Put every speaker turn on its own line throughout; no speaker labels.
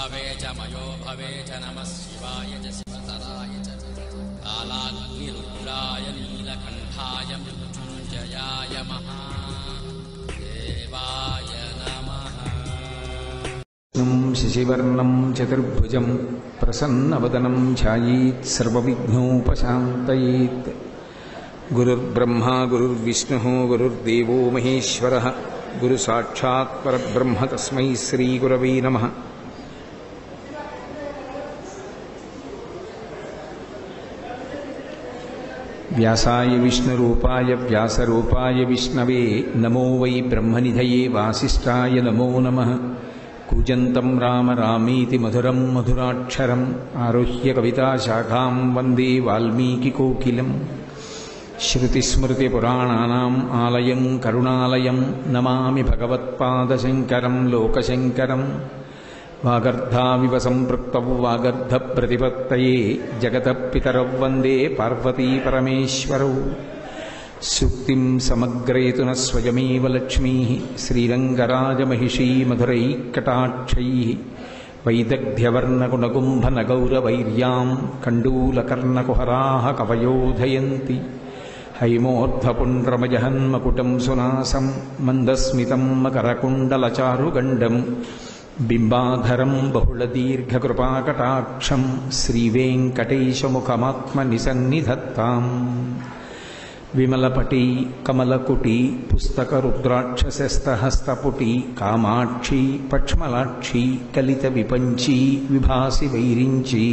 भवे च मयो भवे च नमः शिवाय च शिवतराय च कालाग्निरुद्राय नीलकण्ठाय मृत्युञ्जयाय महादेवाय नमः
विष्णुं शशिवर्णं चतुर्भुजं प्रसन्नवदनं ध्यायेत् सर्वविघ्नोपशान्तयेत् गुरुर्ब्रह्मा गुरुर्विष्णुः गुरुर्देवो महेश्वरः गुरुसाक्षात् परब्रह्म तस्मै श्रीगुरवे नमः व्यासाय विष्णुरूपाय व्यासरूपाय विष्णवे नमो वै ब्रह्मनिधये वासिष्ठाय नमो नमः कूजन्तं राम रामीति मधुरं मधुराक्षरम् आरुह्य कविताशाखां वन्दे वाल्मीकिकोकिलम् श्रुतिस्मृतिपुराणानाम् आलयं करुणालयं नमामि भगवत्पादशङ्करं लोकशङ्करम् वागर्धाविव सम्पृक्तौ वागर्धप्रतिपत्तये जगतः पितरौ वन्दे पार्वतीपरमेश्वरौ सुक्तिं समग्रयतु नः स्वयमेव लक्ष्मीः श्रीरङ्गराजमहिषी मधुरैकटाक्षैः वैदग्ध्यवर्णगुणकुम्भनगौरवैर्यां कण्डूलकर्णकुहराः कवयोधयन्ति हैमोऽर्धपुण्ड्रमजहन्मकुटं सुनासं मन्दस्मितं मकरकुण्डलचारुगण्डं बिम्बाधरं बहुलदीर्घकृपाकटाक्षं श्रीवेङ्कटेशमुखमात्मनिसन्निधत्ताम् विमलपटी कमलकुटी पुस्तकरुद्राक्षसस्तहस्तपुटी कामाक्षी पक्ष्मलाक्षी कलितविपञ्ची विभासि वैरिञ्ची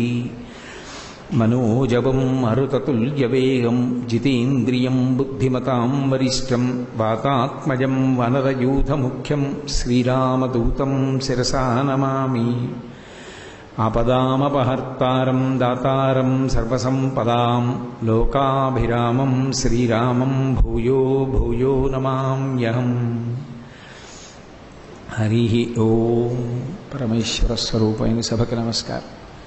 मनोजवं मरुततुल्यवेगं जितेन्द्रियं बुद्धिमतां वरिष्ठं वातात्मजं वनरयूथमुख्यं श्रीरामदूतं शिरसा नमामि आपदामपहर्तारं दातारं सर्वसम्पदां लोकाभिरामं श्रीरामं भूयो भूयो नमाम्यहम् हरिः ॐ परमेश्वरस्वरूपैन सभకి నమస్కారం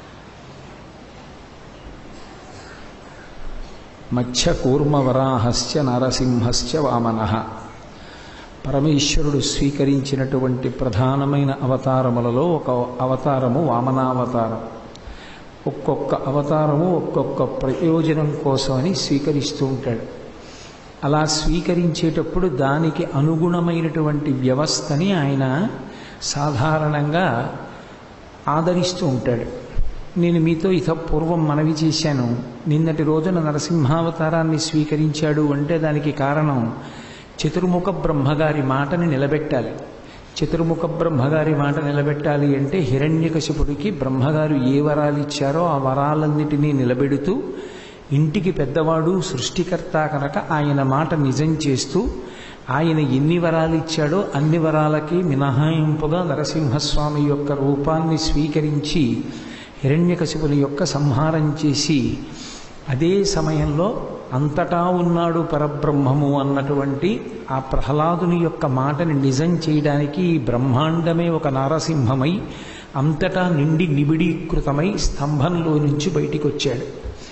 మత్స్యకూర్మవరాహస్య నరసింహస్య వామనః పరమేశ్వరుడు స్వీకరించినటువంటి ప్రధానమైన అవతారములలో ఒక అవతారము వామనావతారం ఒక్కొక్క అవతారము ఒక్కొక్క ప్రయోజనం కోసమని స్వీకరిస్తూ ఉంటాడు అలా స్వీకరించేటప్పుడు దానికి అనుగుణమైనటువంటి వ్యవస్థని ఆయన సాధారణంగా ఆదరిస్తూ ఉంటాడు నేను మీతో ఇత పూర్వం మనవి చేశాను నిన్నటి రోజున నరసింహావతారాన్ని స్వీకరించాడు అంటే దానికి కారణం చతుర్ముఖ బ్రహ్మగారి మాటని నిలబెట్టాలి చతుర్ముఖ బ్రహ్మగారి మాట నిలబెట్టాలి అంటే హిరణ్యకశిపుడికి బ్రహ్మగారు ఏ వరాలు ఇచ్చారో ఆ వరాలన్నిటినీ నిలబెడుతూ ఇంటికి పెద్దవాడు సృష్టికర్త కనుక ఆయన మాట నిజం చేస్తూ ఆయన ఎన్ని వరాలు ఇచ్చాడో అన్ని వరాలకి మినహాయింపుగా నరసింహస్వామి యొక్క రూపాన్ని స్వీకరించి హిరణ్యకశిపుని యొక్క సంహారం చేసి అదే సమయంలో అంతటా ఉన్నాడు పరబ్రహ్మము అన్నటువంటి ఆ ప్రహ్లాదుని యొక్క మాటని నిజం చేయడానికి ఈ బ్రహ్మాండమే ఒక నారసింహమై అంతటా నిండి నిబిడీకృతమై స్తంభంలో నుంచి బయటికి వచ్చాడు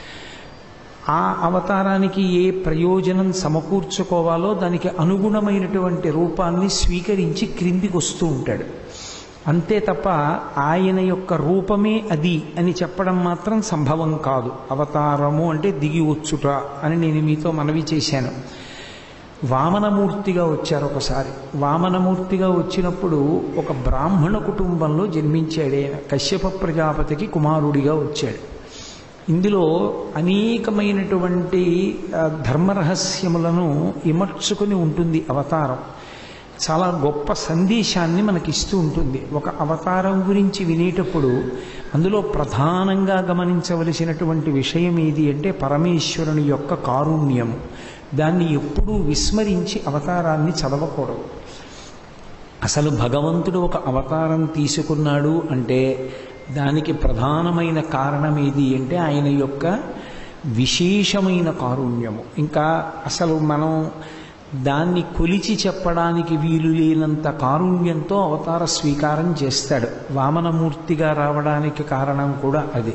ఆ అవతారానికి ఏ ప్రయోజనం సమకూర్చుకోవాలో దానికి అనుగుణమైనటువంటి రూపాన్ని స్వీకరించి క్రిందికి వస్తూ ఉంటాడు అంతే తప్ప ఆయన యొక్క రూపమే అది అని చెప్పడం మాత్రం సంభవం కాదు అవతారము అంటే దిగి వచ్చుట అని నేను మీతో మనవి చేశాను వామనమూర్తిగా వచ్చారు ఒకసారి వామనమూర్తిగా వచ్చినప్పుడు ఒక బ్రాహ్మణ కుటుంబంలో జన్మించాడు ఆయన కశ్యప ప్రజాపతికి కుమారుడిగా వచ్చాడు ఇందులో అనేకమైనటువంటి ధర్మరహస్యములను ఇమర్చుకుని ఉంటుంది అవతారం చాలా గొప్ప సందేశాన్ని మనకిస్తూ ఉంటుంది ఒక అవతారం గురించి వినేటప్పుడు అందులో ప్రధానంగా గమనించవలసినటువంటి విషయం ఏది అంటే పరమేశ్వరుని యొక్క కారుణ్యం దాన్ని ఎప్పుడూ విస్మరించి అవతారాన్ని చదవకూడదు అసలు భగవంతుడు ఒక అవతారం తీసుకున్నాడు అంటే దానికి ప్రధానమైన కారణం ఏది అంటే ఆయన యొక్క విశేషమైన కారుణ్యము ఇంకా అసలు మనం దాన్ని కొలిచి చెప్పడానికి వీలు లేనంత కారుణ్యంతో అవతార స్వీకారం చేస్తాడు వామనమూర్తిగా రావడానికి కారణం కూడా అది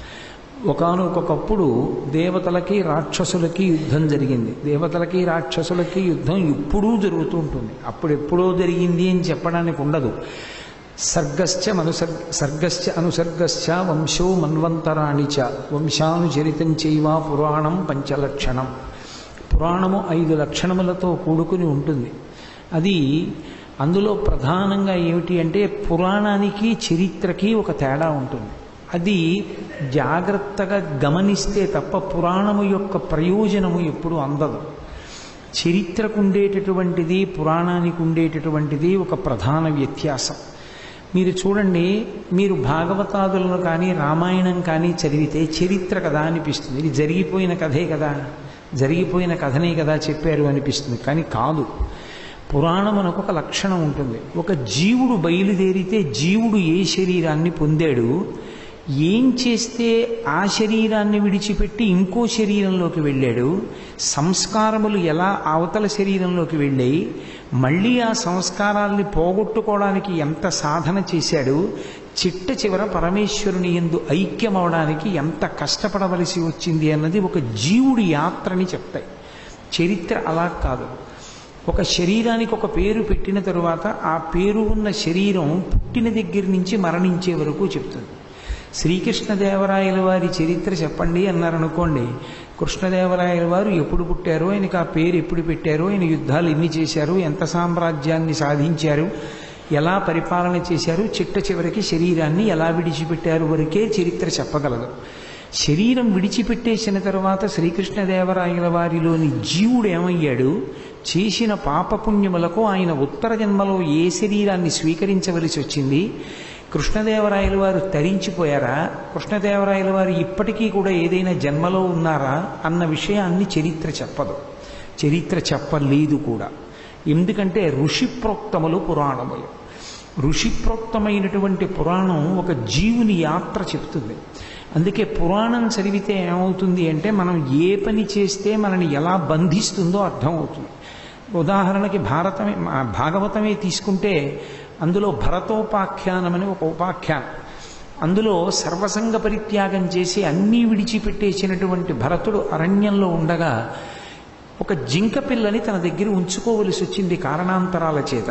ఒకనొకప్పుడు దేవతలకి రాక్షసులకి యుద్ధం జరిగింది దేవతలకి రాక్షసులకి యుద్ధం ఇప్పుడూ జరుగుతూ ఉంటుంది అప్పుడు ఎప్పుడో జరిగింది అని చెప్పడానికి ఉండదు సర్గశ్చ మనుసర్గ సర్గశ్చ అనుసర్గశ్చ వంశో మన్వంతరాణి చ వంశానుచరితం చైవ పురాణం పంచలక్షణం పురాణము ఐదు లక్షణములతో కూడుకుని ఉంటుంది అది అందులో ప్రధానంగా ఏమిటి అంటే పురాణానికి చరిత్రకి ఒక తేడా ఉంటుంది అది జాగ్రత్తగా గమనిస్తే తప్ప పురాణము యొక్క ప్రయోజనము ఎప్పుడు అందదు చరిత్రకు ఉండేటటువంటిది పురాణానికి ఉండేటటువంటిది ఒక ప్రధాన వ్యత్యాసం మీరు చూడండి మీరు భాగవతాదులను కానీ రామాయణం కానీ చదివితే చరిత్ర కదా అనిపిస్తుంది ఇది జరిగిపోయిన కథే కదా జరిగిపోయిన కథనే కదా చెప్పారు అనిపిస్తుంది కానీ కాదు పురాణమునకు ఒక లక్షణం ఉంటుంది ఒక జీవుడు బయలుదేరితే జీవుడు ఏ శరీరాన్ని పొందాడు ఏం చేస్తే ఆ శరీరాన్ని విడిచిపెట్టి ఇంకో శరీరంలోకి వెళ్ళాడు సంస్కారములు ఎలా అవతల శరీరంలోకి వెళ్ళాయి మళ్ళీ ఆ సంస్కారాల్ని పోగొట్టుకోవడానికి ఎంత సాధన చేశాడు చిట్ట చివర పరమేశ్వరుని ఎందు ఐక్యమవడానికి ఎంత కష్టపడవలసి వచ్చింది అన్నది ఒక జీవుడి యాత్రని చెప్తాయి చరిత్ర అలా కాదు ఒక శరీరానికి ఒక పేరు పెట్టిన తరువాత ఆ పేరు ఉన్న శరీరం పుట్టిన దగ్గర నుంచి మరణించే వరకు చెప్తుంది శ్రీకృష్ణదేవరాయల వారి చరిత్ర చెప్పండి అన్నారనుకోండి కృష్ణదేవరాయల వారు ఎప్పుడు పుట్టారో ఆయనకు ఆ పేరు ఎప్పుడు పెట్టారో ఆయన యుద్ధాలు ఎన్ని చేశారు ఎంత సామ్రాజ్యాన్ని సాధించారు ఎలా పరిపాలన చేశారు చిట్ట చివరికి శరీరాన్ని ఎలా విడిచిపెట్టారు వరకే చరిత్ర చెప్పగలదు శరీరం విడిచిపెట్టేసిన తర్వాత శ్రీకృష్ణదేవరాయల వారిలోని జీవుడు ఏమయ్యాడు చేసిన పాపపుణ్యములకు ఆయన ఉత్తర జన్మలో ఏ శరీరాన్ని స్వీకరించవలసి వచ్చింది కృష్ణదేవరాయల వారు తరించిపోయారా కృష్ణదేవరాయల వారు ఇప్పటికీ కూడా ఏదైనా జన్మలో ఉన్నారా అన్న విషయాన్ని చరిత్ర చెప్పదు చరిత్ర చెప్పలేదు కూడా ఎందుకంటే ఋషిప్రోక్తములు పురాణములు ఋషిప్రోక్తమైనటువంటి పురాణం ఒక జీవుని యాత్ర చెప్తుంది అందుకే పురాణం చదివితే ఏమవుతుంది అంటే మనం ఏ పని చేస్తే మనని ఎలా బంధిస్తుందో అర్థమవుతుంది ఉదాహరణకి భారతమే భాగవతమే తీసుకుంటే అందులో భరతోపాఖ్యానం అని ఒక ఉపాఖ్యానం అందులో సర్వసంగ పరిత్యాగం చేసి అన్నీ విడిచిపెట్టేసినటువంటి భరతుడు అరణ్యంలో ఉండగా ఒక జింక పిల్లని తన దగ్గర ఉంచుకోవలసి వచ్చింది కారణాంతరాల చేత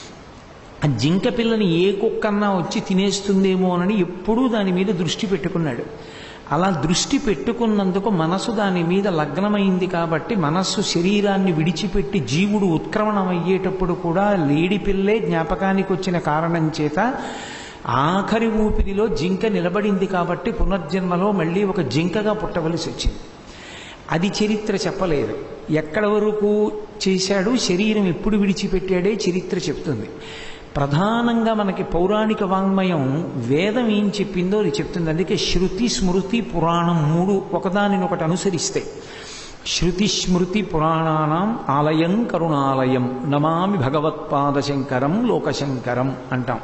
ఆ జింక పిల్లని ఏ కుక్కన్నా వచ్చి తినేస్తుందేమో అని ఎప్పుడూ దాని మీద దృష్టి పెట్టుకున్నాడు అలా దృష్టి పెట్టుకున్నందుకు మనసు దాని మీద లగ్నమైంది కాబట్టి మనస్సు శరీరాన్ని విడిచిపెట్టి జీవుడు ఉత్క్రమణం అయ్యేటప్పుడు కూడా లేడి పిల్లే జ్ఞాపకానికి వచ్చిన కారణం చేత ఆఖరి ఊపిరిలో జింక నిలబడింది కాబట్టి పునర్జన్మలో మళ్ళీ ఒక జింకగా పుట్టవలసి వచ్చింది అది చరిత్ర చెప్పలేదు ఎక్కడ వరకు చేశాడు శరీరం ఎప్పుడు విడిచిపెట్టాడే చరిత్ర చెప్తుంది ప్రధానంగా మనకి పౌరాణిక వాంగ్మయం వేదం ఏం చెప్పిందో అది చెప్తుంది అందుకే శృతి స్మృతి పురాణం మూడు ఒకదానినొకటి అనుసరిస్తే శృతి స్మృతి పురాణానాం ఆలయం కరుణాలయం నమామి భగవత్పాదశంకరం లోకశంకరం అంటాం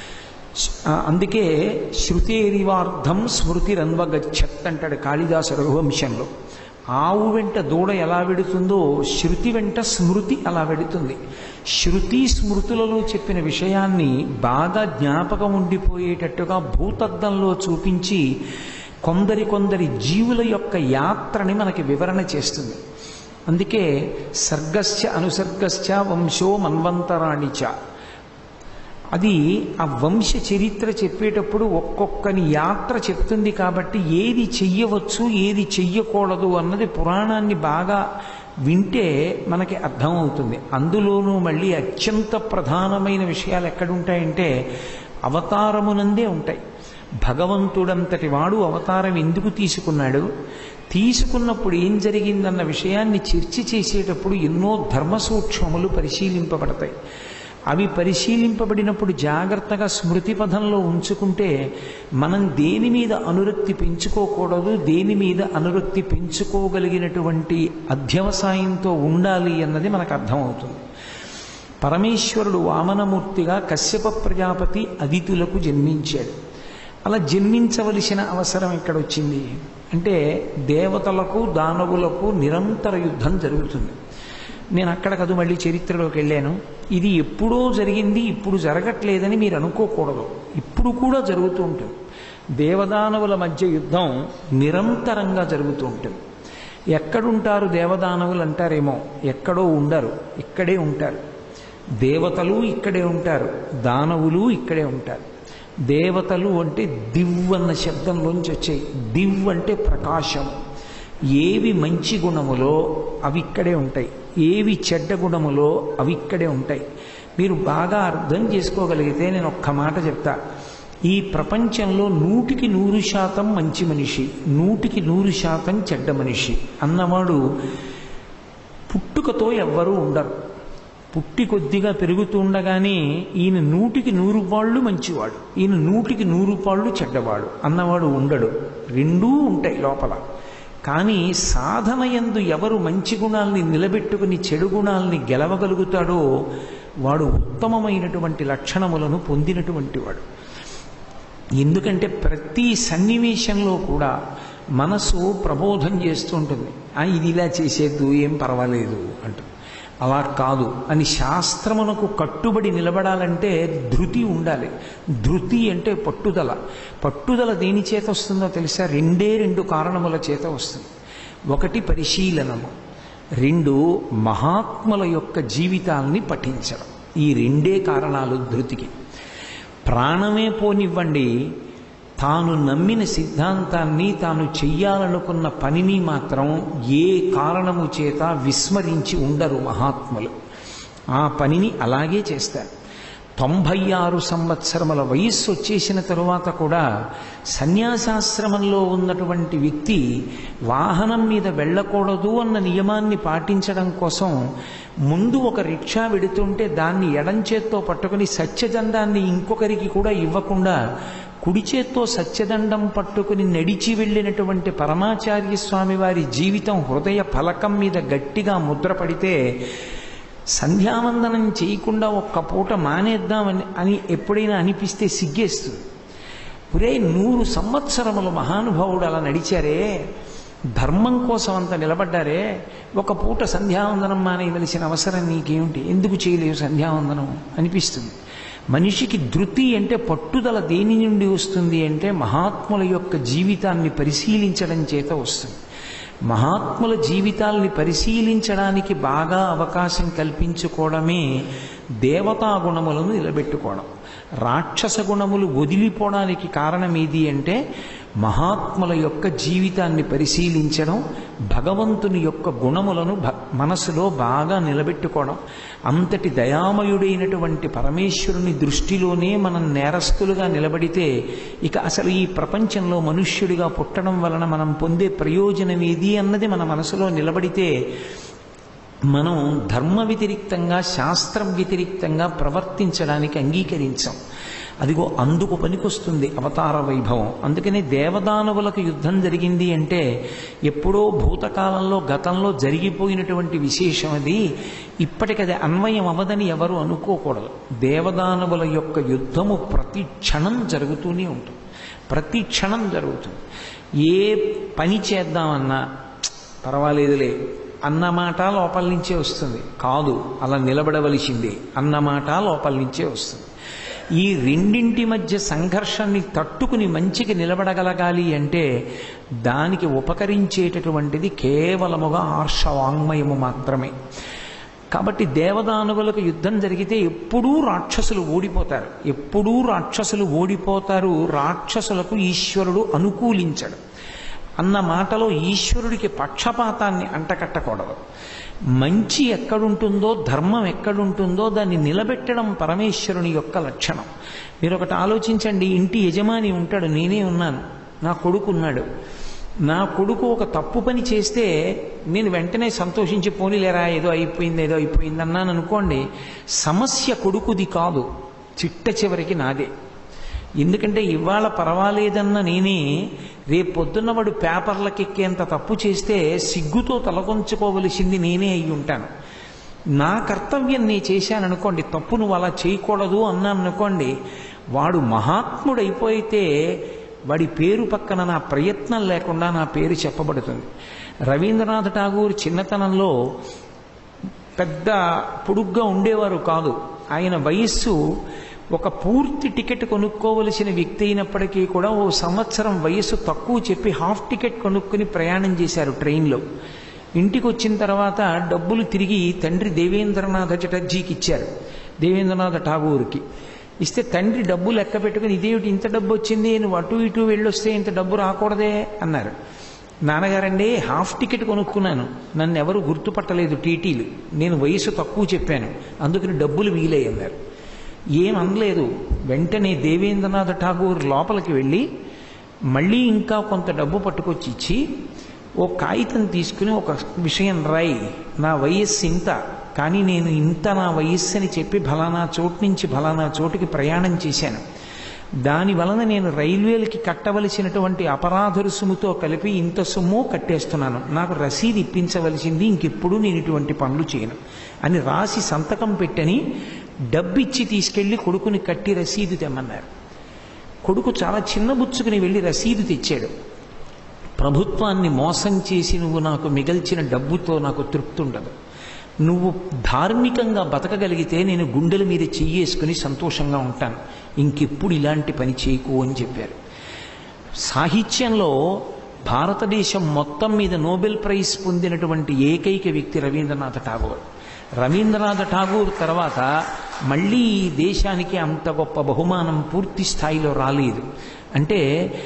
అందుకే శృతేరివార్థం స్మృతిరన్వగచ్చత్ అంటాడు కాళిదాసు రఘువంశంలో ఆవు వెంట దూడ ఎలా వెడుతుందో శృతి వెంట స్మృతి అలా వెడుతుంది శృతి స్మృతులలో చెప్పిన విషయాన్ని బాగా జ్ఞాపకం ఉండిపోయేటట్టుగా భూతద్దంలో చూపించి కొందరి కొందరి జీవుల యొక్క యాత్రని మనకి వివరణ చేస్తుంది అందుకే సర్గశ్చ అనుసర్గశ్చ వంశో మన్వంతరాణిచ అది ఆ వంశ చరిత్ర చెప్పేటప్పుడు ఒక్కొక్కని యాత్ర చెప్తుంది కాబట్టి ఏది చెయ్యవచ్చు ఏది చెయ్యకూడదు అన్నది పురాణాన్ని బాగా వింటే మనకి అర్థమవుతుంది అందులోనూ మళ్ళీ అత్యంత ప్రధానమైన విషయాలు ఎక్కడుంటాయంటే అవతారమునందే ఉంటాయి భగవంతుడంతటి వాడు అవతారం ఎందుకు తీసుకున్నాడు తీసుకున్నప్పుడు ఏం జరిగిందన్న విషయాన్ని చర్చ చేసేటప్పుడు ఎన్నో ధర్మ సూక్ష్మములు పరిశీలింపబడతాయి అవి పరిశీలింపబడినప్పుడు జాగ్రత్తగా స్మృతి పథంలో ఉంచుకుంటే మనం దేని మీద అనురక్తి పెంచుకోకూడదు దేని మీద అనురక్తి పెంచుకోగలిగినటువంటి అధ్యవసాయంతో ఉండాలి అన్నది మనకు అర్థమవుతుంది పరమేశ్వరుడు వామనమూర్తిగా కశ్యప ప్రజాపతి అదితులకు జన్మించాడు అలా జన్మించవలసిన అవసరం ఇక్కడ వచ్చింది అంటే దేవతలకు దానవులకు నిరంతర యుద్ధం జరుగుతుంది నేను అక్కడ కదు మళ్ళీ చరిత్రలోకి వెళ్ళాను ఇది ఎప్పుడో జరిగింది ఇప్పుడు జరగట్లేదని మీరు అనుకోకూడదు ఇప్పుడు కూడా జరుగుతూ ఉంటుంది దేవదానవుల మధ్య యుద్ధం నిరంతరంగా జరుగుతూ ఉంటుంది ఎక్కడుంటారు దేవదానవులు అంటారేమో ఎక్కడో ఉండరు ఇక్కడే ఉంటారు దేవతలు ఇక్కడే ఉంటారు దానవులు ఇక్కడే ఉంటారు దేవతలు అంటే దివ్ అన్న శబ్దంలోంచి వచ్చాయి దివ్ అంటే ప్రకాశం ఏవి మంచి గుణములో అవి ఇక్కడే ఉంటాయి ఏవి చెడ్డ గుణములో అవి ఇక్కడే ఉంటాయి మీరు బాగా అర్థం చేసుకోగలిగితే నేను ఒక్క మాట చెప్తా ఈ ప్రపంచంలో నూటికి నూరు శాతం మంచి మనిషి నూటికి నూరు శాతం చెడ్డ మనిషి అన్నవాడు పుట్టుకతో ఎవ్వరూ ఉండరు పుట్టి కొద్దిగా పెరుగుతూ ఉండగానే ఈయన నూటికి నూరు పాళ్ళు మంచివాడు ఈయన నూటికి నూరు పాళ్ళు చెడ్డవాడు అన్నవాడు ఉండడు రెండూ ఉంటాయి లోపల కానీ సాధన యందు ఎవరు మంచి గుణాల్ని నిలబెట్టుకుని చెడు గుణాల్ని గెలవగలుగుతాడో వాడు ఉత్తమమైనటువంటి లక్షణములను పొందినటువంటి వాడు ఎందుకంటే ప్రతి సన్నివేశంలో కూడా మనసు ప్రబోధం చేస్తూ ఉంటుంది "ఆ, ఇది ఇలా చేసేద్దు ఏం పర్వాలేదు అంటుంది అలా కాదు అని శాస్త్రమునకు కట్టుబడి నిలబడాలంటే ధృతి ఉండాలి ధృతి అంటే పట్టుదల పట్టుదల దేని చేత వస్తుందో తెలుసా రెండే రెండు కారణముల చేత వస్తుంది ఒకటి పరిశీలనము రెండు మహాత్ముల యొక్క జీవితాల్ని పఠించడం ఈ రెండే కారణాలు ధృతికి ప్రాణమే పోనివ్వండి తాను నమ్మిన సిద్ధాంతాన్ని తాను చెయ్యాలనుకున్న పనిని మాత్రం ఏ కారణము చేత విస్మరించి ఉండరు మహాత్ములు ఆ పనిని అలాగే చేస్తారు తొంభై ఆరు సంవత్సరముల వయస్సు వచ్చేసిన తరువాత కూడా సన్యాసాశ్రమంలో ఉన్నటువంటి వ్యక్తి వాహనం మీద వెళ్ళకూడదు అన్న నియమాన్ని పాటించడం కోసం ముందు ఒక రిక్షా వెడుతుంటే దాన్ని ఎడం చేత్తో పట్టుకుని సత్యదండాన్ని ఇంకొకరికి కూడా ఇవ్వకుండా కుడి చేత్తో సత్యదండం పట్టుకుని నడిచి వెళ్ళినటువంటి పరమాచార్య స్వామి వారి జీవితం హృదయ ఫలకం మీద గట్టిగా ముద్ర పడితే సంధ్యావందనం చేయకుండా ఒక్క పూట మానేద్దామని అని ఎప్పుడైనా అనిపిస్తే సిగ్గేస్తుంది ఒరే నూరు సంవత్సరములు మహానుభావుడు అలా నడిచారే ధర్మం కోసం అంత నిలబడ్డారే ఒక పూట సంధ్యావందనం మానేయవలసిన అవసరం నీకేమిటి ఎందుకు చేయలేవు సంధ్యావందనం అనిపిస్తుంది మనిషికి ధృతి అంటే పట్టుదల దేని నుండి వస్తుంది అంటే మహాత్ముల యొక్క జీవితాన్ని పరిశీలించడం చేత వస్తుంది మహాత్ముల జీవితాల్ని పరిశీలించడానికి బాగా అవకాశం కల్పించుకోవడమే దేవతా గుణములను నిలబెట్టుకోవడం రాక్షస గుణములు వదిలిపోవడానికి కారణం ఏది అంటే మహాత్ముల యొక్క జీవితాన్ని పరిశీలించడం భగవంతుని యొక్క గుణములను భ మనసులో బాగా నిలబెట్టుకోవడం అంతటి దయామయుడైనటువంటి పరమేశ్వరుని దృష్టిలోనే మనం నేరస్తులుగా నిలబడితే ఇక అసలు ఈ ప్రపంచంలో మనుష్యుడిగా పుట్టడం వలన మనం పొందే ప్రయోజనం ఏది అన్నది మన మనసులో నిలబడితే మనం ధర్మ వ్యతిరిక్తంగా శాస్త్రం వ్యతిరిక్తంగా ప్రవర్తించడానికి అంగీకరించాం అదిగో అందుకు పనికొస్తుంది అవతార వైభవం అందుకని దేవదానవులకు యుద్ధం జరిగింది అంటే ఎప్పుడో భూతకాలంలో గతంలో జరిగిపోయినటువంటి విశేషం అది ఇప్పటికది అన్వయం అవదని ఎవరు అనుకోకూడదు దేవదానవుల యొక్క యుద్ధము ప్రతి క్షణం జరుగుతూనే ఉంటుంది ప్రతి క్షణం జరుగుతుంది ఏ పని చేద్దామన్నా పర్వాలేదులే అన్నమాట లోపల నుంచే వస్తుంది కాదు అలా నిలబడవలసిందే అన్నమాట లోపల నుంచే వస్తుంది ఈ రెండింటి మధ్య సంఘర్షాన్ని తట్టుకుని మంచికి నిలబడగలగాలి అంటే దానికి ఉపకరించేటటువంటిది కేవలముగా ఆర్షవాంగ్మయము మాత్రమే కాబట్టి దేవదానవులకు యుద్ధం జరిగితే ఎప్పుడూ రాక్షసులు ఓడిపోతారు ఎప్పుడూ రాక్షసులు ఓడిపోతారు రాక్షసులకు ఈశ్వరుడు అనుకూలించడు అన్న మాటలో ఈశ్వరుడికి పక్షపాతాన్ని అంటకట్టకూడదు మంచి ఎక్కడుంటుందో ధర్మం ఎక్కడుంటుందో దాన్ని నిలబెట్టడం పరమేశ్వరుని యొక్క లక్షణం మీరు ఒకటి ఆలోచించండి ఇంటి యజమాని ఉంటాడు నేనే ఉన్నాను నా కొడుకు ఉన్నాడు నా కొడుకు ఒక తప్పు పని చేస్తే నేను వెంటనే సంతోషించి పోనీలేరా ఏదో అయిపోయింది ఏదో అయిపోయింది అన్నాను అనుకోండి సమస్య కొడుకుది కాదు చిట్ట చివరికి నాదే ఎందుకంటే ఇవాళ పర్వాలేదన్న నేనే రేపు పొద్దున్న వాడు పేపర్లకు ఎక్కేంత తప్పు చేస్తే సిగ్గుతో తలకొంచుకోవలసింది నేనే అయి ఉంటాను నా కర్తవ్యం నేను చేశాననుకోండి తప్పు నువ్వు అలా చేయకూడదు అన్నాను అనుకోండి వాడు మహాత్ముడైపోయితే వాడి పేరు పక్కన నా ప్రయత్నం లేకుండా నా పేరు చెప్పబడుతుంది రవీంద్రనాథ్ ఠాగూర్ చిన్నతనంలో పెద్ద పొడుగ్గా ఉండేవారు కాదు ఆయన వయస్సు ఒక పూర్తి టికెట్ కొనుక్కోవలసిన వ్యక్తి అయినప్పటికీ కూడా ఓ సంవత్సరం వయస్సు తక్కువ చెప్పి హాఫ్ టికెట్ కొనుక్కుని ప్రయాణం చేశారు ట్రైన్లో ఇంటికి వచ్చిన తర్వాత డబ్బులు తిరిగి తండ్రి దేవేంద్రనాథ చటర్జీకి ఇచ్చారు దేవేంద్రనాథ్ ఠాగూర్కి ఇస్తే తండ్రి డబ్బు లెక్క పెట్టుకుని ఇదేమిటి ఇంత డబ్బు వచ్చింది నువ్వు అటు ఇటు వెళ్ళొస్తే ఇంత డబ్బు రాకూడదే అన్నారు నాన్నగారండి హాఫ్ టికెట్ కొనుక్కున్నాను నన్ను ఎవరు గుర్తుపట్టలేదు టీటీలు నేను వయసు తక్కువ చెప్పాను అందుకని డబ్బులు వీలే అన్నారు ఏం అనలేదు వెంటనే దేవేంద్రనాథ్ ఠాగూర్ లోపలికి వెళ్ళి మళ్ళీ ఇంకా కొంత డబ్బు పట్టుకొచ్చి ఇచ్చి ఓ కాగితం తీసుకుని ఒక విషయం రాయి నా వయస్సు ఇంత కానీ నేను ఇంత నా వయస్సు అని చెప్పి ఫలానా చోటు నుంచి ఫలానా చోటుకి ప్రయాణం చేశాను దాని వలన నేను రైల్వేలకి కట్టవలసినటువంటి అపరాధ రుసుముతో కలిపి ఇంత సొమ్ము కట్టేస్తున్నాను నాకు రసీదు ఇప్పించవలసింది ఇంకెప్పుడు నేను ఇటువంటి పనులు చేయను అని రాసి సంతకం పెట్టని డబ్బిచ్చి తీసుకెళ్లి కొడుకుని కట్టి రసీదు తెమ్మన్నారు కొడుకు చాలా చిన్న బుచ్చుకుని వెళ్ళి రసీదు తెచ్చాడు ప్రభుత్వాన్ని మోసం చేసి నువ్వు నాకు మిగల్చిన డబ్బుతో నాకు తృప్తి ఉండదు నువ్వు ధార్మికంగా బతకగలిగితే నేను గుండెల మీద చెయ్యేసుకుని సంతోషంగా ఉంటాను ఇంకెప్పుడు ఇలాంటి పని చేయకు అని చెప్పారు సాహిత్యంలో భారతదేశం మొత్తం మీద నోబెల్ ప్రైజ్ పొందినటువంటి ఏకైక వ్యక్తి రవీంద్రనాథ్ ఠాగూర్ రవీంద్రనాథ్ ఠాగూర్ తర్వాత మళ్ళీ ఈ దేశానికి అంత గొప్ప బహుమానం పూర్తి స్థాయిలో రాలేదు అంటే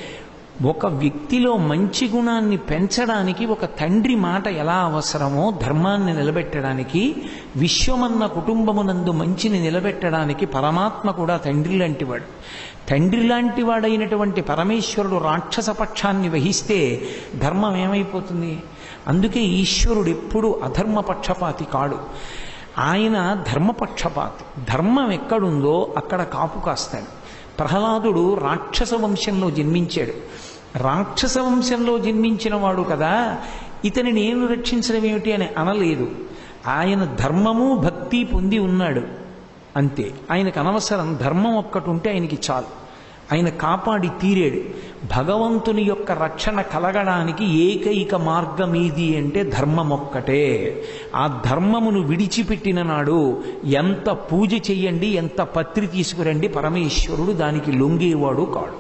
ఒక వ్యక్తిలో మంచి గుణాన్ని పెంచడానికి ఒక తండ్రి మాట ఎలా అవసరమో ధర్మాన్ని నిలబెట్టడానికి విశ్వమన్న కుటుంబమునందు మంచిని నిలబెట్టడానికి పరమాత్మ కూడా తండ్రి లాంటివాడు తండ్రి లాంటి వాడైనటువంటి పరమేశ్వరుడు రాక్షస పక్షాన్ని వహిస్తే ధర్మం ఏమైపోతుంది అందుకే ఈశ్వరుడు ఎప్పుడు అధర్మ పక్షపాతి కాడు ఆయన ధర్మపక్షపాతి ధర్మం ఎక్కడుందో అక్కడ కాపు కాస్తాడు ప్రహ్లాదుడు రాక్షస వంశంలో జన్మించాడు రాక్షస వంశంలో జన్మించిన వాడు కదా ఇతని నేను రక్షించడం ఏమిటి అని అనలేదు ఆయన ధర్మము భక్తి పొంది ఉన్నాడు అంతే ఆయనకు అనవసరం ధర్మం ఒక్కటి ఉంటే ఆయనకి చాలు ఆయన కాపాడి తీరాడు భగవంతుని యొక్క రక్షణ కలగడానికి ఏకైక మార్గం ఏది అంటే ధర్మం ఒక్కటే ఆ ధర్మమును విడిచిపెట్టిన నాడు ఎంత పూజ చెయ్యండి ఎంత పత్రి తీసుకురండి పరమేశ్వరుడు దానికి లొంగేవాడు కాడు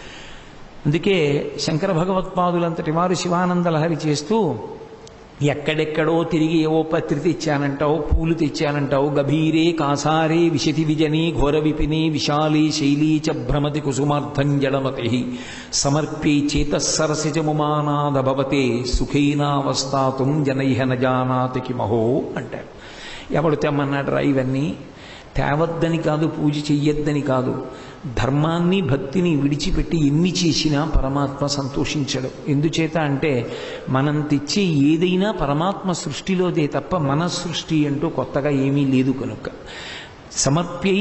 అందుకే శంకర భగవత్పాదులంతటి వారు శివానంద లహరి చేస్తూ ఎక్కడెక్కడో తిరిగి ఏవో పత్రి తెచ్చానంటావు పూలు తెచ్చానంటావు గభీరే కాసారే విశతి విజని ఘోర విపిని విశాలి శైలీ చ భ్రమతి కుసుమార్థం జడమతి సమర్ప్యై చేతసరసిజముమానాద భవతే సుఖైనావస్థాతుం జనైహ నజానాతి కిమహో అంటారు ఎవడు తెమ్మన్నాడు రా ఇవన్నీ తేవద్దని కాదు పూజ చెయ్యొద్దని కాదు ధర్మాన్ని భక్తిని విడిచిపెట్టి ఎన్ని చేసినా పరమాత్మ సంతోషించడు ఎందుచేత అంటే మనం తెచ్చే ఏదైనా పరమాత్మ సృష్టిలోదే తప్ప మన సృష్టి అంటూ కొత్తగా ఏమీ లేదు కనుక సమర్ప్యై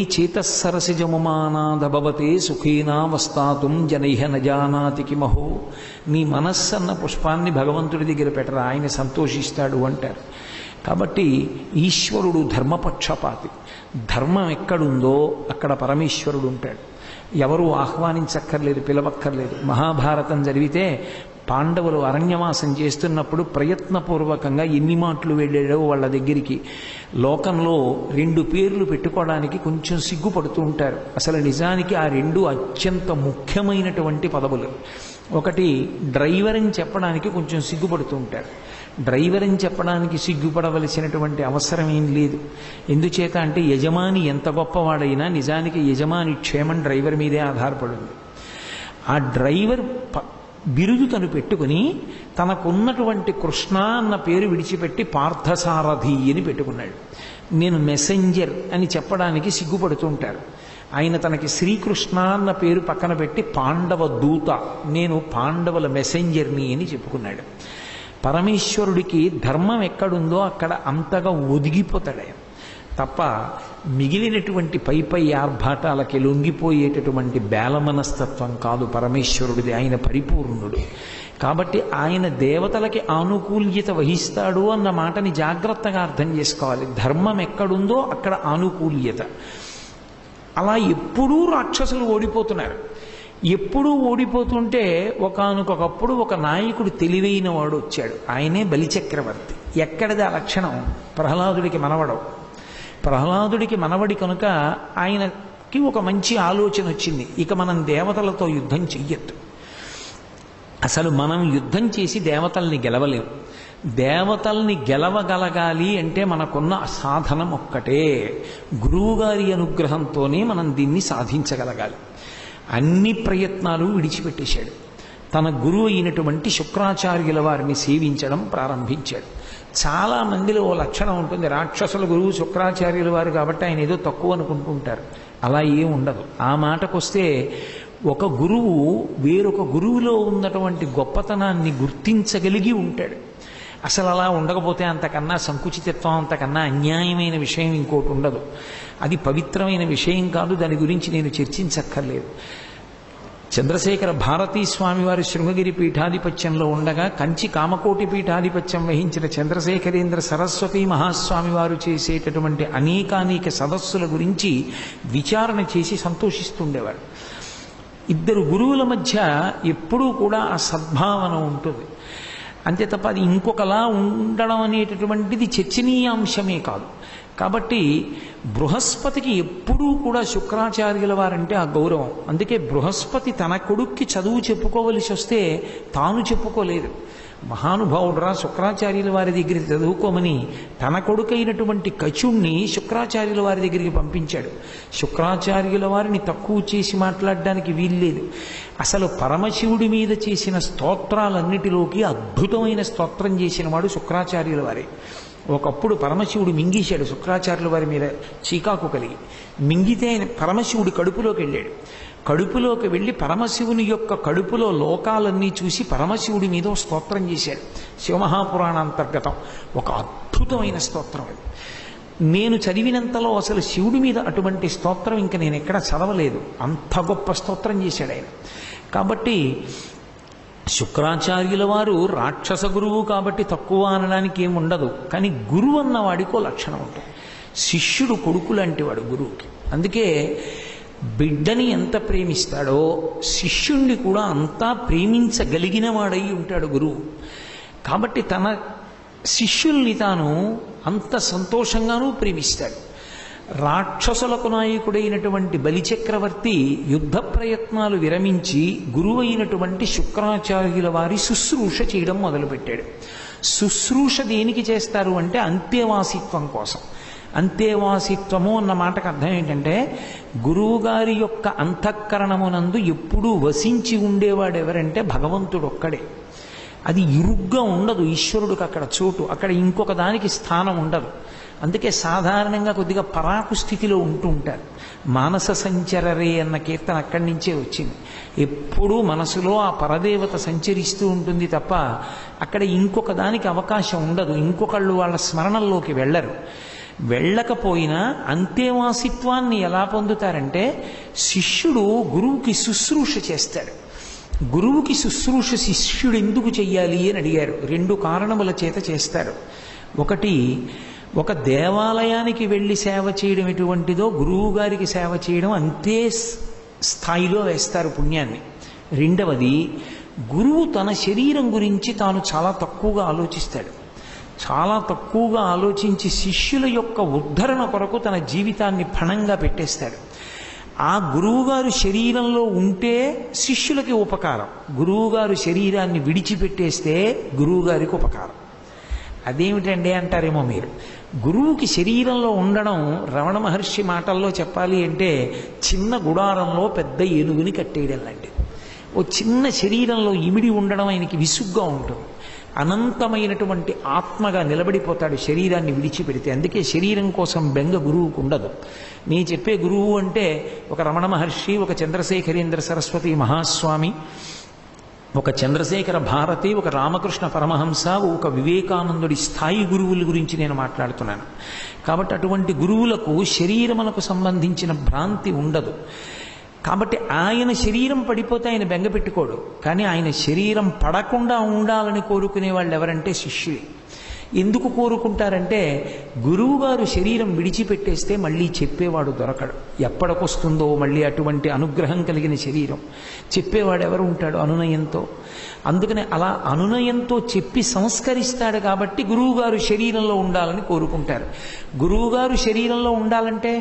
చేతసరసిజముమానాదభవతే సుఖేనావస్థాతుం జనైహ నజానాతి కిమహో నీ మనస్సన్న పుష్పాన్ని భగవంతుడి దగ్గర పెట్టరా ఆయన సంతోషిస్తాడు అంటారు కాబట్టి ఈశ్వరుడు ధర్మపక్షపాతి ధర్మం ఎక్కడుందో అక్కడ పరమేశ్వరుడు ఉంటాడు ఎవరు ఆహ్వానించక్కర్లేదు పిలవక్కర్లేదు మహాభారతం జరిగితే పాండవులు అరణ్యవాసం చేస్తున్నప్పుడు ప్రయత్నపూర్వకంగా ఎన్ని మాటలు వెళ్ళాడో వాళ్ళ దగ్గరికి లోకంలో రెండు పేర్లు పెట్టుకోవడానికి కొంచెం సిగ్గుపడుతూ ఉంటారు అసలు నిజానికి ఆ రెండు అత్యంత ముఖ్యమైనటువంటి పదవులు ఒకటి డ్రైవర్ అని చెప్పడానికి కొంచెం సిగ్గుపడుతూ ఉంటారు డ్రైవర్ అని చెప్పడానికి సిగ్గుపడవలసినటువంటి అవసరం ఏం లేదు ఎందుచేత అంటే యజమాని ఎంత గొప్పవాడైనా నిజానికి యజమాని క్షేమం డ్రైవర్ మీదే ఆధారపడింది ఆ డ్రైవర్ ప- బిరుదు తను పెట్టుకుని తనకున్నటువంటి కృష్ణ అన్న పేరు విడిచిపెట్టి పార్థసారథి అని పెట్టుకున్నాడు నేను మెసెంజర్ అని చెప్పడానికి సిగ్గుపడుతుంటారు ఆయన తనకి శ్రీకృష్ణ అన్న పేరు పక్కన పెట్టి పాండవ దూత నేను పాండవుల మెసెంజర్ని అని చెప్పుకున్నాడు పరమేశ్వరుడికి ధర్మం ఎక్కడుందో అక్కడ అంతగా ఒదిగిపోతాడు ఆయన తప్ప మిగిలినటువంటి పై పై ఆర్భాటాలకి లొంగిపోయేటటువంటి బేలమనస్తత్వం కాదు పరమేశ్వరుడిది ఆయన పరిపూర్ణుడు కాబట్టి ఆయన దేవతలకి ఆనుకూల్యత వహిస్తాడు అన్న మాటని జాగ్రత్తగా అర్థం చేసుకోవాలి ధర్మం ఎక్కడుందో అక్కడ ఆనుకూల్యత అలా ఎప్పుడూ రాక్షసులు ఓడిపోతున్నారు ఎప్పుడూ ఓడిపోతుంటే ఒకానొకప్పుడు ఒక నాయకుడు తెలివైన వాడు వచ్చాడు ఆయనే బలిచక్రవర్తి ఎక్కడిది ఆ లక్షణం ప్రహ్లాదుడికి మనవడం ప్రహ్లాదుడికి మనవడి కనుక ఆయనకి ఒక మంచి ఆలోచన వచ్చింది ఇక మనం దేవతలతో యుద్ధం చెయ్యొద్దు అసలు మనం యుద్ధం చేసి దేవతల్ని గెలవలేం దేవతల్ని గెలవగలగాలి అంటే మనకున్న సాధనం ఒక్కటే గురువుగారి అనుగ్రహంతోనే మనం దీన్ని సాధించగలగాలి అన్ని ప్రయత్నాలు విడిచిపెట్టేశాడు తన గురువు అయినటువంటి శుక్రాచార్యుల వారిని సేవించడం ప్రారంభించాడు చాలా మందిలో ఓ లక్షణం ఉంటుంది రాక్షసుల గురువు శుక్రాచార్యుల వారు కాబట్టి ఆయన ఏదో తక్కువ అనుకుంటుంటారు అలా ఏం ఉండదు ఆ మాటకొస్తే ఒక గురువు వేరొక గురువులో ఉన్నటువంటి గొప్పతనాన్ని గుర్తించగలిగి ఉంటాడు అసలు అలా ఉండకపోతే అంతకన్నా సంకుచితత్వం అంతకన్నా అన్యాయమైన విషయం ఇంకోటి ఉండదు అది పవిత్రమైన విషయం కాదు దాని గురించి నేను చర్చించక్కర్లేదు చంద్రశేఖర భారతీ స్వామి వారి శృంగగిరి పీఠాధిపత్యంలో ఉండగా కంచి కామకోటి పీఠాధిపత్యం వహించిన చంద్రశేఖరేంద్ర సరస్వతి మహాస్వామి వారు చేసేటటువంటి అనేకానేక సదస్సుల గురించి విచారణ చేసి సంతోషిస్తుండేవారు ఇద్దరు గురువుల మధ్య ఎప్పుడూ కూడా ఆ సద్భావన ఉంటుంది అంతే తప్ప అది ఇంకొకలా ఉండడం అనేటటువంటిది చర్చనీయాంశమే కాదు కాబట్టి బృహస్పతికి ఎప్పుడూ కూడా శుక్రాచార్యుల వారంటే ఆ గౌరవం అందుకే బృహస్పతి తన కొడుక్కి చదువు చెప్పుకోవలసి వస్తే తాను చెప్పుకోలేదు మహానుభావుడురా శుక్రాచార్యుల వారి దగ్గరికి చదువుకోమని తన కొడుకైనటువంటి కచుణ్ణి శుక్రాచార్యుల వారి దగ్గరికి పంపించాడు శుక్రాచార్యుల వారిని తక్కువ చేసి మాట్లాడడానికి వీల్లేదు అసలు పరమశివుడి మీద చేసిన స్తోత్రాలన్నిటిలోకి అద్భుతమైన స్తోత్రం చేసిన వాడు శుక్రాచార్యుల వారే ఒకప్పుడు పరమశివుడు మింగేశాడు శుక్రాచార్యుల వారి మీద చీకాకు కలిగి మింగితే ఆయన పరమశివుడి కడుపులోకి వెళ్ళాడు కడుపులోకి వెళ్ళి పరమశివుని యొక్క కడుపులో లోకాలన్నీ చూసి పరమశివుడి మీద ఓ స్తోత్రం చేశాడు శివమహాపురాణ అంతర్గతం ఒక అద్భుతమైన స్తోత్రం అది నేను చదివినంతలో అసలు శివుడి మీద అటువంటి స్తోత్రం ఇంకా నేను ఎక్కడ చదవలేదు అంత గొప్ప స్తోత్రం చేశాడు ఆయన కాబట్టి శుక్రాచార్యుల వారు రాక్షస గురువు కాబట్టి తక్కువ అనడానికి ఏముండదు కానీ గురువు అన్న వాడికో లక్షణం ఉంటుంది శిష్యుడు కొడుకు లాంటి వాడు గురువుకి అందుకే బిడ్డని ఎంత ప్రేమిస్తాడో శిష్యుణ్ణి కూడా అంతా ప్రేమించగలిగిన వాడై ఉంటాడు గురువు కాబట్టి తన శిష్యుల్ని తాను అంత సంతోషంగానూ ప్రేమిస్తాడు రాక్షసులకు నాయకుడైనటువంటి బలిచక్రవర్తి యుద్ధ ప్రయత్నాలు విరమించి గురువైనటువంటి శుక్రాచార్యుల వారి శుశ్రూష చేయడం మొదలుపెట్టాడు శుశ్రూష దేనికి చేస్తారు అంటే అంత్యవాసిత్వం కోసం అంత్యవాసిత్వము అన్న మాటకు అర్థం ఏంటంటే గురువుగారి యొక్క అంతఃకరణమునందు ఎప్పుడూ వసించి ఉండేవాడు ఎవరంటే భగవంతుడు ఒక్కడే అది ఇరుగ్గా ఉండదు ఈశ్వరుడికి అక్కడ చోటు అక్కడ ఇంకొక దానికి స్థానం ఉండదు అందుకే సాధారణంగా కొద్దిగా పరాకు స్థితిలో ఉంటూ ఉంటారు మానస సంచరరే అన్న కీర్తన అక్కడి నుంచే వచ్చింది ఎప్పుడూ మనసులో ఆ పరదేవత సంచరిస్తూ ఉంటుంది తప్ప అక్కడ ఇంకొక దానికి అవకాశం ఉండదు ఇంకొకళ్ళు వాళ్ళ స్మరణల్లోకి వెళ్ళరు వెళ్ళకపోయినా అంత్యవాసిత్వాన్ని ఎలా పొందుతారంటే శిష్యుడు గురువుకి శుశ్రూష చేస్తాడు గురువుకి శుశ్రూష శిష్యుడు ఎందుకు చెయ్యాలి అని అడిగారు రెండు కారణముల చేత చేస్తాడు ఒకటి ఒక దేవాలయానికి వెళ్ళి సేవ చేయడం ఎటువంటిదో గురువు గారికి సేవ చేయడం అంతే స్థాయిలో వేస్తారు పుణ్యాన్ని రెండవది గురువు తన శరీరం గురించి తాను చాలా తక్కువగా ఆలోచిస్తాడు చాలా తక్కువగా ఆలోచించి శిష్యుల యొక్క ఉద్ధరణ కొరకు తన జీవితాన్ని పణంగా పెట్టేస్తాడు ఆ గురువుగారు శరీరంలో ఉంటే శిష్యులకి ఉపకారం గురువుగారు శరీరాన్ని విడిచిపెట్టేస్తే గురువుగారికి ఉపకారం అదేమిటండి అంటారేమో మీరు గురువుకి శరీరంలో ఉండడం రమణ మహర్షి మాటల్లో చెప్పాలి అంటే చిన్న గుడారంలో పెద్ద ఏనుగుని కట్టేయడం లాంటిది ఓ చిన్న శరీరంలో ఇమిడి ఉండడం ఆయనకి విసుగ్గా ఉంటుంది అనంతమైనటువంటి ఆత్మగా నిలబడిపోతాడు శరీరాన్ని విడిచిపెడితే అందుకే శరీరం కోసం బెంగ గురువుకు ఉండదు నీ చెప్పే గురువు అంటే ఒక రమణ మహర్షి ఒక చంద్రశేఖరేంద్ర సరస్వతి మహాస్వామి ఒక చంద్రశేఖర భారతి ఒక రామకృష్ణ పరమహంస ఒక వివేకానందుడి స్థాయి గురువుల గురించి నేను మాట్లాడుతున్నాను కాబట్టి అటువంటి గురువులకు శరీరములకు సంబంధించిన భ్రాంతి ఉండదు కాబట్టి ఆయన శరీరం పడిపోతే ఆయన బెంగ పెట్టుకోడు కానీ ఆయన శరీరం పడకుండా ఉండాలని కోరుకునే వాళ్ళు ఎవరంటే శిష్యులు ఎందుకు కోరుకుంటారంటే గురువుగారు శరీరం విడిచిపెట్టేస్తే మళ్ళీ చెప్పేవాడు దొరకడు ఎప్పటికొస్తుందో మళ్ళీ అటువంటి అనుగ్రహం కలిగిన శరీరం చెప్పేవాడు ఎవరు ఉంటాడు అనునయంతో అందుకనే అలా అనునయంతో చెప్పి సంస్కరిస్తాడు కాబట్టి గురువుగారు శరీరంలో ఉండాలని కోరుకుంటారు గురువుగారు శరీరంలో ఉండాలంటే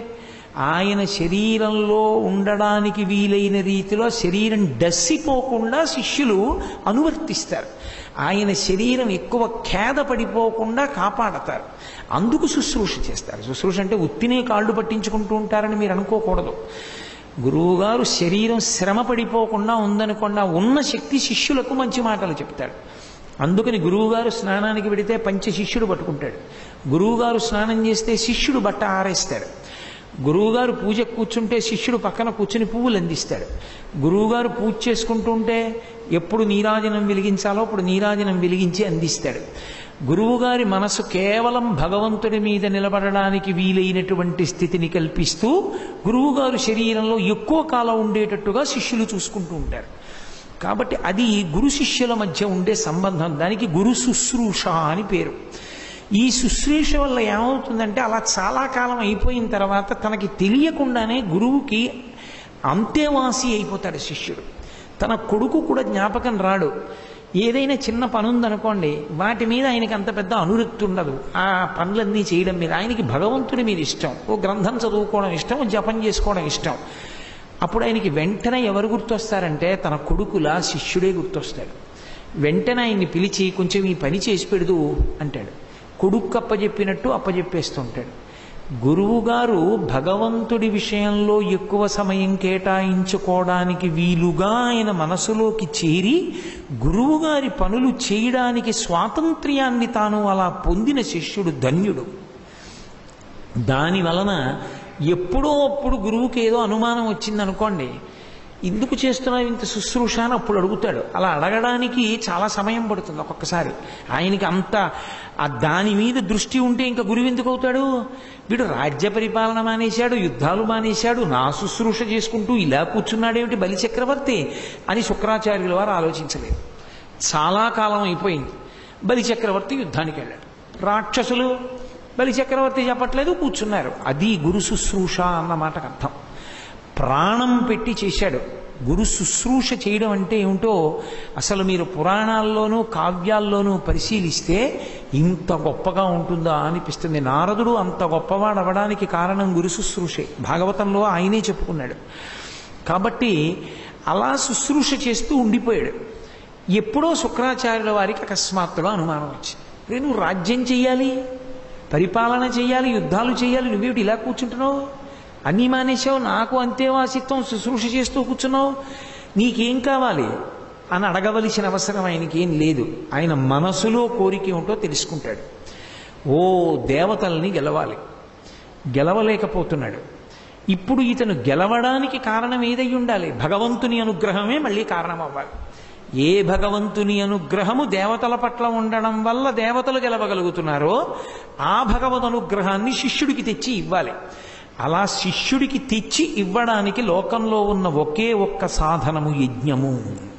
ఆయన శరీరంలో ఉండడానికి వీలైన రీతిలో శరీరం డస్సిపోకుండా శిష్యులు అనువర్తిస్తారు ఆయన శరీరం ఎక్కువ ఖేద పడిపోకుండా కాపాడతారు అందుకు శుశ్రూష చేస్తారు శుశ్రూష అంటే ఉత్తినే కాళ్ళు పట్టించుకుంటూ ఉంటారని మీరు అనుకోకూడదు గురువుగారు శరీరం శ్రమ పడిపోకుండా ఉందనకుండా ఉన్న శక్తి శిష్యులకు మంచి మాటలు చెప్తాడు అందుకని గురువుగారు స్నానానికి పెడితే పంచ శిష్యుడు పట్టుకుంటాడు గురువుగారు స్నానం చేస్తే శిష్యుడు బట్ట ఆరేస్తాడు గురువుగారు పూజ కూర్చుంటే శిష్యుడు పక్కన కూర్చుని పువ్వులు అందిస్తాడు గురువుగారు పూజ చేసుకుంటూ ఉంటే ఎప్పుడు నీరాజనం వెలిగించాలో అప్పుడు నీరాజనం వెలిగించి అందిస్తాడు గురువుగారి మనసు కేవలం భగవంతుడి మీద నిలబడడానికి వీలైనటువంటి స్థితిని కల్పిస్తూ గురువుగారు శరీరంలో ఎక్కువ కాలం ఉండేటట్టుగా శిష్యులు చూసుకుంటూ ఉంటారు కాబట్టి అది గురు శిష్యుల మధ్య ఉండే సంబంధం దానికి గురు శుశ్రూష అని పేరు ఈ శుశ్రూష వల్ల ఏమవుతుందంటే అలా చాలా కాలం అయిపోయిన తర్వాత తనకి తెలియకుండానే గురువుకి అంతేవాసి అయిపోతాడు శిష్యుడు తన కొడుకు కూడా జ్ఞాపకం రాడు ఏదైనా చిన్న పని ఉందనుకోండి వాటి మీద ఆయనకి అంత పెద్ద అనురక్తి ఉండదు ఆ పనులన్నీ చేయడం మీద ఆయనకి భగవంతుడి మీద ఇష్టం ఓ గ్రంథం చదువుకోవడం ఇష్టం ఓ జపం చేసుకోవడం ఇష్టం అప్పుడు ఆయనకి వెంటనే ఎవరు గుర్తొస్తారంటే తన కొడుకులా శిష్యుడే గుర్తొస్తాడు వెంటనే ఆయన్ని పిలిచి కొంచెం ఈ పని చేసి పెడదు అంటాడు కొడుకు అప్పజెప్పినట్టు అప్పజెప్పేస్తుంటాడు గురువుగారు భగవంతుడి విషయంలో ఎక్కువ సమయం కేటాయించుకోవడానికి వీలుగా ఆయన మనసులోకి చేరి గురువుగారి పనులు చేయడానికి స్వాతంత్ర్యాన్ని తాను అలా పొందిన శిష్యుడు ధన్యుడు దాని వలన ఎప్పుడో అప్పుడు గురువుకి ఏదో అనుమానం వచ్చిందనుకోండి ఎందుకు చేస్తున్నావు ఇంత శుశ్రూష అని అప్పుడు అడుగుతాడు అలా అడగడానికి చాలా సమయం పడుతుంది ఒక్కొక్కసారి ఆయనకి అంత ఆ దాని మీద దృష్టి ఉంటే ఇంకా గురువు ఎందుకు అవుతాడు వీడు రాజ్య పరిపాలన మానేశాడు యుద్ధాలు మానేశాడు నా శుశ్రూష చేసుకుంటూ ఇలా కూర్చున్నాడేమిటి బలి చక్రవర్తి అని శుక్రాచార్యుల వారు ఆలోచించలేదు చాలా కాలం అయిపోయింది బలి చక్రవర్తి యుద్ధానికి వెళ్ళాడు రాక్షసులు బలి చక్రవర్తి చెప్పట్లేదు కూర్చున్నారు అది గురు శుశ్రూష అన్న మాటకు అర్థం ప్రాణం పెట్టి చేశాడు గురు శుశ్రూష చేయడం అంటే ఏమిటో అసలు మీరు పురాణాల్లోనూ కావ్యాల్లోనూ పరిశీలిస్తే ఇంత గొప్పగా ఉంటుందా అనిపిస్తుంది నారదుడు అంత గొప్పవాడు అవడానికి కారణం గురు శుశ్రూషే భాగవతంలో ఆయనే చెప్పుకున్నాడు కాబట్టి అలా శుశ్రూష చేస్తూ ఉండిపోయాడు ఎప్పుడో శుక్రాచార్యుల వారికి అకస్మాత్తుగా అనుమానం వచ్చింది రే నువ్వు రాజ్యం చెయ్యాలి పరిపాలన చేయాలి యుద్ధాలు చేయాలి నువ్వేమిటి ఇలా కూర్చుంటున్నావు అన్నీ మానేశావు నాకు అంతేవాసిత్వం శుశ్రూష చేస్తూ కూర్చున్నావు నీకేం కావాలి అని అడగవలసిన అవసరం ఆయనకి ఏం లేదు ఆయన మనసులో కోరిక ఏమిటో తెలుసుకుంటాడు ఓ దేవతల్ని గెలవాలి గెలవలేకపోతున్నాడు ఇప్పుడు ఇతను గెలవడానికి కారణం ఏదై ఉండాలి భగవంతుని అనుగ్రహమే మళ్ళీ కారణం అవ్వాలి ఏ భగవంతుని అనుగ్రహము దేవతల పట్ల ఉండడం వల్ల దేవతలు గెలవగలుగుతున్నారో ఆ భగవద్ అనుగ్రహాన్ని శిష్యుడికి తెచ్చి ఇవ్వాలి అలా శిష్యుడికి తెచ్చి ఇవ్వడానికి లోకంలో ఉన్న ఒకే ఒక్క సాధనము యజ్ఞము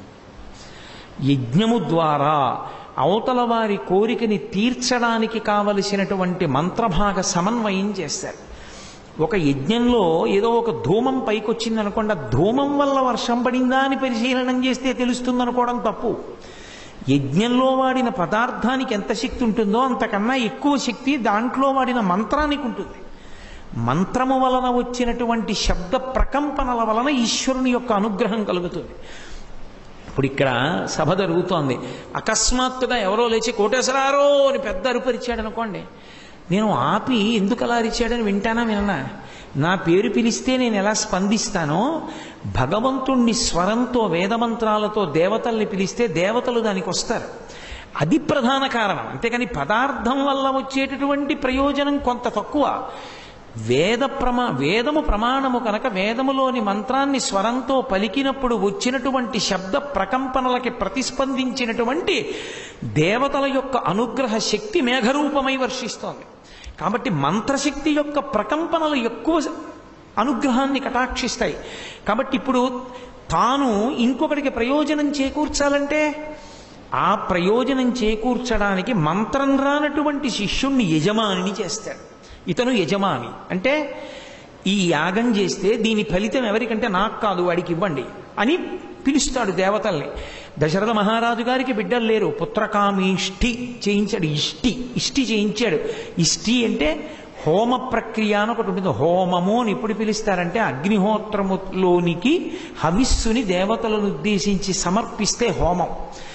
యజ్ఞము ద్వారా అవతల వారి కోరికని తీర్చడానికి కావలసినటువంటి మంత్రభాగ సమన్వయం చేస్తారు ఒక యజ్ఞంలో ఏదో ఒక ధూమం పైకొచ్చింది అనుకోండి ఆ ధూమం వల్ల వర్షం పడిందా అని పరిశీలనం చేస్తే తెలుస్తుంది అనుకోవడం తప్పు యజ్ఞంలో వాడిన పదార్థానికి ఎంత శక్తి ఉంటుందో అంతకన్నా ఎక్కువ శక్తి దాంట్లో వాడిన మంత్రానికి ఉంటుంది మంత్రము వలన వచ్చినటువంటి శబ్ద ప్రకంపనల వలన ఈశ్వరుని యొక్క అనుగ్రహం కలుగుతుంది ఇప్పుడు ఇక్కడ సభ జరుగుతోంది అకస్మాత్తుగా ఎవరో లేచి కోటేశ్వరారో అని పెద్ద అరుపరిచాడు అనుకోండి నేను ఆపి ఎందుకు అలా అరిచాడని వింటానా విననా నా పేరు పిలిస్తే నేను ఎలా స్పందిస్తానో భగవంతుణ్ణి స్వరంతో వేదమంత్రాలతో దేవతల్ని పిలిస్తే దేవతలు దానికి వస్తారు అది ప్రధాన కారణం అంతేకాని పదార్థం వల్ల వచ్చేటటువంటి ప్రయోజనం కొంత తక్కువ వేద ప్రమా వేదము ప్రమాణము కనుక వేదములోని మంత్రాన్ని స్వరంతో పలికినప్పుడు వచ్చినటువంటి శబ్ద ప్రకంపనలకి ప్రతిస్పందించినటువంటి దేవతల యొక్క అనుగ్రహ శక్తి మేఘరూపమై వర్షిస్తోంది కాబట్టి మంత్రశక్తి యొక్క ప్రకంపనలు ఎక్కువ అనుగ్రహాన్ని కటాక్షిస్తాయి కాబట్టి ఇప్పుడు తాను ఇంకొకటికి ప్రయోజనం చేకూర్చాలంటే ఆ ప్రయోజనం చేకూర్చడానికి మంత్రం రానటువంటి శిష్యుణ్ణి యజమానిని చేస్తాడు ఇతను యజమాని అంటే ఈ యాగం చేస్తే దీని ఫలితం ఎవరికంటే నాకు కాదు వాడికి ఇవ్వండి అని పిలుస్తాడు దేవతల్ని దశరథ మహారాజు గారికి బిడ్డలు లేరు పుత్రకామీష్టి చేయించాడు ఇష్టి ఇష్టి చేయించాడు ఇష్టి అంటే హోమ ప్రక్రియ అని ఒకటి ఉంటుంది హోమము అని ఎప్పుడు పిలుస్తారంటే అగ్నిహోత్రములోనికి హవిస్సుని దేవతలను ఉద్దేశించి సమర్పిస్తే హోమం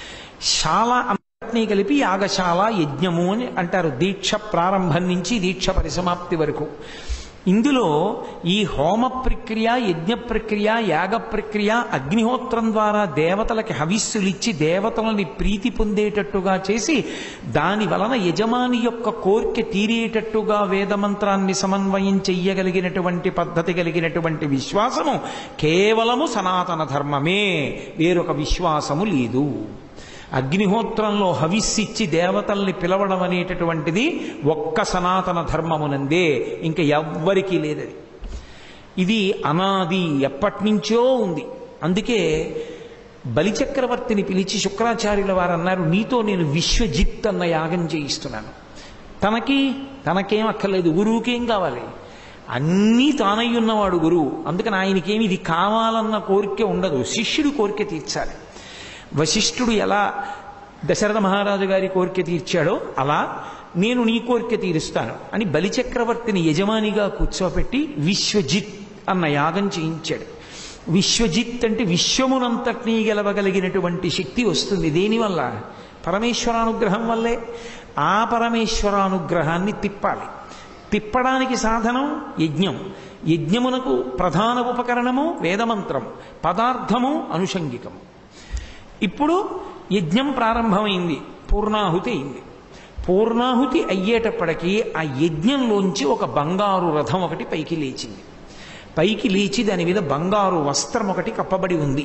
శాల అంతటినీ కలిపి యాగశాల యజ్ఞము అని అంటారు దీక్ష ప్రారంభం నుంచి దీక్ష పరిసమాప్తి వరకు ఇందులో ఈ హోమ ప్రక్రియ యజ్ఞ ప్రక్రియ యాగ ప్రక్రియ అగ్నిహోత్రం ద్వారా దేవతలకి హవిస్సులిచ్చి దేవతలని ప్రీతి పొందేటట్టుగా చేసి దాని వలన యజమాని యొక్క కోరిక తీరేటట్టుగా వేదమంత్రాన్ని సమన్వయం చెయ్యగలిగినటువంటి పద్ధతి కలిగినటువంటి విశ్వాసము కేవలము సనాతన ధర్మమే వేరొక విశ్వాసము లేదు అగ్నిహోత్రంలో హవిస్సిచ్చి దేవతల్ని పిలవడం అనేటటువంటిది ఒక్క సనాతన ధర్మమునందే ఇంకా ఎవ్వరికీ లేదది ఇది అనాది ఎప్పటి నుంచో ఉంది అందుకే బలిచక్రవర్తిని పిలిచి శుక్రాచార్యుల వారు అన్నారు నీతో నేను విశ్వజిత్ అన్న యాగం చేయిస్తున్నాను తనకి తనకేం అక్కర్లేదు గురువుకేం కావాలి అన్నీ తానై ఉన్నవాడు గురువు అందుకని ఆయనకేమి ఇది కావాలన్న కోరిక ఉండదు శిష్యుడు కోరిక తీర్చాలి వశిష్ఠుడు ఎలా దశరథ మహారాజు గారి కోరిక తీర్చాడో అలా నేను నీ కోరిక తీరుస్తాను అని బలిచక్రవర్తిని యజమానిగా కూర్చోపెట్టి విశ్వజిత్ అన్న యాగం చేయించాడు విశ్వజిత్ అంటే విశ్వమునంతటినీ గెలవగలిగినటువంటి శక్తి వస్తుంది దేనివల్ల పరమేశ్వరానుగ్రహం వల్లే ఆ పరమేశ్వరానుగ్రహాన్ని తిప్పాలి తిప్పడానికి సాధనం యజ్ఞం యజ్ఞమునకు ప్రధాన ఉపకరణము వేదమంత్రం పదార్థము అనుషంగికము ఇప్పుడు యజ్ఞం ప్రారంభమైంది పూర్ణాహుతి అయింది పూర్ణాహుతి అయ్యేటప్పటికీ ఆ యజ్ఞంలోంచి ఒక బంగారు రథం ఒకటి పైకి లేచింది పైకి లేచి దాని మీద బంగారు వస్త్రం ఒకటి కప్పబడి ఉంది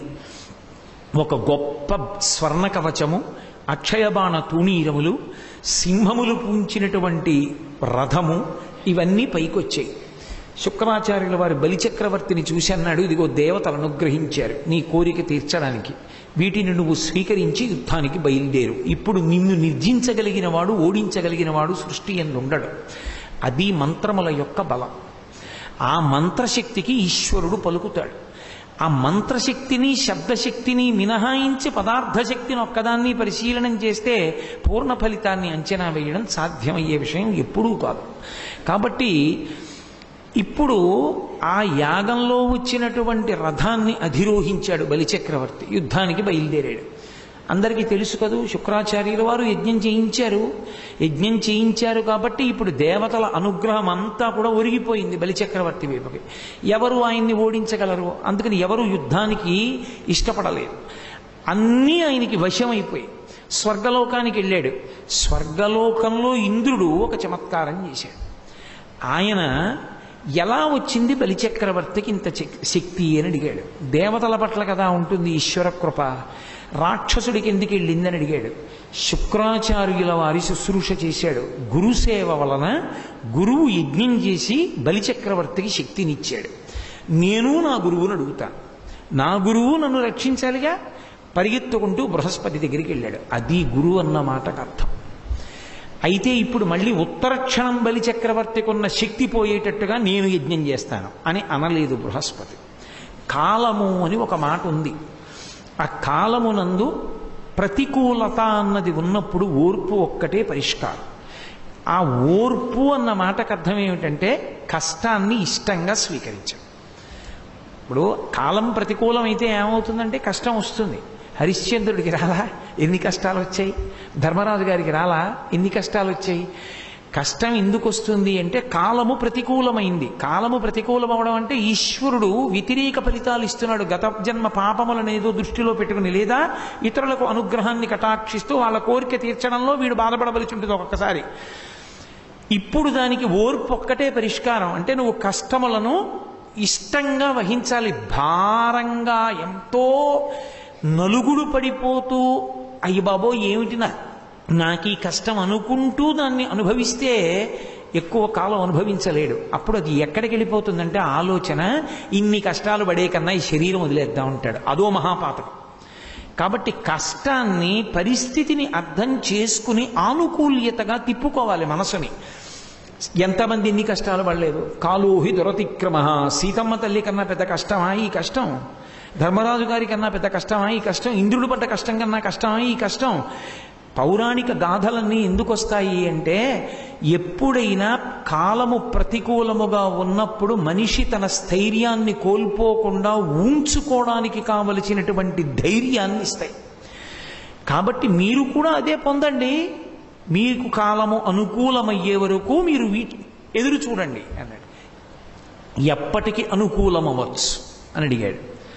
ఒక గొప్ప స్వర్ణ కవచము అక్షయబాణ తూణీరములు సింహములు పూంచినటువంటి రథము ఇవన్నీ పైకొచ్చాయి శుక్రాచార్యుల వారి బలిచక్రవర్తిని చూసి అన్నాడు ఇదిగో దేవతలు అనుగ్రహించారు నీ కోరిక తీర్చడానికి వీటిని నువ్వు స్వీకరించి యుద్ధానికి బయలుదేరు ఇప్పుడు నిన్ను నిర్జించగలిగిన వాడు ఓడించగలిగిన వాడు సృష్టి ఉండడు అది మంత్రముల యొక్క బలం ఆ మంత్రశక్తికి ఈశ్వరుడు పలుకుతాడు ఆ మంత్రశక్తిని శబ్దశక్తిని మినహాయించి పదార్థ శక్తిని ఒక్కదాన్ని పరిశీలనం చేస్తే పూర్ణ ఫలితాన్ని అంచనా వేయడం సాధ్యమయ్యే విషయం ఎప్పుడూ కాదు కాబట్టి ఇప్పుడు ఆ యాగంలో వచ్చినటువంటి రథాన్ని అధిరోహించాడు బలిచక్రవర్తి యుద్ధానికి బయలుదేరాడు అందరికీ తెలుసు కదూ శుక్రాచార్యుల వారు యజ్ఞం చేయించారు యజ్ఞం చేయించారు కాబట్టి ఇప్పుడు దేవతల అనుగ్రహం అంతా కూడా ఒరిగిపోయింది బలిచక్రవర్తి వైపుకి ఎవరు ఆయన్ని ఓడించగలరు అందుకని ఎవరు యుద్ధానికి ఇష్టపడలేదు అన్నీ ఆయనకి వశమైపోయి స్వర్గలోకానికి వెళ్ళాడు స్వర్గలోకంలో ఇంద్రుడు ఒక చమత్కారం చేశాడు ఆయన ఎలా వచ్చింది బలిచక్రవర్తికి ఇంత శక్- శక్తి అని అడిగాడు దేవతల పట్ల కదా ఉంటుంది ఈశ్వర కృప రాక్షసుడికి ఎందుకు వెళ్ళిందని అడిగాడు శుక్రాచార్యుల వారి శుశ్రూష చేశాడు గురుసేవ వలన గురువు యజ్ఞం చేసి బలిచక్రవర్తికి శక్తినిచ్చాడు నేను నా గురువుని అడుగుతాను నా గురువు నన్ను రక్షించాలిగా పరిగెత్తుకుంటూ బృహస్పతి దగ్గరికి వెళ్ళాడు అది గురువు అన్న మాటకు అర్థం అయితే ఇప్పుడు మళ్ళీ ఉత్తరక్షణం బలి చక్రవర్తికి ఉన్న శక్తి పోయేటట్టుగా నేను యజ్ఞం చేస్తాను అని అనలేదు బృహస్పతి కాలము అని ఒక మాట ఉంది ఆ కాలమునందు ప్రతికూలత అన్నది ఉన్నప్పుడు ఓర్పు ఒక్కటే పరిష్కారం ఆ ఓర్పు అన్న మాటకు అర్థం ఏమిటంటే కష్టాన్ని ఇష్టంగా స్వీకరించడం ఇప్పుడు కాలం ప్రతికూలమైతే ఏమవుతుందంటే కష్టం వస్తుంది హరిశ్చంద్రుడికి రాలా ఎన్ని కష్టాలు వచ్చాయి ధర్మరాజు గారికి రాలా ఎన్ని కష్టాలు వచ్చాయి కష్టం ఎందుకు వస్తుంది అంటే కాలము ప్రతికూలమైంది కాలము ప్రతికూలమవడం అంటే ఈశ్వరుడు వ్యతిరేక ఫలితాలు ఇస్తున్నాడు గత జన్మ పాపములను ఏదో దృష్టిలో పెట్టుకుని లేదా ఇతరులకు అనుగ్రహాన్ని కటాక్షిస్తూ వాళ్ళ కోరిక తీర్చడంలో వీడు బాధపడవలసి ఉంటుంది ఒక్కొక్కసారి ఇప్పుడు దానికి ఓర్పు ఒక్కటే పరిష్కారం అంటే నువ్వు కష్టములను ఇష్టంగా వహించాలి భారంగా ఎంతో నలుగుడు పడిపోతూ అయ్యి బాబో ఏమిటి నా నాకు ఈ కష్టం అనుకుంటూ దాన్ని అనుభవిస్తే ఎక్కువ కాలం అనుభవించలేడు అప్పుడు అది ఎక్కడికి వెళ్ళిపోతుందంటే ఆలోచన ఇన్ని కష్టాలు పడే కన్నా ఈ శరీరం వదిలేద్దాం ఉంటాడు అదో మహాపాతకం కాబట్టి కష్టాన్ని పరిస్థితిని అర్థం చేసుకుని ఆనుకూల్యతగా తిప్పుకోవాలి మనసుని ఎంతమంది ఎన్ని కష్టాలు పడలేదు కాలోహి దురతిక్రమ సీతమ్మ తల్లి కన్నా పెద్ద కష్టమా ఈ కష్టం ధర్మరాజు గారి కన్నా పెద్ద కష్టమా ఈ కష్టం ఇంద్రుడు పడ్డ కష్టం కన్నా కష్టమా ఈ కష్టం పౌరాణిక గాథలన్నీ ఎందుకు వస్తాయి అంటే ఎప్పుడైనా కాలము ప్రతికూలముగా ఉన్నప్పుడు మనిషి తన స్థైర్యాన్ని కోల్పోకుండా ఉంచుకోవడానికి కావలసినటువంటి ధైర్యాన్ని ఇస్తాయి కాబట్టి మీరు కూడా అదే పొందండి మీకు కాలము అనుకూలమయ్యే వరకు మీరు వీటి ఎదురు చూడండి అన్నాడు ఎప్పటికి అనుకూలమవ్వచ్చు అని అడిగాడు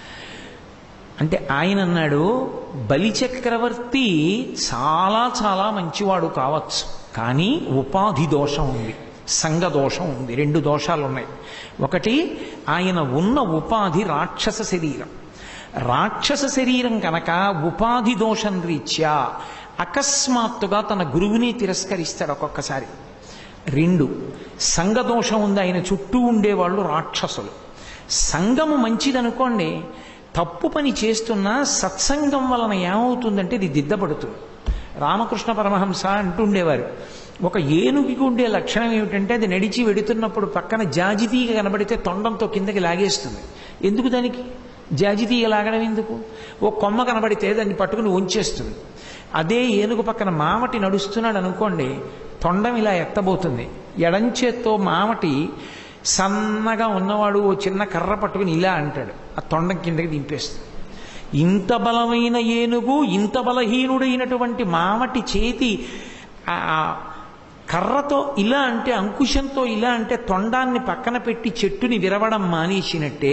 అంటే ఆయన అన్నాడు బలిచక్రవర్తి చాలా చాలా మంచివాడు కావచ్చు కానీ ఉపాధి దోషం ఉంది సంఘ దోషం ఉంది రెండు దోషాలు ఉన్నాయి ఒకటి ఆయన ఉన్న ఉపాధి రాక్షస శరీరం రాక్షస శరీరం కనుక ఉపాధి దోషం రీత్యా అకస్మాత్తుగా తన గురువుని తిరస్కరిస్తాడు ఒక్కొక్కసారి రెండు సంఘ దోషం ఉంది ఆయన చుట్టూ ఉండేవాళ్ళు రాక్షసులు సంఘము మంచిదనుకోండి తప్పు పని చేస్తున్నా సత్సంగం వలన ఏమవుతుందంటే ఇది దిద్దపడుతుంది రామకృష్ణ పరమహంస అంటుండేవారు ఒక ఏనుగుకి ఉండే లక్షణం ఏమిటంటే అది నడిచి వెడుతున్నప్పుడు పక్కన జాజితీగ కనబడితే తొండంతో కిందకి లాగేస్తుంది ఎందుకు దానికి జాజితీగ లాగడం ఎందుకు ఓ కొమ్మ కనబడితే దాన్ని పట్టుకుని ఉంచేస్తుంది అదే ఏనుగు పక్కన మామటి నడుస్తున్నాడు అనుకోండి తొండం ఇలా ఎత్తబోతుంది ఎడంచేత్తో మామటి సన్నగా ఉన్నవాడు ఓ చిన్న కర్ర పట్టుకుని ఇలా అంటాడు ఆ తొండం కిందకి దింపేస్తుంది ఇంత బలమైన ఏనుగు ఇంత బలహీనుడైనటువంటి మామటి చేతి ఆ కర్రతో ఇలా అంటే అంకుశంతో ఇలా అంటే తొండాన్ని పక్కన పెట్టి చెట్టుని విరవడం మానేసినట్టే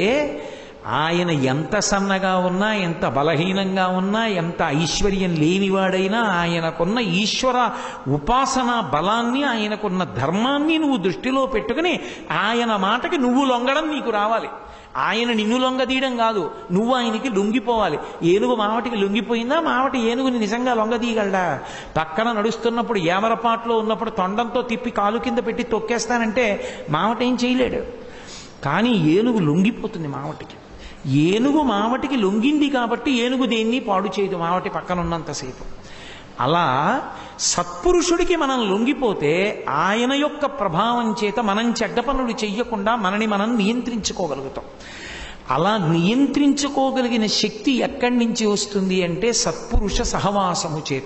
ఆయన ఎంత సన్నగా ఉన్నా ఎంత బలహీనంగా ఉన్నా ఎంత ఐశ్వర్యం లేనివాడైనా ఆయనకున్న ఈశ్వర ఉపాసన బలాన్ని ఆయనకున్న ధర్మాన్ని నువ్వు దృష్టిలో పెట్టుకుని ఆయన మాటకి నువ్వు లొంగడం నీకు రావాలి ఆయన నిన్ను లొంగదీయడం కాదు నువ్వు ఆయనకి లొంగిపోవాలి ఏనుగు మావటికి లొంగిపోయిందా మావటి ఏనుగుని నిజంగా లొంగదీయగలడా పక్కన నడుస్తున్నప్పుడు ఏమరపాట్లో ఉన్నప్పుడు తొండంతో తిప్పి కాలు కింద పెట్టి తొక్కేస్తానంటే మావట ఏం చేయలేడు కానీ ఏనుగు లొంగిపోతుంది మావటికి ఏనుగు మావటికి లొంగింది కాబట్టి ఏనుగు దేన్ని పాడు చేయదు మావటి పక్కన ఉన్నంతసేపు అలా సత్పురుషుడికి మనం లొంగిపోతే ఆయన యొక్క ప్రభావం చేత మనం చెడ్డ పనులు చెయ్యకుండా మనని మనం నియంత్రించుకోగలుగుతాం అలా నియంత్రించుకోగలిగిన శక్తి ఎక్కడి నుంచి వస్తుంది అంటే సత్పురుష సహవాసము చేత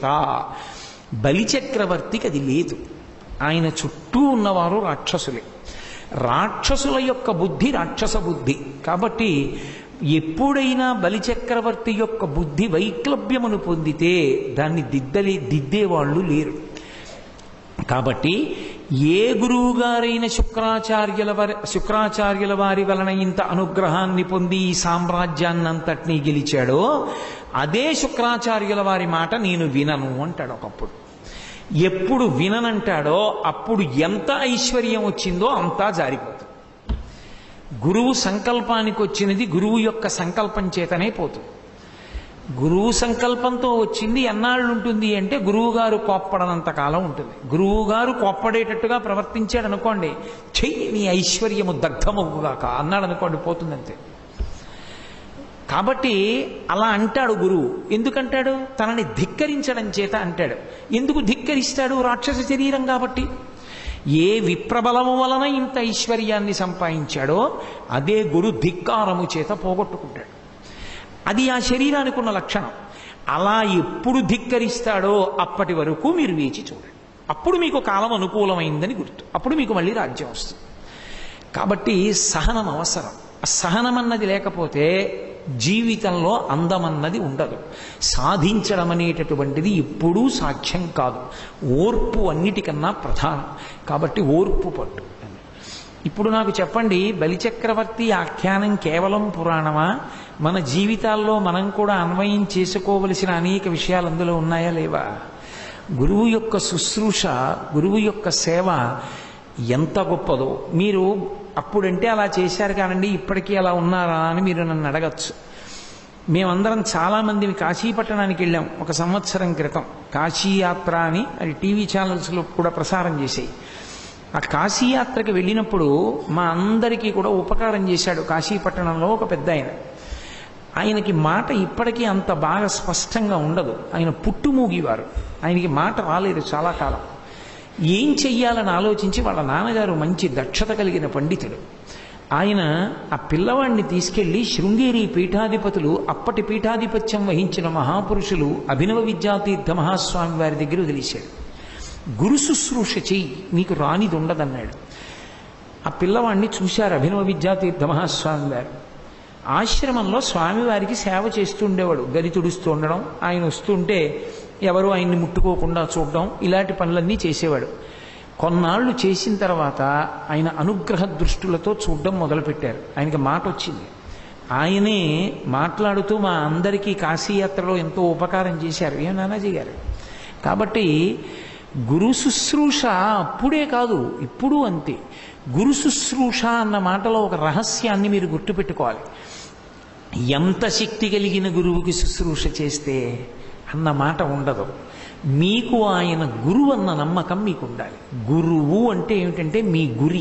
బలిచక్రవర్తికి అది లేదు ఆయన చుట్టూ ఉన్నవారు రాక్షసులే రాక్షసుల యొక్క బుద్ధి రాక్షస బుద్ధి కాబట్టి ఎప్పుడైనా బలిచక్రవర్తి యొక్క బుద్ధి వైక్లభ్యమును పొందితే దాన్ని దిద్దలే దిద్దేవాళ్ళు లేరు కాబట్టి ఏ గురువుగారైన శుక్రాచార్యుల వారి శుక్రాచార్యుల వారి వలన ఇంత అనుగ్రహాన్ని పొంది ఈ సామ్రాజ్యాన్నంతటినీ గెలిచాడో అదే శుక్రాచార్యుల వారి మాట నేను వినను అంటాడు ఒకప్పుడు ఎప్పుడు విననంటాడో అప్పుడు ఎంత ఐశ్వర్యం వచ్చిందో అంతా జారిపోతుంది గురువు సంకల్పానికి వచ్చినది గురువు యొక్క సంకల్పం చేతనే పోతుంది గురువు సంకల్పంతో వచ్చింది ఎన్నాళ్ళు ఉంటుంది అంటే గురువు గారు కోప్పడనంత కాలం ఉంటుంది గురువు గారు కోప్పడేటట్టుగా ప్రవర్తించాడు అనుకోండి చెయ్యి నీ ఐశ్వర్యము దగ్ధమవుగాక అన్నాడు అనుకోండి పోతుందంతే కాబట్టి అలా అంటాడు గురువు ఎందుకంటాడు తనని ధిక్కరించడం చేత అంటాడు ఎందుకు ధిక్కరిస్తాడు రాక్షస శరీరం కాబట్టి ఏ విప్రబలము వలన ఇంత ఐశ్వర్యాన్ని సంపాదించాడో అదే గురు ధిక్కారము చేత పోగొట్టుకుంటాడు అది ఆ శరీరానికి ఉన్న లక్షణం అలా ఎప్పుడు ధిక్కరిస్తాడో అప్పటి వరకు మీరు వేచి చూడండి అప్పుడు మీకు కాలం అనుకూలమైందని గుర్తు అప్పుడు మీకు మళ్ళీ రాజ్యం వస్తుంది కాబట్టి సహనం అవసరం ఆ సహనం అన్నది లేకపోతే జీవితంలో అందమన్నది ఉండదు సాధించడం అనేటటువంటిది ఎప్పుడూ సాధ్యం కాదు ఓర్పు అన్నిటికన్నా ప్రధానం కాబట్టి ఓర్పు పట్టు ఇప్పుడు నాకు చెప్పండి బలిచక్రవర్తి ఆఖ్యానం కేవలం పురాణమా మన జీవితాల్లో మనం కూడా అన్వయం చేసుకోవలసిన అనేక విషయాలు అందులో ఉన్నాయా లేవా గురువు యొక్క శుశ్రూష గురువు యొక్క సేవ ఎంత గొప్పదో మీరు అప్పుడంటే అలా చేశారు కానండి ఇప్పటికీ అలా ఉన్నారా అని మీరు నన్ను అడగచ్చు మేమందరం చాలామంది కాశీపట్టణానికి వెళ్ళాం ఒక సంవత్సరం క్రితం కాశీయాత్ర అని అది టీవీ ఛానల్స్లో కూడా ప్రసారం చేసాయి ఆ కాశీయాత్రకి వెళ్ళినప్పుడు మా అందరికీ కూడా ఉపకారం చేశాడు కాశీపట్టణంలో ఒక పెద్ద ఆయన ఆయనకి మాట ఇప్పటికీ అంత బాగా స్పష్టంగా ఉండదు ఆయన పుట్టుమూగివారు ఆయనకి మాట రాలేదు చాలా కాలం ఏం చెయ్యాలని ఆలోచించి వాళ్ళ నాన్నగారు మంచి దక్షత కలిగిన పండితుడు ఆయన ఆ పిల్లవాడిని తీసుకెళ్లి శృంగేరి పీఠాధిపతులు అప్పటి పీఠాధిపత్యం వహించిన మహాపురుషులు అభినవ విద్యాతీర్థ మహాస్వామి వారి దగ్గర వదిలేశాడు గురు శుశ్రూష చెయ్యి నీకు రానిది ఉండదన్నాడు ఆ పిల్లవాడిని చూశారు అభినవ విద్యాతీర్థ మహాస్వామి వారు ఆశ్రమంలో స్వామివారికి సేవ చేస్తూ ఉండేవాడు గది తుడుస్తూ ఉండడం ఆయన వస్తుంటే ఎవరు ఆయన్ని ముట్టుకోకుండా చూడడం ఇలాంటి పనులన్నీ చేసేవాడు కొన్నాళ్ళు చేసిన తర్వాత ఆయన అనుగ్రహ దృష్టులతో చూడడం మొదలుపెట్టారు ఆయనకి మాట వచ్చింది ఆయనే మాట్లాడుతూ మా అందరికీ కాశీయాత్రలో ఎంతో ఉపకారం చేశారు ఏ నానాజీ గారు కాబట్టి గురు శుశ్రూష అప్పుడే కాదు ఇప్పుడు అంతే గురు శుశ్రూష అన్న మాటలో ఒక రహస్యాన్ని మీరు గుర్తుపెట్టుకోవాలి ఎంత శక్తి కలిగిన గురువుకి శుశ్రూష చేస్తే అన్న మాట ఉండదు మీకు ఆయన గురువు అన్న నమ్మకం మీకు ఉండాలి గురువు అంటే ఏమిటంటే మీ గురి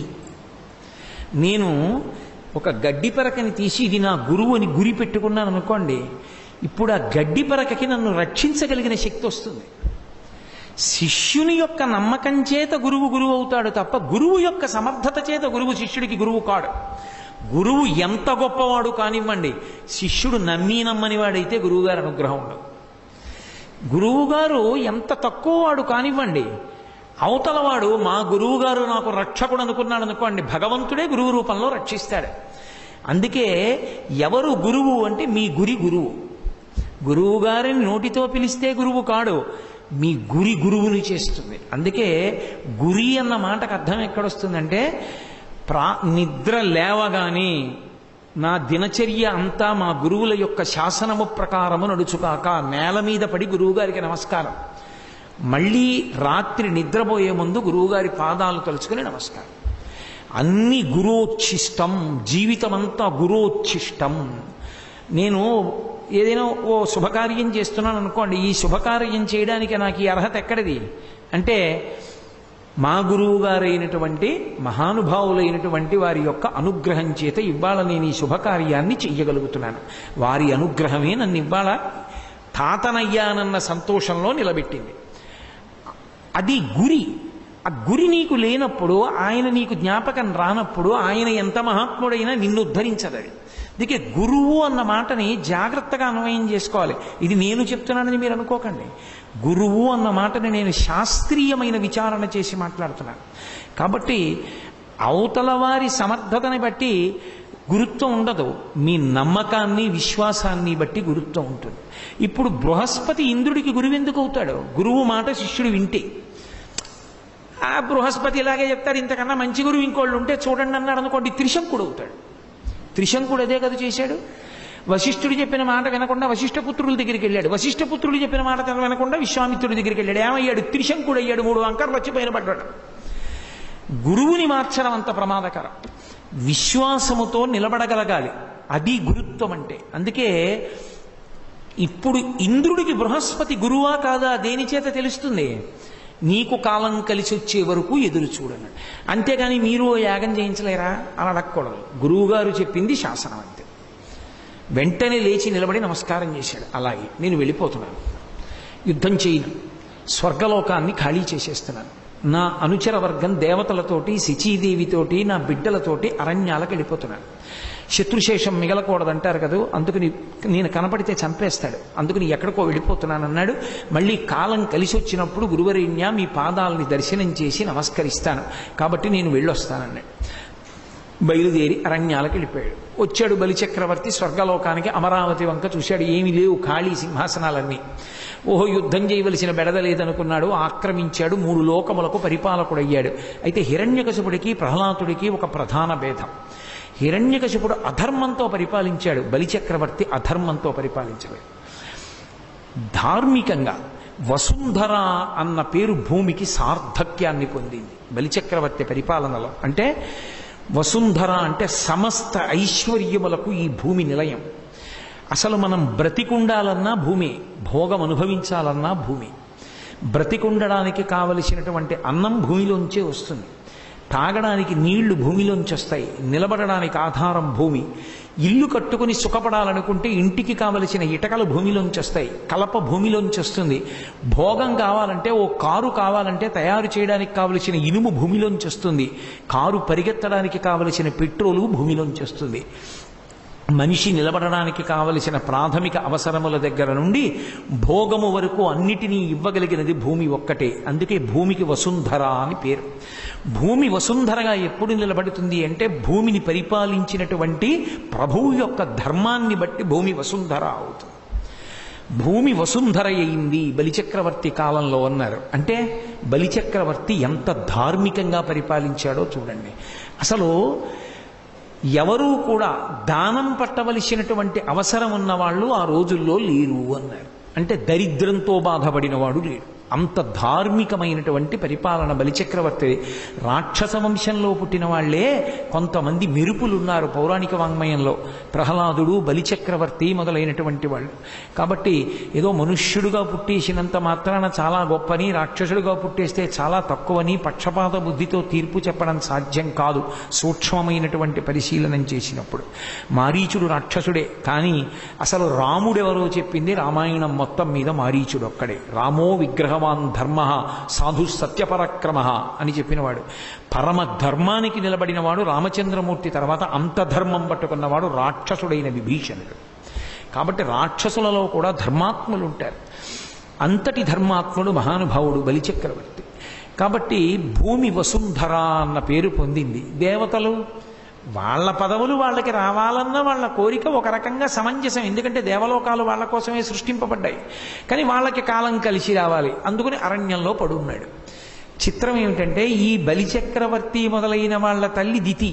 నేను ఒక గడ్డి పరకని తీసి ఇది నా గురువు అని గురి పెట్టుకున్నాను అనుకోండి ఇప్పుడు ఆ గడ్డి పరకకి నన్ను రక్షించగలిగిన శక్తి వస్తుంది శిష్యుని యొక్క నమ్మకం చేత గురువు గురువు అవుతాడు తప్ప గురువు యొక్క సమర్థత చేత గురువు శిష్యుడికి గురువు కాడు గురువు ఎంత గొప్పవాడు కానివ్వండి శిష్యుడు నమ్మి నమ్మని వాడైతే గురువుగారు అనుగ్రహం ఉండదు గురువుగారు ఎంత తక్కువ వాడు కానివ్వండి అవతలవాడు మా గురువుగారు నాకు రక్షకుడు అనుకున్నాడు అనుకోండి భగవంతుడే గురువు రూపంలో రక్షిస్తాడు అందుకే ఎవరు గురువు అంటే మీ గురి గురువు గురువు గారిని నోటితో పిలిస్తే గురువు కాడు మీ గురి గురువుని చేస్తుంది అందుకే గురి అన్న మాటకు అర్థం ఎక్కడొస్తుందంటే ప్రా నిద్ర లేవగానే నా దినచర్య అంతా మా గురువుల యొక్క శాసనము ప్రకారము నడుచుకాక నేల మీద పడి గురువుగారికి నమస్కారం మళ్ళీ రాత్రి నిద్రపోయే ముందు గురువుగారి పాదాలు తలుచుకుని నమస్కారం అన్ని గురోచ్ఛిష్టం జీవితమంతా గురోచ్ఛిష్టం నేను ఏదైనా ఓ శుభకార్యం చేస్తున్నాను అనుకోండి ఈ శుభకార్యం చేయడానికి నాకు ఈ అర్హత ఎక్కడిది అంటే మా గురువు గారైనటువంటి మహానుభావులైనటువంటి వారి యొక్క అనుగ్రహం చేత ఇవాళ నేను ఈ శుభకార్యాన్ని చెయ్యగలుగుతున్నాను వారి అనుగ్రహమే నన్ను ఇవాళ తాతనయ్యానన్న సంతోషంలో నిలబెట్టింది అది గురి ఆ గురి నీకు లేనప్పుడు ఆయన నీకు జ్ఞాపకం రానప్పుడు ఆయన ఎంత మహాత్ముడైనా నిన్ను ఉద్ధరించదు అది అందుకే గురువు అన్న మాటని జాగ్రత్తగా అన్వయం చేసుకోవాలి ఇది నేను చెప్తున్నానని మీరు అనుకోకండి గురువు అన్న మాటని నేను శాస్త్రీయమైన విచారణ చేసి మాట్లాడుతున్నాను కాబట్టి అవతల వారి సమర్థతని బట్టి గురుత్వం ఉండదు మీ నమ్మకాన్ని విశ్వాసాన్ని బట్టి గురుత్వం ఉంటుంది ఇప్పుడు బృహస్పతి ఇంద్రుడికి గురువు ఎందుకు అవుతాడు గురువు మాట శిష్యుడు వింటే ఆ బృహస్పతి ఇలాగే చెప్తాడు ఇంతకన్నా మంచి గురువు ఇంకోళ్ళు ఉంటే చూడండి అన్నాడు అనుకోండి త్రిశంకుడు అవుతాడు త్రిశంకుడు అదే కదా చేశాడు వశిష్ఠుడు చెప్పిన మాట వినకుండా వశిష్ఠపుత్రుల దగ్గరికి వెళ్ళాడు వశిష్ఠపుత్రుడు చెప్పిన మాట వినకుండా విశ్వామిత్రుడి దగ్గరికి వెళ్ళాడు ఏమయ్యాడు త్రిశంకుడు అయ్యాడు మూడు అంకర్లు వచ్చి పైన పడ్డాడు గురువుని మార్చడం అంత ప్రమాదకరం విశ్వాసముతో నిలబడగలగాలి అది గురుత్వం అంటే అందుకే ఇప్పుడు ఇంద్రుడికి బృహస్పతి గురువా కాదా దేని చేత తెలుస్తుంది నీకు కాలం కలిసి వచ్చే వరకు ఎదురు చూడను అంతేగాని మీరు ఓ యాగం చేయించలేరా అని అడగకూడదు గురువుగారు చెప్పింది శాసనం అంతే వెంటనే లేచి నిలబడి నమస్కారం చేశాడు అలాగే నేను వెళ్ళిపోతున్నాను యుద్ధం చేయను స్వర్గలోకాన్ని ఖాళీ చేసేస్తున్నాను నా అనుచర వర్గం దేవతలతోటి శచీదేవితోటి నా బిడ్డలతోటి అరణ్యాలకు వెళ్ళిపోతున్నాను శత్రుశేషం మిగలకూడదంటారు కదా అందుకని నేను కనపడితే చంపేస్తాడు అందుకని ఎక్కడికో వెళ్ళిపోతున్నాను అన్నాడు మళ్ళీ కాలం కలిసి వచ్చినప్పుడు గురువరేణ్య మీ పాదాలని దర్శనం చేసి నమస్కరిస్తాను కాబట్టి నేను వెళ్ళొస్తానన్నాడు బయలుదేరి అరణ్యాలకు వెళ్ళిపోయాడు వచ్చాడు బలిచక్రవర్తి స్వర్గలోకానికి అమరావతి వంక చూశాడు ఏమీ లేవు ఖాళీ సింహాసనాలన్నీ ఓహో యుద్ధం చేయవలసిన బెడద లేదనుకున్నాడు ఆక్రమించాడు మూడు లోకములకు పరిపాలకుడయ్యాడు అయితే హిరణ్యకశపుడికి ప్రహ్లాదుడికి ఒక ప్రధాన భేదం హిరణ్యకశపుడు అధర్మంతో పరిపాలించాడు బలిచక్రవర్తి అధర్మంతో పరిపాలించాడు ధార్మికంగా వసుంధర అన్న పేరు భూమికి సార్థక్యాన్ని పొందింది బలిచక్రవర్తి పరిపాలనలో అంటే వసుంధర అంటే సమస్త ఐశ్వర్యములకు ఈ భూమి నిలయం అసలు మనం బ్రతికుండాలన్నా భూమి భోగం అనుభవించాలన్నా భూమి బ్రతికుండడానికి కావలసినటువంటి అన్నం భూమిలోంచే వస్తుంది తాగడానికి నీళ్లు భూమిలోంచి వస్తాయి నిలబడడానికి ఆధారం భూమి ఇల్లు కట్టుకుని సుఖపడాలనుకుంటే ఇంటికి కావలసిన ఇటకలు భూమిలోంచి వస్తాయి కలప భూమిలోంచి వస్తుంది భోగం కావాలంటే ఓ కారు కావాలంటే తయారు చేయడానికి కావలసిన ఇనుము భూమిలోంచి వస్తుంది కారు పరిగెత్తడానికి కావలసిన పెట్రోలు భూమిలోంచి వస్తుంది మనిషి నిలబడడానికి కావలసిన ప్రాథమిక అవసరముల దగ్గర నుండి భోగము వరకు అన్నిటినీ ఇవ్వగలిగినది భూమి ఒక్కటే అందుకే భూమికి వసుంధర అని పేరు భూమి వసుంధరగా ఎప్పుడు నిలబడుతుంది అంటే భూమిని పరిపాలించినటువంటి ప్రభువు యొక్క ధర్మాన్ని బట్టి భూమి వసుంధర అవుతుంది భూమి వసుంధర అయింది బలిచక్రవర్తి కాలంలో అన్నారు అంటే బలిచక్రవర్తి ఎంత ధార్మికంగా పరిపాలించాడో చూడండి అసలు ఎవరూ కూడా దానం పట్టవలసినటువంటి అవసరం ఉన్నవాళ్ళు ఆ రోజుల్లో లేరు అన్నారు అంటే దరిద్రంతో బాధపడిన వాడు లేడు అంత ధార్మికమైనటువంటి పరిపాలన బలిచక్రవర్తి రాక్షస వంశంలో పుట్టిన వాళ్లే కొంతమంది మెరుపులు ఉన్నారు పౌరాణిక వాంగ్మయంలో ప్రహ్లాదుడు బలిచక్రవర్తి మొదలైనటువంటి వాళ్ళు కాబట్టి ఏదో మనుష్యుడుగా పుట్టేసినంత మాత్రాన చాలా గొప్పని రాక్షసుడుగా పుట్టేస్తే చాలా తక్కువని పక్షపాత బుద్ధితో తీర్పు చెప్పడం సాధ్యం కాదు సూక్ష్మమైనటువంటి పరిశీలనం చేసినప్పుడు మారీచుడు రాక్షసుడే కానీ అసలు రాముడెవరో చెప్పింది రామాయణం మొత్తం మీద మారీచుడు ఒక్కడే రామో విగ్రహవాన్ ధర్మ సాధు సత్యపరక్రమ అని చెప్పినవాడు పరమ ధర్మానికి నిలబడినవాడు రామచంద్రమూర్తి తర్వాత అంత ధర్మం పట్టుకున్నవాడు రాక్షసుడైన విభీషణుడు కాబట్టి రాక్షసులలో కూడా ధర్మాత్ములు ఉంటారు అంతటి ధర్మాత్ముడు మహానుభావుడు బలిచక్రవర్తి కాబట్టి భూమి వసుంధర అన్న పేరు పొందింది దేవతలు వాళ్ళ పదవులు వాళ్ళకి రావాలన్న వాళ్ళ కోరిక ఒక రకంగా సమంజసం ఎందుకంటే దేవలోకాలు వాళ్ళ కోసమే సృష్టింపబడ్డాయి కానీ వాళ్ళకి కాలం కలిసి రావాలి అందుకని అరణ్యంలో పడున్నాడు చిత్రం ఏమిటంటే ఈ బలిచక్రవర్తి మొదలైన వాళ్ళ తల్లి దితి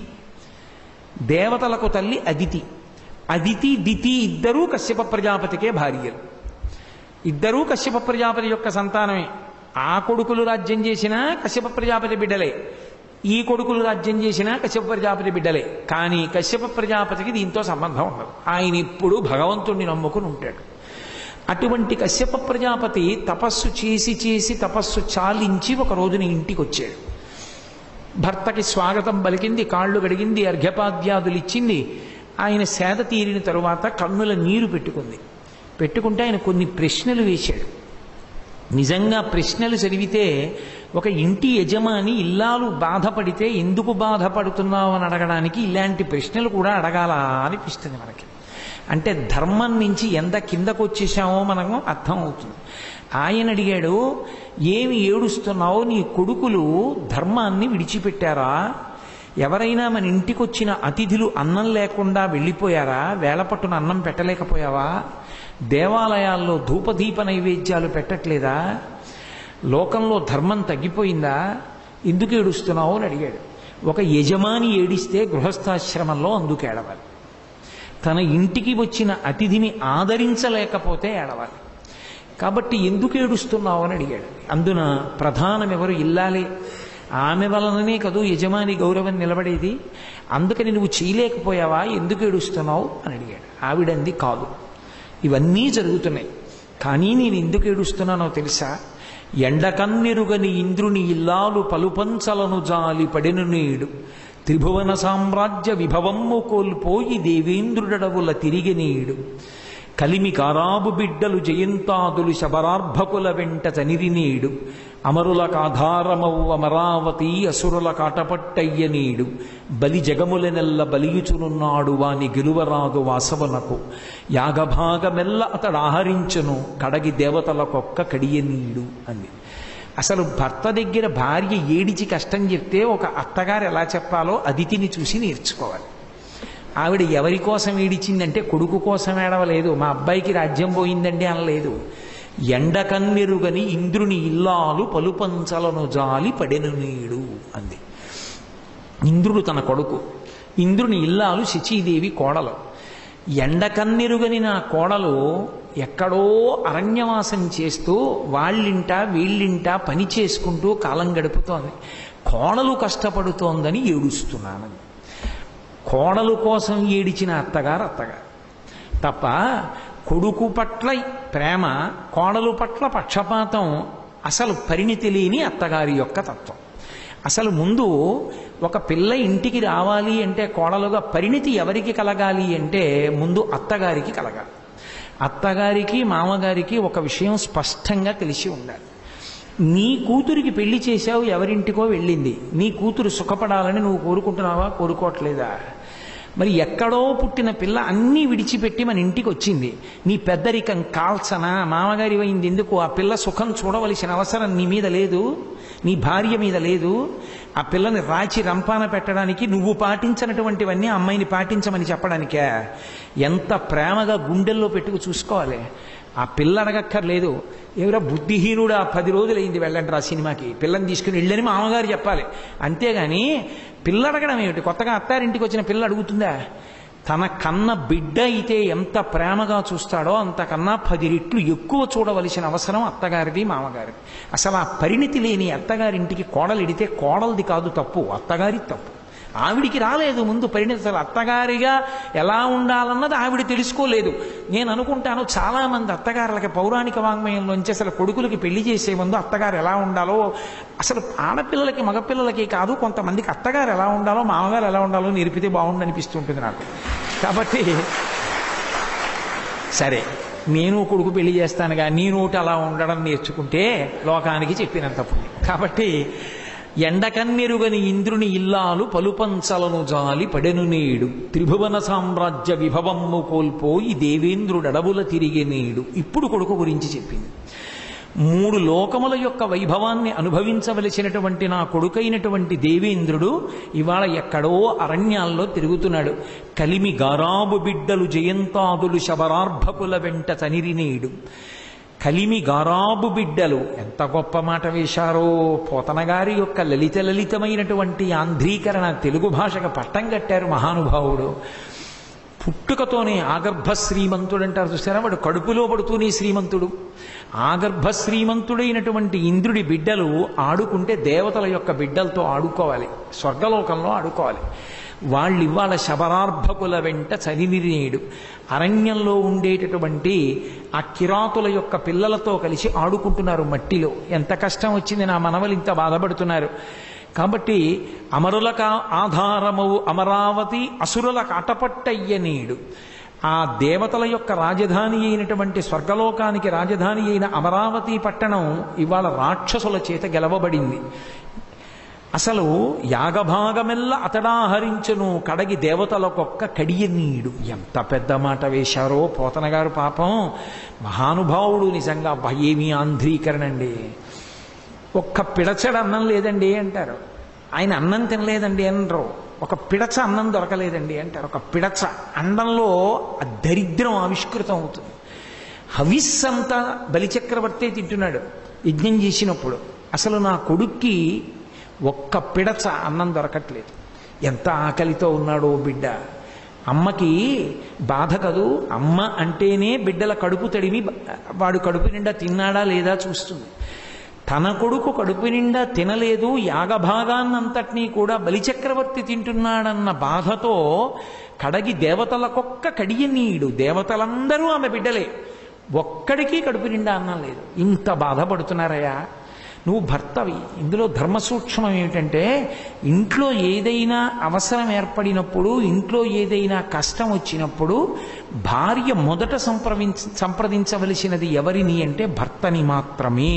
దేవతలకు తల్లి అదితి అదితి దితి ఇద్దరూ కశ్యప ప్రజాపతికే భార్యలు ఇద్దరూ కశ్యప ప్రజాపతి యొక్క సంతానమే ఆ కొడుకులు రాజ్యం చేసినా కశ్యప ప్రజాపతి బిడ్డలే ఈ కొడుకులు రాజ్యం చేసినా కశ్యప ప్రజాపతి బిడ్డలే కానీ కశ్యప ప్రజాపతికి దీంతో సంబంధం ఉండదు ఆయన ఇప్పుడు భగవంతుణ్ణి నమ్ముకుని ఉంటాడు అటువంటి కశ్యప ప్రజాపతి తపస్సు చేసి చేసి తపస్సు చాలించి ఒక రోజున ఇంటికి వచ్చాడు భర్తకి స్వాగతం పలికింది కాళ్ళు గడిగింది అర్ఘ్యపాద్యాదులు ఇచ్చింది ఆయన సేద తీరిన తరువాత కన్నుల నీరు పెట్టుకుంది పెట్టుకుంటే ఆయన కొన్ని ప్రశ్నలు వేశాడు నిజంగా ప్రశ్నలు చదివితే ఒక ఇంటి యజమాని ఇల్లాలు బాధపడితే ఎందుకు బాధపడుతున్నావు అని అడగడానికి ఇలాంటి ప్రశ్నలు కూడా అడగాల అనిపిస్తుంది మనకి అంటే ధర్మం నుంచి ఎంత కిందకు వచ్చేసామో మనకు అర్థం అవుతుంది ఆయన అడిగాడు ఏమి ఏడుస్తున్నావు నీ కొడుకులు ధర్మాన్ని విడిచిపెట్టారా ఎవరైనా మన ఇంటికి వచ్చిన అతిథులు అన్నం లేకుండా వెళ్ళిపోయారా వేళపట్టున అన్నం పెట్టలేకపోయావా దేవాలయాల్లో ధూపదీప నైవేద్యాలు పెట్టట్లేదా లోకంలో ధర్మం తగ్గిపోయిందా ఎందుకు ఏడుస్తున్నావు అని అడిగాడు ఒక యజమాని ఏడిస్తే గృహస్థాశ్రమంలో అందుకు ఏడవాలి తన ఇంటికి వచ్చిన అతిథిని ఆదరించలేకపోతే ఏడవాలి కాబట్టి ఎందుకు ఏడుస్తున్నావు అని అడిగాడు అందున ప్రధానం ఎవరు ఇల్లాలే ఆమె వలననే కదూ యజమాని గౌరవం నిలబడేది అందుకని నువ్వు చేయలేకపోయావా ఎందుకు ఏడుస్తున్నావు అని అడిగాడు ఆవిడంది కాదు ఇవన్నీ జరుగుతున్నాయి కానీ నేను ఎందుకు ఏడుస్తున్నానో తెలుసా ఎండకన్నెరుగని ఇంద్రుని ఇల్లాలు పలుపంచలను జాలి పడెను నేడు త్రిభువన సామ్రాజ్య విభవమ్ము కోల్పోయి దేవేంద్రుడడవుల తిరిగి నేడు కలిమి కారాబు బిడ్డలు జయంతాదులు శబరార్భకుల వెంట చనిరినీడు అమరులకు ఆధారమవు అమరావతి అసురుల కాటపట్టయ్య నీడు బలి జగములనెల్ల బలియుచునున్నాడు వాని గెలువరాదు వాసవనకు యాగభాగమెల్ల అతడు ఆహరించును కడగి దేవతలకొక్క కడియనీడు అంది అసలు భర్త దగ్గర భార్య ఏడిచి కష్టం చెప్తే ఒక అత్తగారు ఎలా చెప్పాలో అదితిని చూసి నేర్చుకోవాలి ఆవిడ ఎవరి కోసం ఏడిచిందంటే కొడుకు కోసం ఏడవలేదు మా అబ్బాయికి రాజ్యం పోయిందండి అనలేదు ఎండకన్నెరుగని ఇంద్రుని ఇల్లాలు పలుపంచలను జాలి పడెను నీడు అంది ఇంద్రుడు తన కొడుకు ఇంద్రుని ఇల్లాలు శచీదేవి కోడలు ఎండకన్నెరుగని నా కోడలు ఎక్కడో అరణ్యవాసం చేస్తూ వాళ్ళింట వీళ్ళింట పని చేసుకుంటూ కాలం గడుపుతోంది కోడలు కష్టపడుతోందని ఏడుస్తున్నానని కోడలు కోసం ఏడిచిన అత్తగారు అత్తగారు తప్ప కొడుకు పట్ల ప్రేమ కోడలు పట్ల పక్షపాతం అసలు పరిణితి లేని అత్తగారి యొక్క తత్వం అసలు ముందు ఒక పిల్ల ఇంటికి రావాలి అంటే కోడలుగా పరిణితి ఎవరికి కలగాలి అంటే ముందు అత్తగారికి కలగాలి అత్తగారికి మామగారికి ఒక విషయం స్పష్టంగా తెలిసి ఉండాలి నీ కూతురికి పెళ్లి చేశావు ఎవరింటికో వెళ్ళింది నీ కూతురు సుఖపడాలని నువ్వు కోరుకుంటున్నావా కోరుకోవట్లేదా మరి ఎక్కడో పుట్టిన పిల్ల అన్నీ విడిచిపెట్టి మన ఇంటికి వచ్చింది నీ పెద్దరికం కాల్చనా మామగారి అయింది ఎందుకు ఆ పిల్ల సుఖం చూడవలసిన అవసరం నీ మీద లేదు నీ భార్య మీద లేదు ఆ పిల్లని రాచి రంపాన పెట్టడానికి నువ్వు పాటించినటువంటివన్నీ ఆ అమ్మాయిని పాటించమని చెప్పడానికే ఎంత ప్రేమగా గుండెల్లో పెట్టుకు చూసుకోవాలి ఆ పిల్ల అడగక్కర్లేదు ఎవరో బుద్ధిహీనుడు ఆ పది రోజులైంది వెళ్ళండి రా సినిమాకి పిల్లని తీసుకుని వెళ్ళని మామగారు చెప్పాలి అంతేగాని పిల్ల అడగడం ఏమిటి కొత్తగా అత్తారింటికి వచ్చిన పిల్ల అడుగుతుందా తన కన్న బిడ్డ అయితే ఎంత ప్రేమగా చూస్తాడో అంతకన్నా పది రెట్లు ఎక్కువ చూడవలసిన అవసరం అత్తగారిది మామగారిది అసలు ఆ పరిణితి లేని అత్తగారింటికి కోడలిడితే కోడలది కాదు తప్పు అత్తగారి తప్పు ఆవిడికి రాలేదు ముందు పరిణితి అసలు అత్తగారిగా ఎలా ఉండాలన్నది ఆవిడ తెలుసుకోలేదు నేను అనుకుంటాను చాలా మంది అత్తగారులకి పౌరాణిక వాంగ్మయంలోంచి అసలు కొడుకులకి పెళ్లి చేసే ముందు అత్తగారు ఎలా ఉండాలో అసలు ఆడపిల్లలకి మగపిల్లలకి కాదు కొంతమందికి అత్తగారు ఎలా ఉండాలో మామగారు ఎలా ఉండాలో నేర్పితే బాగుండు అనిపిస్తుంటుంది నాకు కాబట్టి సరే నేను కొడుకు పెళ్లి చేస్తానుగా నీ నోటి అలా ఉండడం నేర్చుకుంటే లోకానికి చెప్పినంత పుణ్యం కాబట్టి ఎండకన్నెరుగని ఇంద్రుని ఇల్లాలు పలుపంచలను జాలి పడెను నేడు త్రిభువన సామ్రాజ్య విభవమ్ము కోల్పోయి దేవేంద్రుడడవుల తిరిగే నేడు ఇప్పుడు కొడుకు గురించి చెప్పింది మూడు లోకముల యొక్క వైభవాన్ని అనుభవించవలసినటువంటి నా కొడుకైనటువంటి దేవేంద్రుడు ఇవాళ ఎక్కడో అరణ్యాల్లో తిరుగుతున్నాడు కలిమి గారాబు బిడ్డలు జయంతాదులు శబరార్భకుల వెంట చనిరినేడు కలిమి గారాబు బిడ్డలు ఎంత గొప్ప మాట వేశారో పోతన గారి యొక్క లలిత లలితమైనటువంటి ఆంధ్రీకరణ తెలుగు భాషకు పట్టం కట్టారు మహానుభావుడు పుట్టుకతోనే ఆగర్భ శ్రీమంతుడు అంటారు చూసారా వాడు కడుపులో పడుతూనే శ్రీమంతుడు ఆగర్భ శ్రీమంతుడైనటువంటి ఇంద్రుడి బిడ్డలు ఆడుకుంటే దేవతల యొక్క బిడ్డలతో ఆడుకోవాలి స్వర్గలోకంలో ఆడుకోవాలి వాళ్ళు ఇవాళ శబరార్భకుల వెంట చలినిరేడు అరణ్యంలో ఉండేటటువంటి ఆ కిరాతుల యొక్క పిల్లలతో కలిసి ఆడుకుంటున్నారు మట్టిలో ఎంత కష్టం వచ్చింది నా మనవలు ఇంత బాధపడుతున్నారు కాబట్టి అమరులక ఆధారమవు అమరావతి అసురులకు అటపట్టయ్య నీడు ఆ దేవతల యొక్క రాజధాని అయినటువంటి స్వర్గలోకానికి రాజధాని అయిన అమరావతి పట్టణం ఇవాళ రాక్షసుల చేత గెలవబడింది అసలు యాగభాగమెల్ల అతడాహరించును కడగి దేవతలకొక్క కడియనీడు ఎంత పెద్ద మాట వేశారో పోతన గారు పాపం మహానుభావుడు నిజంగా అబ్బా, ఏమీ ఆంధ్రీకరణ అండి ఒక్క పిడచడ అన్నం లేదండి అంటారు ఆయన అన్నం తినలేదండి అనరు ఒక పిడచ అన్నం దొరకలేదండి అంటారు ఒక పిడచ అండంలో ఆ దరిద్రం ఆవిష్కృతం అవుతుంది హవిస్ అంతా బలిచక్రవర్తే తింటున్నాడు యజ్ఞం చేసినప్పుడు అసలు నా కొడుక్కి ఒక్క పిడచ అన్నం దొరకట్లేదు ఎంత ఆకలితో ఉన్నాడో బిడ్డ అమ్మకి బాధ కదూ అమ్మ అంటేనే బిడ్డల కడుపు తడిమి వాడు కడుపు నిండా తిన్నాడా లేదా చూస్తుంది తన కొడుకు కడుపు నిండా తినలేదు యాగభాగాన్నంతటినీ కూడా బలిచక్రవర్తి తింటున్నాడన్న బాధతో కడగి దేవతలకొక్క కడియనీయుడు దేవతలందరూ ఆమె బిడ్డలే ఒక్కడికి కడుపు నిండా అన్నం లేదు ఇంత బాధపడుతున్నారయ్యా నువ్వు భర్తవి ఇందులో ధర్మ సూక్ష్మం ఏమిటంటే ఇంట్లో ఏదైనా అవసరం ఏర్పడినప్పుడు ఇంట్లో ఏదైనా కష్టం వచ్చినప్పుడు భార్య మొదట సంప్రదించ సంప్రదించవలసినది ఎవరిని అంటే భర్తని మాత్రమే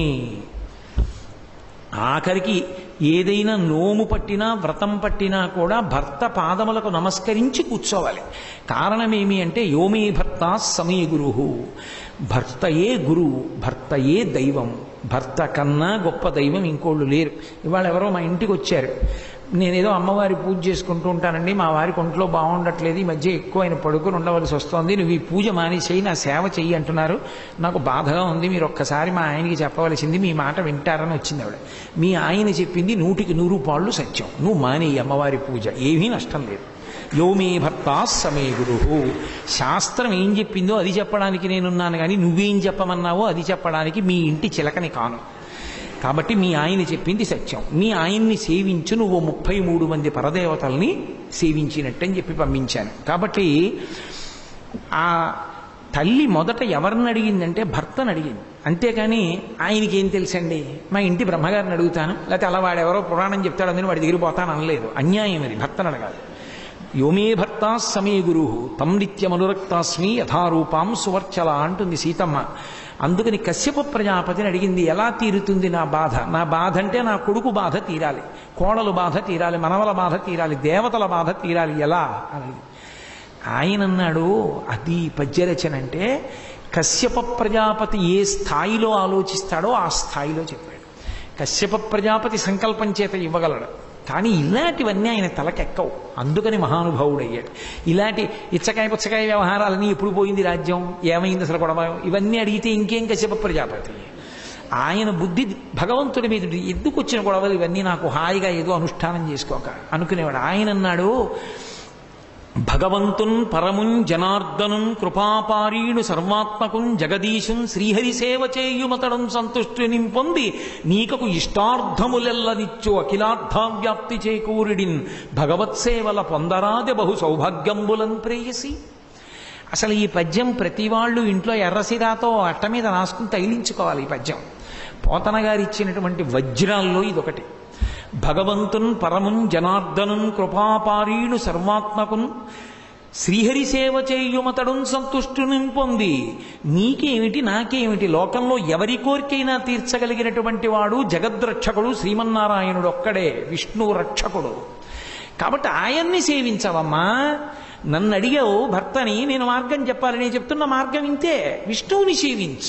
ఆఖరికి ఏదైనా నోము పట్టినా వ్రతం పట్టినా కూడా భర్త పాదములకు నమస్కరించి కూర్చోవాలి కారణమేమి అంటే యోమే భర్త సమయ గురువు భర్తయే గురువు భర్తయే దైవం భర్త కన్నా గొప్ప దైవం ఇంకోళ్ళు లేరు ఇవాళ ఎవరో మా ఇంటికి వచ్చారు నేనేదో అమ్మవారి పూజ చేసుకుంటూ ఉంటానండి మా వారికి ఒంట్లో బాగుండట్లేదు ఈ మధ్య ఎక్కువ ఆయన పడుకుని ఉండవలసి వస్తోంది నువ్వు ఈ పూజ మానేసేయి నా సేవ చెయ్యి అంటున్నారు నాకు బాధగా ఉంది మీరు ఒక్కసారి మా ఆయనకి చెప్పవలసింది మీ మాట వింటారని వచ్చింది ఆవిడ మీ ఆయన చెప్పింది నూటికి నూరు పాళ్ళు సత్యం నువ్వు మానేయి అమ్మవారి పూజ ఏమీ నష్టం లేదు యోమే భర్త సమే గురు శాస్త్రం ఏం చెప్పిందో అది చెప్పడానికి నేనున్నాను కానీ నువ్వేం చెప్పమన్నావో అది చెప్పడానికి మీ ఇంటి చిలకని కాను కాబట్టి మీ ఆయన చెప్పింది సత్యం మీ ఆయన్ని సేవించు నువ్వు ముప్పై మూడు మంది పరదేవతల్ని సేవించినట్టని చెప్పి పంపించాను కాబట్టి ఆ తల్లి మొదట ఎవరిని అడిగిందంటే భర్తను అడిగింది అంతేకాని ఆయనకి ఏం తెలుసండి మా ఇంటి బ్రహ్మగారిని అడుగుతాను లేకపోతే అలా వాడెవరో పురాణం చెప్తాడు అందుకని వాడి దగ్గర పోతాను అనలేదు అన్యాయం అది భర్తను అడగాలి యోమే భర్త సమే గురు తం నిత్యమనురక్తాస్మి యథారూపాం సువర్చల అంటుంది సీతమ్మ అందుకని కశ్యప ప్రజాపతిని అడిగింది ఎలా తీరుతుంది నా బాధ నా బాధ అంటే నా కొడుకు బాధ తీరాలి కోడలు బాధ తీరాలి మనవల బాధ తీరాలి దేవతల బాధ తీరాలి ఎలా అని ఆయన అన్నాడు అది పద్యరచన అంటే కశ్యప ప్రజాపతి ఏ స్థాయిలో ఆలోచిస్తాడో ఆ స్థాయిలో చెప్పాడు కశ్యప ప్రజాపతి సంకల్పం చేత ఇవ్వగలడు కానీ ఇలాంటివన్నీ ఆయన తలకెక్కవు అందుకని మహానుభావుడయ్యాడు ఇలాంటి ఇచ్చకాయ పుచ్చకాయ వ్యవహారాలని ఎప్పుడు పోయింది రాజ్యం ఏమైంది అసలు గొడవ ఇవన్నీ అడిగితే ఇంకేం కశ్యప ప్రజాపతి ఆయన బుద్ధి భగవంతుడి మీద ఎందుకు వచ్చిన గొడవలు ఇవన్నీ నాకు హాయిగా ఏదో అనుష్ఠానం చేసుకోక అనుకునేవాడు ఆయన అన్నాడు భగవంతున్ పరమున్ జనార్దనున్ కృపాపారీణు సర్వాత్మకున్ జగదీశున్ శ్రీహరి సేవ చేయుమతడం సంతుష్టిని పొంది నీకకు ఇష్టార్థములెల్లనిచ్చు అఖిలార్థవ్యాప్తి చేకూరిడిన్ భగవత్సేవల పొందరాది బహు సౌభాగ్యంబులన్ ప్రేయసి అసలు ఈ పద్యం ప్రతి వాళ్ళు ఇంట్లో ఎర్రసిరాతో అట్ట మీద రాసుకుని తగిలించుకోవాలి ఈ పద్యం పోతన గారు ఇచ్చినటువంటి వజ్రాల్లో ఇదొకటి భగవంతున్ పరమున్ జనార్దనున్ కృపాపారీణు సర్వాత్మకున్ శ్రీహరి సేవ చేయుమతడున్ సంతుష్టుని పొంది నీకేమిటి నాకేమిటి లోకంలో ఎవరి కోరికైనా తీర్చగలిగినటువంటి వాడు జగద్రక్షకుడు శ్రీమన్నారాయణుడు ఒక్కడే విష్ణు రక్షకుడు కాబట్టి ఆయన్ని సేవించవమ్మా నన్ను అడిగావు భర్తని నేను మార్గం చెప్పాలని చెప్తున్న మార్గం ఇంతే విష్ణువుని సేవించు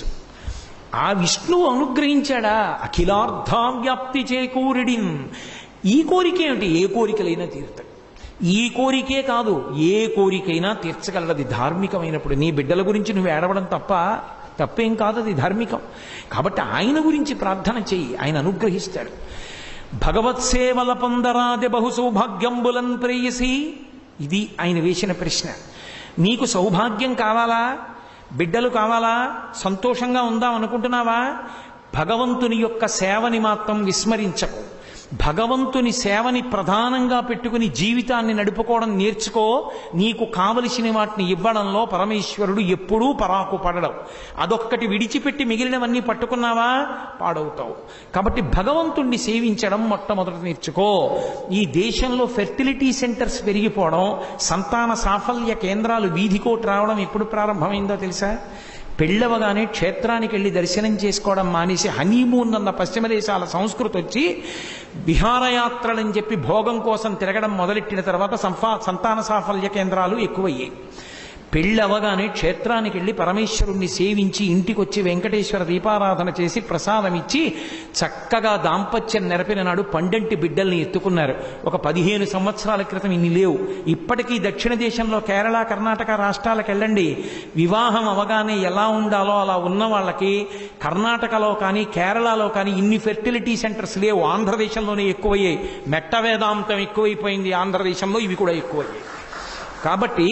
ఆ విష్ణువు అనుగ్రహించాడా అఖిలార్థవ్యాప్తి చేకూరిడిన్ ఈ కోరిక ఏమిటి ఏ కోరికలైనా తీరుతాయి ఈ కోరికే కాదు ఏ కోరికైనా తీర్చగలది ధార్మికమైనప్పుడు నీ బిడ్డల గురించి నువ్వు ఏడవడం తప్ప తప్పేం కాదు అది ధార్మికం కాబట్టి ఆయన గురించి ప్రార్థన చెయ్యి ఆయన అనుగ్రహిస్తాడు భగవత్ సేవల పొందరాది బహు సౌభాగ్యంబులన్ ప్రేయసి ఇది ఆయన వేసిన ప్రశ్న నీకు సౌభాగ్యం కావాలా బిడ్డలు కావాలా సంతోషంగా ఉందాం అనుకుంటున్నావా భగవంతుని యొక్క సేవని మాత్రం విస్మరించకు భగవంతుని సేవని ప్రధానంగా పెట్టుకుని జీవితాన్ని నడుపుకోవడం నేర్చుకో నీకు కావలసిన వాటిని ఇవ్వడంలో పరమేశ్వరుడు ఎప్పుడూ పరాకు పడడం అదొక్కటి విడిచిపెట్టి మిగిలినవన్నీ పట్టుకున్నావా పాడవుతావు కాబట్టి భగవంతుణ్ణి సేవించడం మొట్టమొదటి నేర్చుకో ఈ దేశంలో ఫెర్టిలిటీ సెంటర్స్ పెరిగిపోవడం సంతాన సాఫల్య కేంద్రాలు వీధికోటి రావడం ఎప్పుడు ప్రారంభమైందో తెలుసా పెళ్ళవగానే క్షేత్రానికి వెళ్ళి దర్శనం చేసుకోవడం మానేసి హనీమూన్ అన్న పశ్చిమ దేశాల సంస్కృతి వచ్చి విహారయాత్రలని చెప్పి భోగం కోసం తిరగడం మొదలెట్టిన తర్వాత సంఫా సంతాన సాఫల్య కేంద్రాలు ఎక్కువయ్యాయి పెళ్ళవగానే క్షేత్రానికి వెళ్ళి పరమేశ్వరుణ్ణి సేవించి ఇంటికొచ్చి వెంకటేశ్వర దీపారాధన చేసి ప్రసాదం ఇచ్చి చక్కగా దాంపత్యం నెరపిన నాడు పండంటి బిడ్డల్ని ఎత్తుకున్నారు ఒక పదిహేను సంవత్సరాల క్రితం ఇన్ని లేవు ఇప్పటికీ దక్షిణ దేశంలో కేరళ కర్ణాటక రాష్ట్రాలకు వెళ్ళండి వివాహం అవగానే ఎలా ఉండాలో అలా ఉన్న వాళ్ళకి కర్ణాటకలో కానీ కేరళలో కానీ ఇన్ని ఫెర్టిలిటీ సెంటర్స్ లేవు ఆంధ్రదేశంలోనే ఎక్కువయ్యాయి మెట్ట వేదాంతం ఎక్కువైపోయింది ఆంధ్రదేశంలో ఇవి కూడా ఎక్కువయ్యాయి కాబట్టి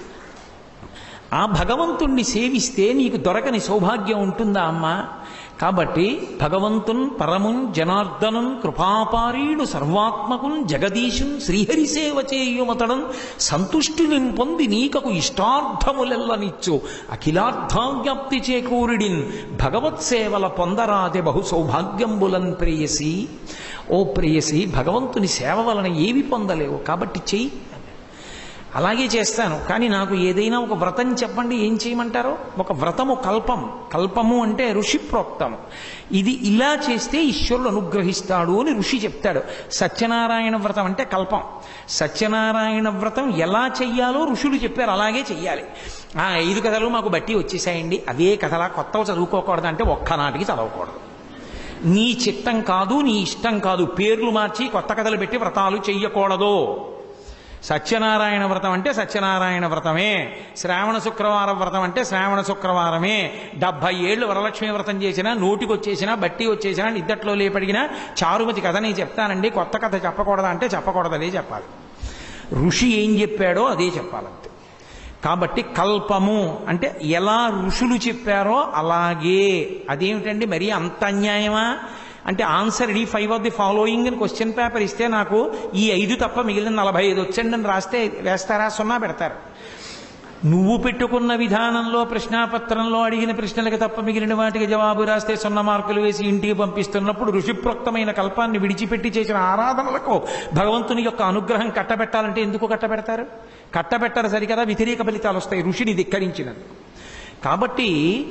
ఆ భగవంతుణ్ణి సేవిస్తే నీకు దొరకని సౌభాగ్యం ఉంటుందా అమ్మా కాబట్టి భగవంతున్ పరమున్ జనార్దనున్ కృపాపారీణు సర్వాత్మకున్ జగదీశున్ శ్రీహరి సేవ చేయుమతడం సంతుష్టిని పొంది నీకకు ఇష్టార్థములెల్లనిచ్చు అఖిలార్థవ్యాప్తి చేకూరిడిన్ భగవత్ సేవల పొందరాదే బహు సౌభాగ్యంబులన్ ప్రేయసి ఓ ప్రేయసి భగవంతుని సేవ వలన ఏవి పొందలేవు కాబట్టి చెయ్యి అలాగే చేస్తాను కానీ నాకు ఏదైనా ఒక వ్రతం చెప్పండి ఏం చేయమంటారో ఒక వ్రతము కల్పం కల్పము అంటే ఋషి ప్రోక్తం ఇది ఇలా చేస్తే ఈశ్వరుడు అనుగ్రహిస్తాడు అని ఋషి చెప్తాడు సత్యనారాయణ వ్రతం అంటే కల్పం సత్యనారాయణ వ్రతం ఎలా చెయ్యాలో ఋషులు చెప్పారు అలాగే చెయ్యాలి ఆ ఐదు కథలు మాకు బట్టి వచ్చేసాయండి అవే కథలా కొత్తవి చదువుకోకూడదు అంటే ఒక్కనాటికి చదవకూడదు నీ చిత్తం కాదు నీ ఇష్టం కాదు పేర్లు మార్చి కొత్త కథలు పెట్టి వ్రతాలు చెయ్యకూడదు సత్యనారాయణ వ్రతం అంటే సత్యనారాయణ వ్రతమే శ్రావణ శుక్రవారం వ్రతం అంటే శ్రావణ శుక్రవారమే డెబ్బై ఏళ్ళు వరలక్ష్మి వ్రతం చేసినా నోటికి వచ్చేసినా బట్టి వచ్చేసినా నిద్దట్లో లేపడిగినా చారుమతి కథ నేను చెప్తానండి కొత్త కథ చెప్పకూడదా అంటే చెప్పకూడదు అదే చెప్పాలి ఋషి ఏం చెప్పాడో అదే చెప్పాలంతే కాబట్టి కల్పము అంటే ఎలా ఋషులు చెప్పారో అలాగే అదేమిటండి మరీ అంత అన్యాయమా అంటే answer D five of the following అని క్వశ్చన్ పేపర్ ఇస్తే నాకు ఈ ఐదు తప్ప మిగిలిన నలభై ఐదు వచ్చండి అని రాస్తే వేస్తారా సున్నా పెడతారు నువ్వు పెట్టుకున్న విధానంలో ప్రశ్నాపత్రంలో అడిగిన ప్రశ్నలకు తప్ప మిగిలిన వాటికి జవాబు రాస్తే సున్న మార్కులు వేసి ఇంటికి పంపిస్తున్నప్పుడు ఋషిప్రోక్తమైన కల్పాన్ని విడిచిపెట్టి చేసిన ఆరాధనలకు భగవంతుని యొక్క అనుగ్రహం కట్టబెట్టాలంటే ఎందుకు కట్టబెడతారు కట్టబెట్టరు సరికదా వ్యతిరేక ఫలితాలు వస్తాయి ఋషిని ధిక్కరించినందుకు కాబట్టి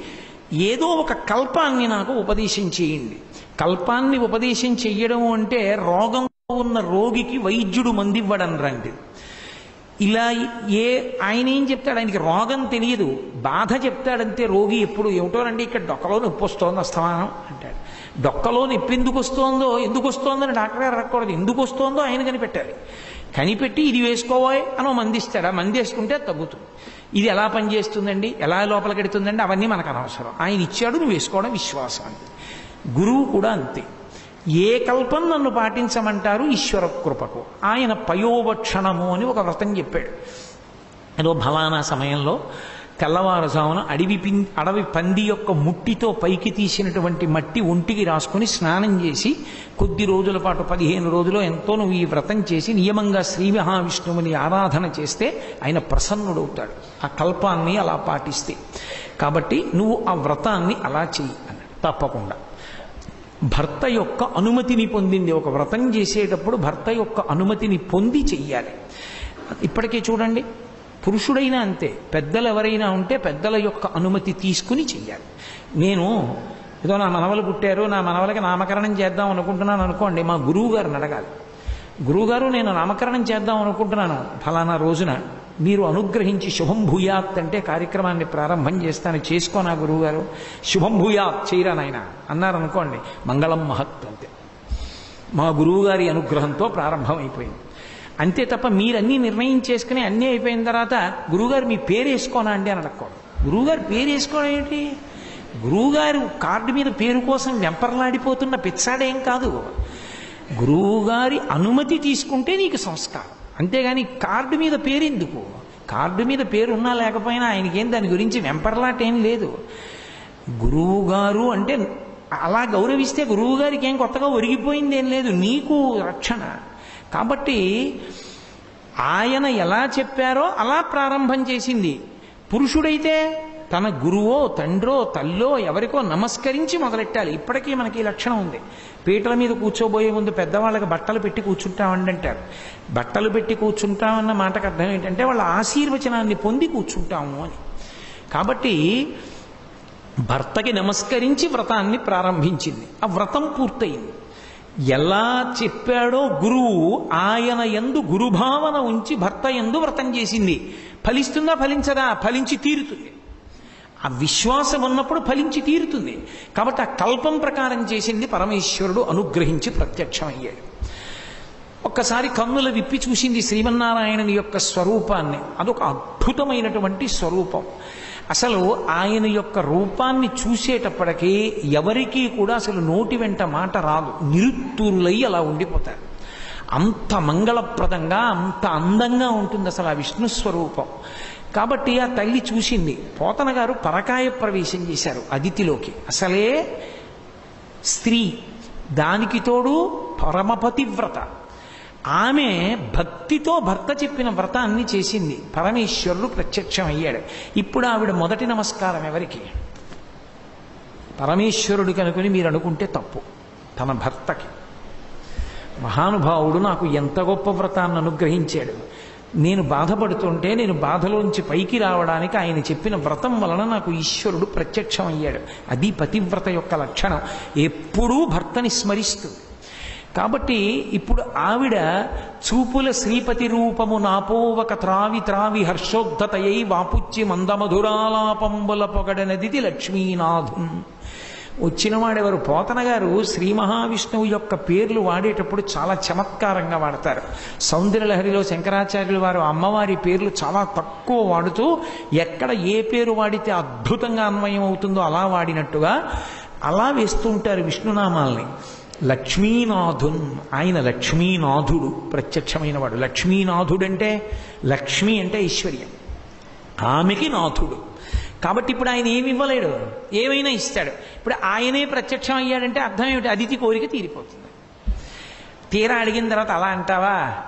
ఏదో ఒక కల్పాన్ని నాకు ఉపదేశం చేయండి కల్పాన్ని ఉపదేశం చెయ్యడం అంటే రోగంలో ఉన్న రోగికి వైద్యుడు మందివ్వడం రండి ఇలా ఏ ఆయన ఏం చెప్తాడు ఆయనకి రోగం తెలియదు బాధ చెప్తాడంతే రోగి ఎప్పుడు ఏమిటోనండి ఇక్కడ డొక్కలో నొప్పి వస్తోంది అస్తమానం అంటాడు డొక్కలో నొప్పి ఎందుకు వస్తోందో ఎందుకు వస్తోందని డాక్టర్ గారు అడగకూడదు ఎందుకు వస్తోందో ఆయన కనిపెట్టాలి కనిపెట్టి ఇది వేసుకోవాలి అని మంది ఇస్తాడు ఆ మంది వేసుకుంటే అది తగ్గుతుంది ఇది ఎలా పనిచేస్తుందండి ఎలా లోపలికెడుతుందండి అవన్నీ మనకు అనవసరం ఆయన ఇచ్చాడు నువ్వు వేసుకోవడం విశ్వాసాన్ని గురువు కూడా అంతే ఏ కల్పం నన్ను పాటించమంటారు ఈశ్వర కృపకు ఆయన పయోవక్షణము అని ఒక వ్రతం చెప్పాడు ఏదో ఫలానా సమయంలో తెల్లవారుజామున అడవి పిం అడవి పంది యొక్క ముట్టితో పైకి తీసినటువంటి మట్టి ఒంటికి రాసుకుని స్నానం చేసి కొద్ది రోజుల పాటు పదిహేను రోజులు ఎంతో నువ్వు ఈ వ్రతం చేసి నియమంగా శ్రీ మహావిష్ణువుని ఆరాధన చేస్తే ఆయన ప్రసన్నుడవుతాడు ఆ కల్పాన్ని అలా పాటిస్తే కాబట్టి నువ్వు ఆ వ్రతాన్ని అలా చెయ్యి అన్నాడు తప్పకుండా భర్త యొక్క అనుమతిని పొందింది ఒక వ్రతం చేసేటప్పుడు భర్త యొక్క అనుమతిని పొంది చెయ్యాలి ఇప్పటికే చూడండి పురుషుడైనా అంతే పెద్దలు ఎవరైనా ఉంటే పెద్దల యొక్క అనుమతి తీసుకుని చెయ్యాలి నేను ఏదో నా మనవలు పుట్టారు నా మనవలకి నామకరణం చేద్దాం అనుకుంటున్నాను అనుకోండి మా గురువు గారిని అడగాలి గురువుగారు నేను నామకరణం చేద్దాం అనుకుంటున్నాను ఫలానా రోజున మీరు అనుగ్రహించి శుభం భూయాత్ అంటే కార్యక్రమాన్ని ప్రారంభం చేస్తాను చేసుకో నా గురువుగారు శుభం భూయాత్ చేయరా నాయన అన్నారు అనుకోండి మంగళం మహత్ అంతే మా గురువుగారి అనుగ్రహంతో ప్రారంభమైపోయింది అంతే తప్ప మీరన్నీ నిర్ణయం చేసుకుని అన్నీ అయిపోయిన తర్వాత గురువుగారు మీ పేరు వేసుకోనా అండి అని అడగకూడదు గురువుగారు పేరు వేసుకోవడం ఏంటి గురువుగారు కార్డు మీద పేరు కోసం వెంపర్లాడిపోతున్న పిచ్చాడేం కాదు గురువుగారి అనుమతి తీసుకుంటే నీకు సంస్కారం అంతేగాని కార్డు మీద పేరు ఎందుకు కార్డు మీద పేరు ఉన్నా లేకపోయినా ఆయనకేం దాని గురించి వెంపర్లాట ఏం లేదు గురువుగారు అంటే అలా గౌరవిస్తే గురువుగారికి ఏం కొత్తగా ఒరిగిపోయింది ఏం లేదు నీకు రక్షణ కాబట్టి ఆయన ఎలా చెప్పారో అలా ప్రారంభం చేసింది పురుషుడైతే తన గురువో తండ్రో తల్లో ఎవరికో నమస్కరించి మొదలెట్టాలి ఇప్పటికీ మనకి ఈ లక్షణం ఉంది పీటల మీద కూర్చోబోయే ముందు పెద్దవాళ్ళకి బట్టలు పెట్టి కూర్చుంటామండి అంటారు బట్టలు పెట్టి కూర్చుంటామన్న మాటకు అర్థం ఏంటంటే వాళ్ళ ఆశీర్వచనాన్ని పొంది కూర్చుంటాము అని కాబట్టి భర్తకి నమస్కరించి వ్రతాన్ని ప్రారంభించింది ఆ వ్రతం పూర్తయింది ఎలా చెప్పాడో గురువు ఆయన ఎందు గురుభావన ఉంచి భర్త ఎందు వ్రతం చేసింది ఫలిస్తుందా ఫలించదా ఫలించి తీరుతుంది ఆ విశ్వాసం ఉన్నప్పుడు ఫలించి తీరుతుంది కాబట్టి ఆ కల్పం ప్రకారం చేసింది పరమేశ్వరుడు అనుగ్రహించి ప్రత్యక్షమయ్యాడు ఒక్కసారి కన్నుల విప్పి చూసింది శ్రీమన్నారాయణుని యొక్క స్వరూపాన్ని అదొక అద్భుతమైనటువంటి స్వరూపం అసలు ఆయన యొక్క రూపాన్ని చూసేటప్పటికీ ఎవరికీ కూడా అసలు నోటి వెంట మాట రాదు నిరుత్తూరులై అలా ఉండిపోతారు అంత మంగళప్రదంగా అంత అందంగా ఉంటుంది అసలు ఆ విష్ణు స్వరూపం కాబట్టి ఆ తల్లి చూసింది పోతన గారు పరకాయ ప్రవేశం చేశారు అదితిలోకి అసలే స్త్రీ దానికి తోడు పరమపతివ్రత ఆమె భక్తితో భర్త చెప్పిన వ్రతాన్ని చేసింది పరమేశ్వరుడు ప్రత్యక్షం అయ్యాడు ఇప్పుడు ఆవిడ మొదటి నమస్కారం ఎవరికి పరమేశ్వరుడు కనుకొని మీరు అనుకుంటే తప్పు తన భర్తకి మహానుభావుడు నాకు ఎంత గొప్ప వ్రతాన్ని అనుగ్రహించాడు నేను బాధపడుతుంటే నేను బాధలోంచి పైకి రావడానికి ఆయన చెప్పిన వ్రతం వలన నాకు ఈశ్వరుడు ప్రత్యక్షం అయ్యాడు అది పతివ్రత యొక్క లక్షణం ఎప్పుడూ భర్తని స్మరిస్తుంది కాబట్టి ఇప్పుడు ఆవిడ చూపుల శ్రీపతి రూపము నాపోవక త్రావి త్రావి హర్షోద్ధతయై వాపుచ్చి మందమధురాలాపంబుల పొగడనదిది లక్ష్మీనాథున్ వచ్చినవాడెవరు పోతన గారు శ్రీ మహావిష్ణువు యొక్క పేర్లు వాడేటప్పుడు చాలా చమత్కారంగా వాడతారు సౌందర్యలహరిలో శంకరాచార్యులు వారు అమ్మవారి పేర్లు చాలా తక్కువ వాడుతూ ఎక్కడ ఏ పేరు వాడితే అద్భుతంగా అన్వయం అవుతుందో అలా వాడినట్టుగా అలా వేస్తూ ఉంటారు విష్ణునామాల్ని లక్ష్మీనాథున్ ఆయన లక్ష్మీనాథుడు ప్రత్యక్షమైన వాడు లక్ష్మీనాథుడంటే లక్ష్మి అంటే ఐశ్వర్యం ఆమెకి నాథుడు కాబట్టి ఇప్పుడు ఆయన ఏమి ఇవ్వలేడు ఏమైనా ఇస్తాడు ఇప్పుడు ఆయనే ప్రత్యక్షం అయ్యాడంటే అర్థం ఏమిటి అతిథి కోరిక తీరిపోతుంది తీరా అడిగిన తర్వాత అలా అంటావా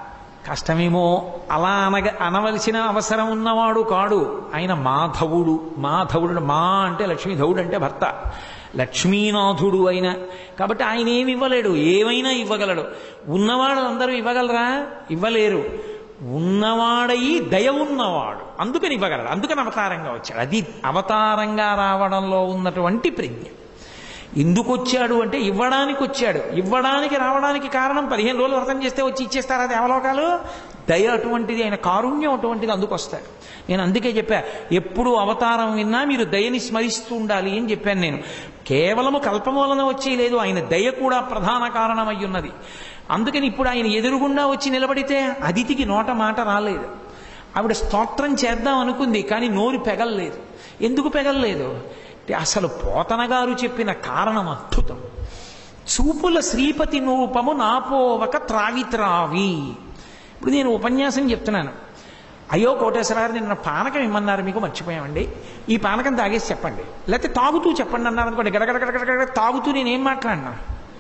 కష్టమేమో అలా అనగ అనవలసిన అవసరం ఉన్నవాడు కాడు ఆయన మాధవుడు మాధవుడు మా అంటే లక్ష్మీధవుడు అంటే భర్త లక్ష్మీనాథుడు అయిన కాబట్టి ఆయన ఏమి ఇవ్వలేడు ఏమైనా ఇవ్వగలడు ఉన్నవాడు అందరూ ఇవ్వగలరా ఇవ్వలేరు ఉన్నవాడయి దయ ఉన్నవాడు అందుకని ఇవ్వగలడు అందుకని అవతారంగా వచ్చాడు అది అవతారంగా రావడంలో ఉన్నటువంటి ప్రజ్ఞ ఎందుకు వచ్చాడు అంటే ఇవ్వడానికి వచ్చాడు ఇవ్వడానికి రావడానికి కారణం పదిహేను రోజులు వ్రతం చేస్తే వచ్చి ఇచ్చేస్తారా దేవలోకాలు దయ అటువంటిది ఆయన కారుణ్యం అటువంటిది అందుకు వస్తాడు నేను అందుకే చెప్పా ఎప్పుడు అవతారం విన్నా మీరు దయని స్మరిస్తూ ఉండాలి అని చెప్పాను నేను కేవలము కల్పం వలన వచ్చే లేదు ఆయన దయ కూడా ప్రధాన కారణమై ఉన్నది అందుకని ఇప్పుడు ఆయన ఎదురుగుండా వచ్చి నిలబడితే అతిథికి నోట మాట రాలేదు ఆవిడ స్తోత్రం చేద్దాం అనుకుంది కానీ నోరు పెగల్లేదు ఎందుకు పెగల్లేదు అంటే అసలు పోతన గారు చెప్పిన కారణం అద్భుతం చూపుల శ్రీపతి నూపము నాపోవక త్రావి త్రావి ఇప్పుడు నేను ఉపన్యాసం చెప్తున్నాను అయ్యో కోటేశ్వరారు నిన్న పానకం ఇమ్మన్నారు మీకు మర్చిపోయామండి ఈ పానకం తాగేసి చెప్పండి లేకపోతే తాగుతూ చెప్పండి అన్నారు అనుకోండి గడగడగడగడ తాగుతూ నేనేం మాట్లాడినా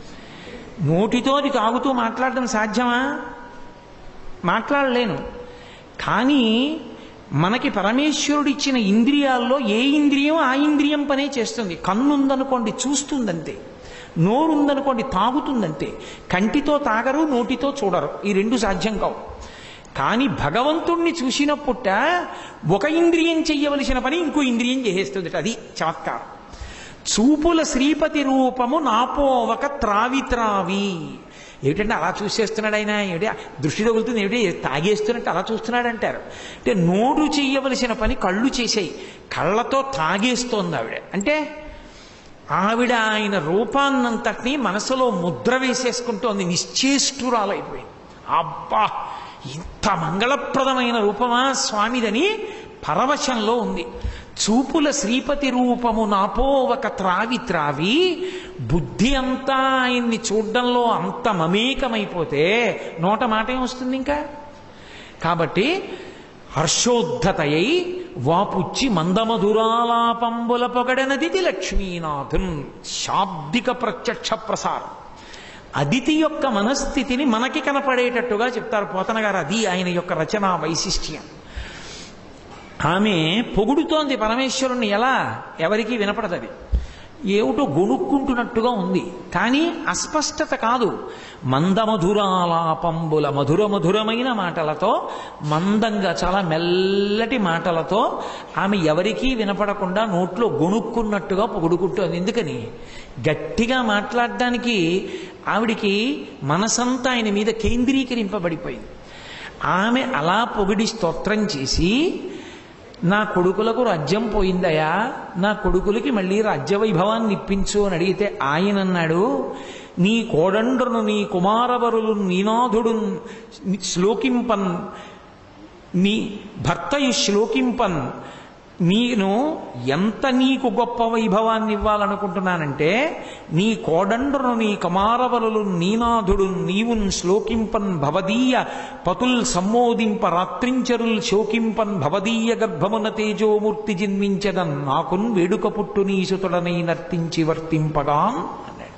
నోటితో అది తాగుతూ మాట్లాడడం సాధ్యమా మాట్లాడలేను కానీ మనకి పరమేశ్వరుడు ఇచ్చిన ఇంద్రియాల్లో ఏ ఇంద్రియం ఆ ఇంద్రియం పనే చేస్తుంది కన్ను ఉందనుకోండి చూస్తుందంతే నోరు ఉందనుకోండి తాగుతుందంతే కంటితో తాగరు నోటితో చూడరు ఈ రెండు సాధ్యం కావు కానీ భగవంతుణ్ణి చూసినప్పుట ఒక ఇంద్రియం చెయ్యవలసిన పని ఇంకో ఇంద్రియం చేసేస్తుంది అది చమత్కారం చూపుల శ్రీపతి రూపము నాపోవక త్రావి త్రావి ఏమిటంటే అలా చూసేస్తున్నాడు ఆయన ఏమిటి దృష్టి తగులుతుంది ఏమిటి తాగేస్తున్నట్టు అలా చూస్తున్నాడు అంటారు అంటే నోరు చెయ్యవలసిన పని కళ్ళు చేసాయి కళ్ళతో తాగేస్తోంది ఆవిడ అంటే ఆవిడ ఆయన రూపాన్నంతటినీ మనసులో ముద్ర వేసేసుకుంటోంది నిశ్చేష్టురాలైపోయింది అబ్బా ఇంత మంగళప్రదమైన రూపమా స్వామిదని పరవశంలో ఉంది చూపుల శ్రీపతి రూపము నాపోవక త్రావి త్రావి బుద్ధి అంతా ఆయన్ని చూడడంలో అంత మమేకమైపోతే నోట మాట ఏమొస్తుంది ఇంకా కాబట్టి హర్షోద్ధతయై వాపుచ్చి మందమధురాలాపంబుల పొగడనదితి లక్ష్మీనాథున్ శాబ్దిక ప్రత్యక్ష ప్రసారం అదితి యొక్క మనస్థితిని మనకి కనపడేటట్టుగా చెప్తారు పోతన గారు అది ఆయన యొక్క రచనా వైశిష్ట్యం ఆమె పొగుడుతోంది పరమేశ్వరుణ్ణి ఎలా ఎవరికీ వినపడదది ఏమిటో గొనుక్కుంటున్నట్టుగా ఉంది కానీ అస్పష్టత కాదు మందమధురాలాపంబుల మధుర మధురమైన మాటలతో మందంగా చాలా మెల్లటి మాటలతో ఆమె ఎవరికీ వినపడకుండా నోట్లో గొనుక్కున్నట్టుగా పొగుడుకుంటోంది ఎందుకని గట్టిగా మాట్లాడడానికి ఆవిడికి మనసంతా ఆయన మీద కేంద్రీకరింపబడిపోయింది ఆమె అలా పొగిడి స్తోత్రం చేసి నా కొడుకులకు రాజ్యం పోయిందయా నా కొడుకులకి మళ్ళీ రాజ్య వైభవాన్ని ఇప్పించు అని అడిగితే ఆయన అన్నాడు నీ కోడండ్రును నీ కుమారవరులు నీనాథుడు శ్లోకింపన్ నీ భర్తయు శ్లోకింపన్ నేను ఎంత నీకు గొప్ప వైభవాన్ని ఇవ్వాలనుకుంటున్నానంటే నీ కోడండ్రును నీ కమారవరులు నీనాథుడు నీవున్ శ్లోకింపన్ భవదీయ పతుల్ సమ్మోదింప రాత్రించరుల్ శోకింపన్ భవదీయ గర్భమున తేజోమూర్తి జన్మించదన్ నాకున్ వేడుక పుట్టు నీసుతుడనై నర్తించి వర్తింపగాన్ అన్నాడు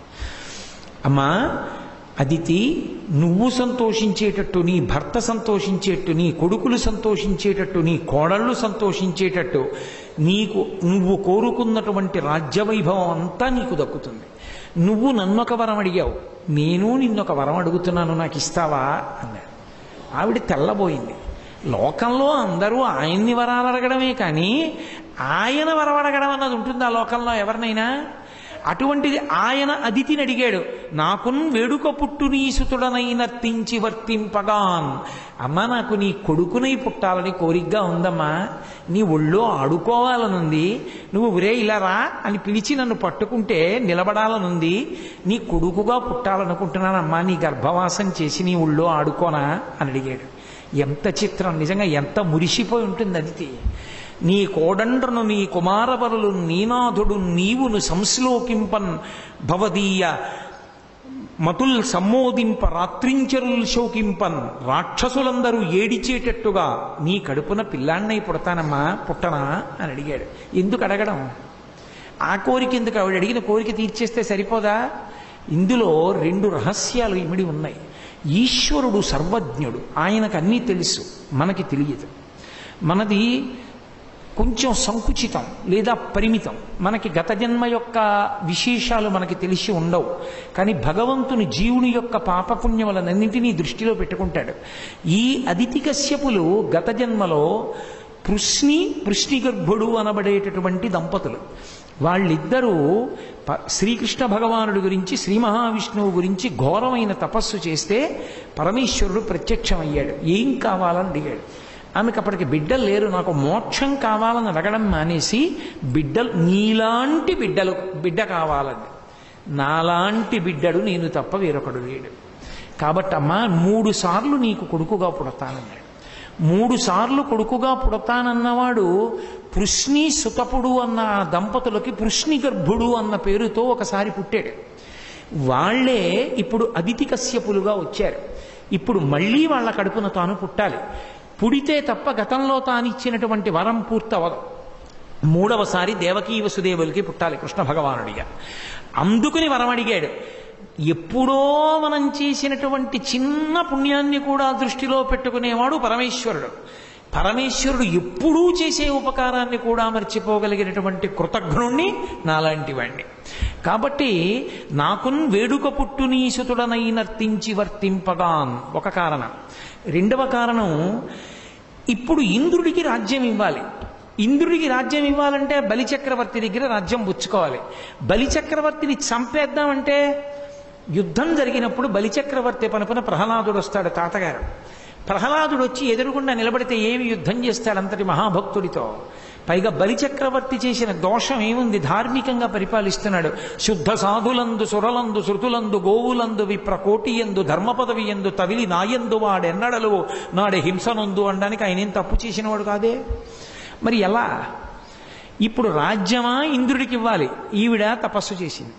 అమ్మా అదితి నువ్వు సంతోషించేటట్టు నీ భర్త సంతోషించేట్టు నీ కొడుకులు సంతోషించేటట్టు నీ కోడళ్ళు సంతోషించేటట్టు నీకు నువ్వు కోరుకున్నటువంటి రాజ్యవైభవం అంతా నీకు దక్కుతుంది నువ్వు నన్నొక వరం అడిగావు నేను నిన్నొక వరం అడుగుతున్నాను నాకు ఇస్తావా అన్నాడు ఆవిడ తెల్లబోయింది లోకంలో అందరూ ఆయన్ని వరాలు అడగడమే కానీ ఆయన వరం అడగడం అన్నది ఉంటుందా లోకంలో ఎవరినైనా అటువంటిది ఆయన అదితిని అడిగాడు నాకున్ వేడుక పుట్టు నీసుతుడనై నర్తించి వర్తింపగాన్ అమ్మా నాకు నీ కొడుకునై పుట్టాలని కోరికగా ఉందమ్మా నీ ఒళ్ళో ఆడుకోవాలనుంది నువ్వు ఉరే ఇలా రా అని పిలిచి నన్ను పట్టుకుంటే నిలబడాలనుంది నీ కొడుకుగా పుట్టాలనుకుంటున్నానమ్మా నీ గర్భవాసం చేసి నీ ఒళ్ళో ఆడుకోనా అని అడిగాడు ఎంత చిత్రం నిజంగా ఎంత మురిసిపోయి ఉంటుంది అదితి నీ కోడండ్రను నీ కుమారవరులు నీనాథుడు నీవును సంశ్లోకింపన్ భవదీయ మతుల్ సమ్మోదింప రాత్రించరుల్ శోకింపన్ రాక్షసులందరూ ఏడిచేటట్టుగా నీ కడుపున పిల్లాన్నై పుడతానమ్మా పుట్టనా అని అడిగాడు ఎందుకు అడగడం ఆ కోరిక ఎందుకు ఆవిడ అడిగిన కోరిక తీర్చేస్తే సరిపోదా ఇందులో రెండు రహస్యాలు ఇమిడి ఉన్నాయి ఈశ్వరుడు సర్వజ్ఞుడు ఆయనకు అన్నీ తెలుసు మనకి తెలియదు మనది కొంచెం సంకుచితం లేదా పరిమితం మనకి గత జన్మ యొక్క విశేషాలు మనకి తెలిసి ఉండవు కానీ భగవంతుని జీవుని యొక్క పాపపుణ్యములనన్నింటినీ దృష్టిలో పెట్టుకుంటాడు ఈ అదితి కశ్యపులు గత జన్మలో పృష్ణి పృష్ణిగర్భుడు అనబడేటటువంటి దంపతులు వాళ్ళిద్దరూ ప- శ్రీకృష్ణ భగవానుడి గురించి శ్రీ మహావిష్ణువు గురించి ఘోరమైన తపస్సు చేస్తే పరమేశ్వరుడు ప్రత్యక్షమయ్యాడు ఏం కావాలని అడిగాడు ఆమెకు అప్పటికి బిడ్డలు లేరు నాకు మోక్షం కావాలని అడగడం మానేసి బిడ్డలు నీలాంటి బిడ్డలు బిడ్డ కావాలని నాలాంటి బిడ్డడు నేను తప్ప వేరొకడు లేడు కాబట్టి అమ్మా మూడు సార్లు నీకు కొడుకుగా పుడతానన్నాడు మూడు సార్లు కొడుకుగా పుడతానన్నవాడు పృష్ణి సుతపుడు అన్న ఆ దంపతులకి పృష్ణి గర్భుడు అన్న పేరుతో ఒకసారి పుట్టాడు వాళ్ళే ఇప్పుడు అదితి కశ్యపులుగా వచ్చారు ఇప్పుడు మళ్ళీ వాళ్ళ కడుపున తాను పుట్టాలి పుడితే తప్ప గతంలో తానిచ్చినటువంటి వరం పూర్తవదు మూడవసారి దేవకీ వసుదేవులకి పుట్టాలి కృష్ణ భగవానుడిగా అందుకుని వరం అడిగాడు ఎప్పుడో మనం చేసినటువంటి చిన్న పుణ్యాన్ని కూడా దృష్టిలో పెట్టుకునేవాడు పరమేశ్వరుడు పరమేశ్వరుడు ఎప్పుడూ చేసే ఉపకారాన్ని కూడా మర్చిపోగలిగినటువంటి కృతజ్ఞుణ్ణి నాలాంటి వాణ్ణి కాబట్టి నాకున్ వేడుక పుట్టు నీసుతుడనై నర్తించి వర్తింపగాన్ ఒక కారణం రెండవ కారణం ఇప్పుడు ఇంద్రుడికి రాజ్యం ఇవ్వాలి ఇంద్రుడికి రాజ్యం ఇవ్వాలంటే బలిచక్రవర్తి దగ్గర రాజ్యం పుచ్చుకోవాలి బలిచక్రవర్తిని చంపేద్దామంటే యుద్ధం జరిగినప్పుడు బలిచక్రవర్తి పనుపున ప్రహ్లాదుడు వస్తాడు తాతగారు ప్రహ్లాదుడు వచ్చి ఎదురుగుండా నిలబడితే ఏమి యుద్ధం చేస్తాడు అంతటి మహాభక్తుడితో పైగా బలిచక్రవర్తి చేసిన దోషం ఏముంది ధార్మికంగా పరిపాలిస్తున్నాడు శుద్ధ సాధులందు సురలందు శృతులందు గోవులందు విప్ర కోటియందు ధర్మపదవి ఎందు తవిలి నాయందు వాడెన్నడలు నాడే హింసనందు అనడానికి ఆయన ఏం తప్పు చేసినవాడు కాదే మరి ఎలా ఇప్పుడు రాజ్యమా ఇంద్రుడికి ఇవ్వాలి ఈవిడ తపస్సు చేసింది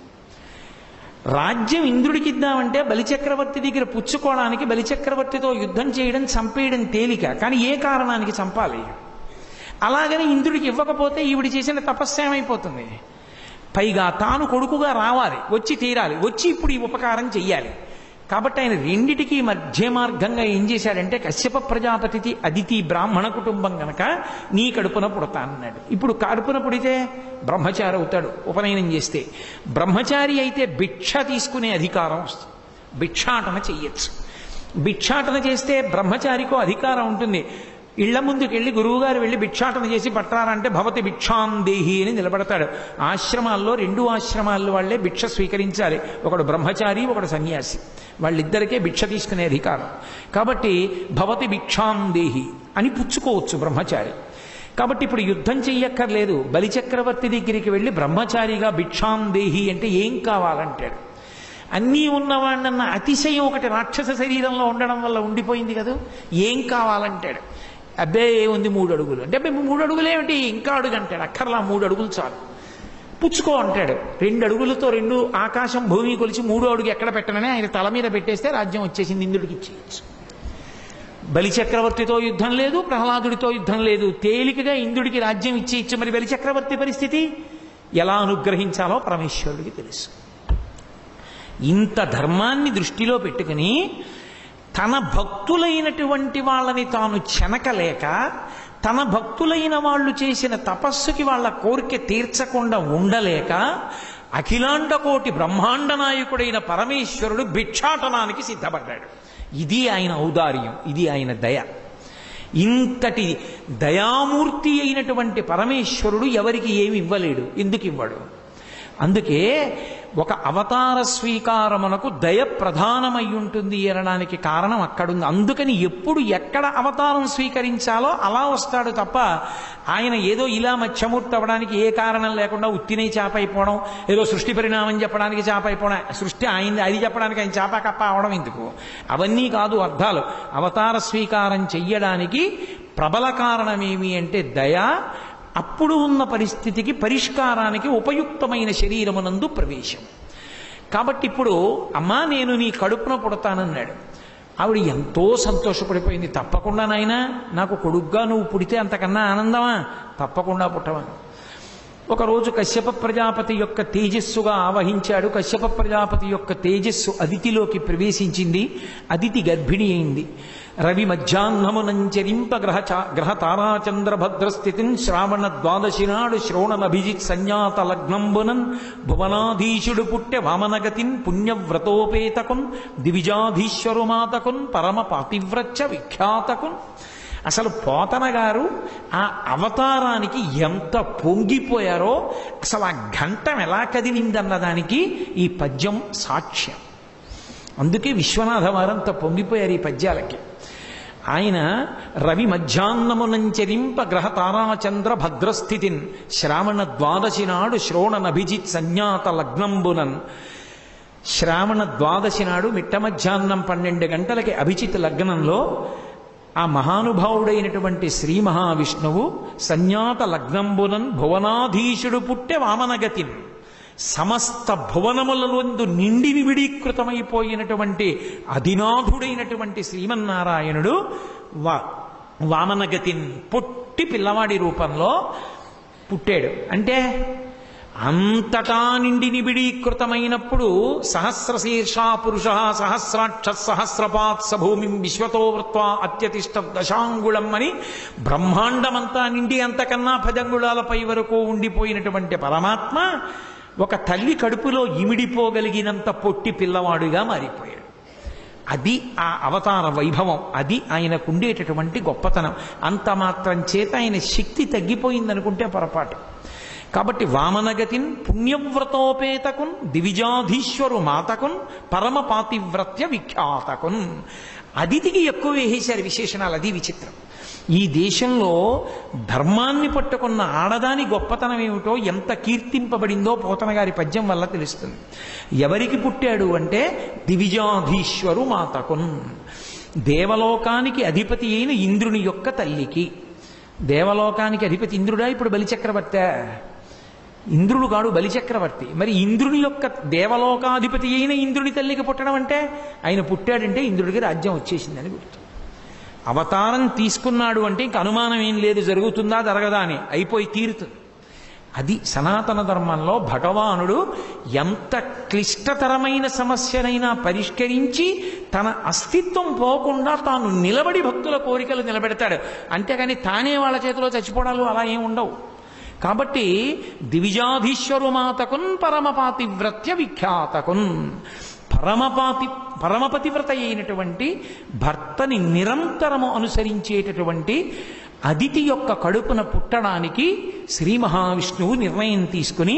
రాజ్యం ఇంద్రుడికి ఇద్దామంటే బలిచక్రవర్తి దగ్గర పుచ్చుకోవడానికి బలిచక్రవర్తితో యుద్ధం చేయడం చంపేయడం తేలిక కానీ ఏ కారణానికి చంపాలి అలాగని ఇంద్రుడికి ఇవ్వకపోతే ఈవిడ చేసిన తపస్సు ఏమైపోతుంది పైగా తాను కొడుకుగా రావాలి వచ్చి తీరాలి వచ్చి ఇప్పుడు ఈ ఉపకారం చెయ్యాలి కాబట్టి ఆయన రెండిటికి మధ్య మార్గంగా ఏం చేశాడంటే కశ్యప ప్రజాపతికి అదితి బ్రాహ్మణ కుటుంబం గనక నీ కడుపున పుడతానన్నాడు ఇప్పుడు కడుపున పుడితే బ్రహ్మచారి అవుతాడు ఉపనయనం చేస్తే బ్రహ్మచారి అయితే భిక్ష తీసుకునే అధికారం వస్తుంది భిక్షాటన చెయ్యొచ్చు భిక్షాటన చేస్తే బ్రహ్మచారికో అధికారం ఉంటుంది ఇళ్ల ముందుకు వెళ్ళి గురువుగారు వెళ్ళి భిక్షాటన చేసి పట్టారంటే భవతి భిక్షాందేహి అని నిలబడతాడు ఆశ్రమాల్లో రెండు ఆశ్రమాల్లో వాళ్ళే భిక్ష స్వీకరించాలి ఒకడు బ్రహ్మచారి ఒకడు సన్యాసి వాళ్ళిద్దరికే భిక్ష తీసుకునే అధికారం కాబట్టి భవతి భిక్షాందేహి అని పుచ్చుకోవచ్చు బ్రహ్మచారి కాబట్టి ఇప్పుడు యుద్ధం చెయ్యక్కర్లేదు బలిచక్రవర్తి దగ్గరికి వెళ్ళి బ్రహ్మచారిగా భిక్షాందేహి అంటే ఏం కావాలంటాడు అన్నీ ఉన్నవాడినన్న అతిశయం ఒకటి రాక్షస శరీరంలో ఉండడం వల్ల ఉండిపోయింది కదా ఏం కావాలంటాడు అబ్బే ఏముంది మూడు అడుగులు అంటే అబ్బే మూడు అడుగులు ఏమిటి ఇంకా అడుగు అంటాడు అక్కర్లా మూడు అడుగులు చాలు పుచ్చుకో అంటాడు రెండు అడుగులతో రెండు ఆకాశం భూమి కొలిచి మూడో అడుగు ఎక్కడ పెట్టనని ఆయన తల మీద పెట్టేస్తే రాజ్యం వచ్చేసింది ఇంద్రుడికి ఇచ్చేయచ్చు బలిచక్రవర్తితో యుద్ధం లేదు ప్రహ్లాదుడితో యుద్ధం లేదు తేలికగా ఇంద్రుడికి రాజ్యం ఇచ్చేయచ్చు మరి బలిచక్రవర్తి పరిస్థితి ఎలా అనుగ్రహించాలో పరమేశ్వరుడికి తెలుసు ఇంత ధర్మాన్ని దృష్టిలో పెట్టుకుని తన భక్తులైనటువంటి వాళ్ళని తాను చెనకలేక తన భక్తులైన వాళ్ళు చేసిన తపస్సుకి వాళ్ళ కోరిక తీర్చకుండా ఉండలేక అఖిలాండ కోటి బ్రహ్మాండ నాయకుడైన పరమేశ్వరుడు భిక్షాటనానికి సిద్ధపడ్డాడు ఇది ఆయన ఔదార్యం ఇది ఆయన దయ ఇంతటి దయామూర్తి అయినటువంటి పరమేశ్వరుడు ఎవరికి ఏమి ఇవ్వలేడు ఎందుకు ఇవ్వడు అందుకే ఒక అవతార స్వీకారమునకు దయ ప్రధానమై ఉంటుంది అనడానికి కారణం అక్కడుంది అందుకని ఎప్పుడు ఎక్కడ అవతారం స్వీకరించాలో అలా వస్తాడు తప్ప ఆయన ఏదో ఇలా మత్స్యమూర్తి అవ్వడానికి ఏ కారణం లేకుండా ఉత్తినే చేపైపోవడం ఏదో సృష్టి పరిణామం చెప్పడానికి చేపైపోవడం సృష్టి ఆయన అది చెప్పడానికి ఆయన చేప కప్ప అవడం ఎందుకు అవన్నీ కాదు అర్థాలు అవతార స్వీకారం చెయ్యడానికి ప్రబల కారణమేమి అంటే దయ అప్పుడు ఉన్న పరిస్థితికి పరిష్కారానికి ఉపయుక్తమైన శరీరమునందు ప్రవేశం కాబట్టి ఇప్పుడు అమ్మా నేను నీ కడుపున పుడతానన్నాడు ఆవిడ ఎంతో సంతోషపడిపోయింది తప్పకుండా నాయనా నాకు కొడుగ్గా నువ్వు పుడితే అంతకన్నా ఆనందమా తప్పకుండా పుట్టవా ఒకరోజు కశ్యప ప్రజాపతి యొక్క తేజస్సుగా ఆవహించాడు కశ్యప ప్రజాపతి యొక్క తేజస్సు అదితిలోకి ప్రవేశించింది అదితి గర్భిణి అయింది రవి మధ్యాహ్నమునంచరింప గ్రహ చా- గ్రహ తారాచంద్ర భద్రస్థితిన్ శ్రావణ ద్వాదశి నాడు శ్రోణనభిజిత్ సంజాత లగ్నంబునన్ భువనాధీశుడు పుట్టె వామనగతిన్ పుణ్యవ్రతోపేతకున్ దివిజాధీశ్వరుమాతకున్ పరమ పాతివ్రత్య విఖ్యాతకున్ అసలు పోతన గారు ఆ అవతారానికి ఎంత పొంగిపోయారో అసలు ఆ ఘంటం ఎలా కదిలిందన్నదానికి ఈ పద్యం సాక్ష్యం అందుకే విశ్వనాథ వారంత పొంగిపోయారు ఈ పద్యాలకి ఆయన రవి మధ్యాహ్నమునంచరింప గ్రహ తారాచంద్ర భద్రస్థితిన్ శ్రావణ ద్వాదశి నాడు శ్రోణనభిజిత్ సంజ్ఞాత లగ్నంబునన్ శ్రావణ ద్వాదశి నాడు మిట్ట మధ్యాహ్నం పన్నెండు గంటలకి అభిజిత్ లగ్నంలో ఆ మహానుభావుడైనటువంటి శ్రీ మహావిష్ణువు సంజ్ఞాత లగ్నంబునన్ భువనాధీశుడు పుట్టె వామనగతిన్ సమస్త భువనములందు నిండి వివిడీకృతమైపోయినటువంటి అధినాథుడైనటువంటి శ్రీమన్నారాయణుడు వా వామనగతిన్ పొట్టి పిల్లవాడి రూపంలో పుట్టాడు అంటే అంతటా నిండి నిబిడీకృతమైనప్పుడు సహస్రశీర్షా పురుష సహస్రాక్ష సహస్రపాత్ సభూమి విశ్వతో వృత్వా అత్యతిష్ట దశాంగుళం అని బ్రహ్మాండమంతా నిండి అంతకన్నా పదంగుళాలపై వరకు ఉండిపోయినటువంటి పరమాత్మ ఒక తల్లి కడుపులో ఇమిడిపోగలిగినంత పొట్టి పిల్లవాడుగా మారిపోయాడు అది ఆ అవతార వైభవం అది ఆయనకు ఉండేటటువంటి గొప్పతనం అంత మాత్రం చేత ఆయన శక్తి తగ్గిపోయిందనుకుంటే పొరపాటు కాబట్టి వామనగతిన్ పుణ్యవ్రతోపేతకున్ దివిజాధీశ్వరు మాతకున్ పరమ పాతివ్రత్య విఖ్యాతకున్ అదితికి ఎక్కువ వేసేశారు విశేషణాలు అది విచిత్రం ఈ దేశంలో ధర్మాన్ని పట్టుకున్న ఆడదాని గొప్పతనం ఏమిటో ఎంత కీర్తింపబడిందో పోతన గారి పద్యం వల్ల తెలుస్తుంది ఎవరికి పుట్టాడు అంటే దివిజాధీశ్వరు మాతకున్ దేవలోకానికి అధిపతి అయిన ఇంద్రుని యొక్క తల్లికి దేవలోకానికి అధిపతి ఇంద్రుడా ఇప్పుడు బలిచక్రవర్తే ఇంద్రుడు కాడు బలిచక్రవర్తి మరి ఇంద్రుని యొక్క దేవలోకాధిపతి అయిన ఇంద్రుని తల్లికి పుట్టడం అంటే ఆయన పుట్టాడంటే ఇంద్రుడికి రాజ్యం వచ్చేసిందని గుర్తు అవతారం తీసుకున్నాడు అంటే ఇంక అనుమానం ఏం లేదు జరుగుతుందా జరగదా అని అయిపోయి తీరుతుంది అది సనాతన ధర్మంలో భగవానుడు ఎంత క్లిష్టతరమైన సమస్యనైనా పరిష్కరించి తన అస్తిత్వం పోకుండా తాను నిలబడి భక్తుల కోరికలు నిలబెడతాడు అంతేగాని తానే వాళ్ళ చేతిలో చచ్చిపోవడాలు అలా ఏం ఉండవు కాబట్టి దివిజాధీశ్వరు మాతకున్ పరమపాతివ్రత్య విఖ్యాతకున్ పరమపాతి పరమపతివ్రత అయినటువంటి భర్తని నిరంతరము అనుసరించేటటువంటి అదితి యొక్క కడుపున పుట్టడానికి శ్రీ మహావిష్ణువు నిర్ణయం తీసుకుని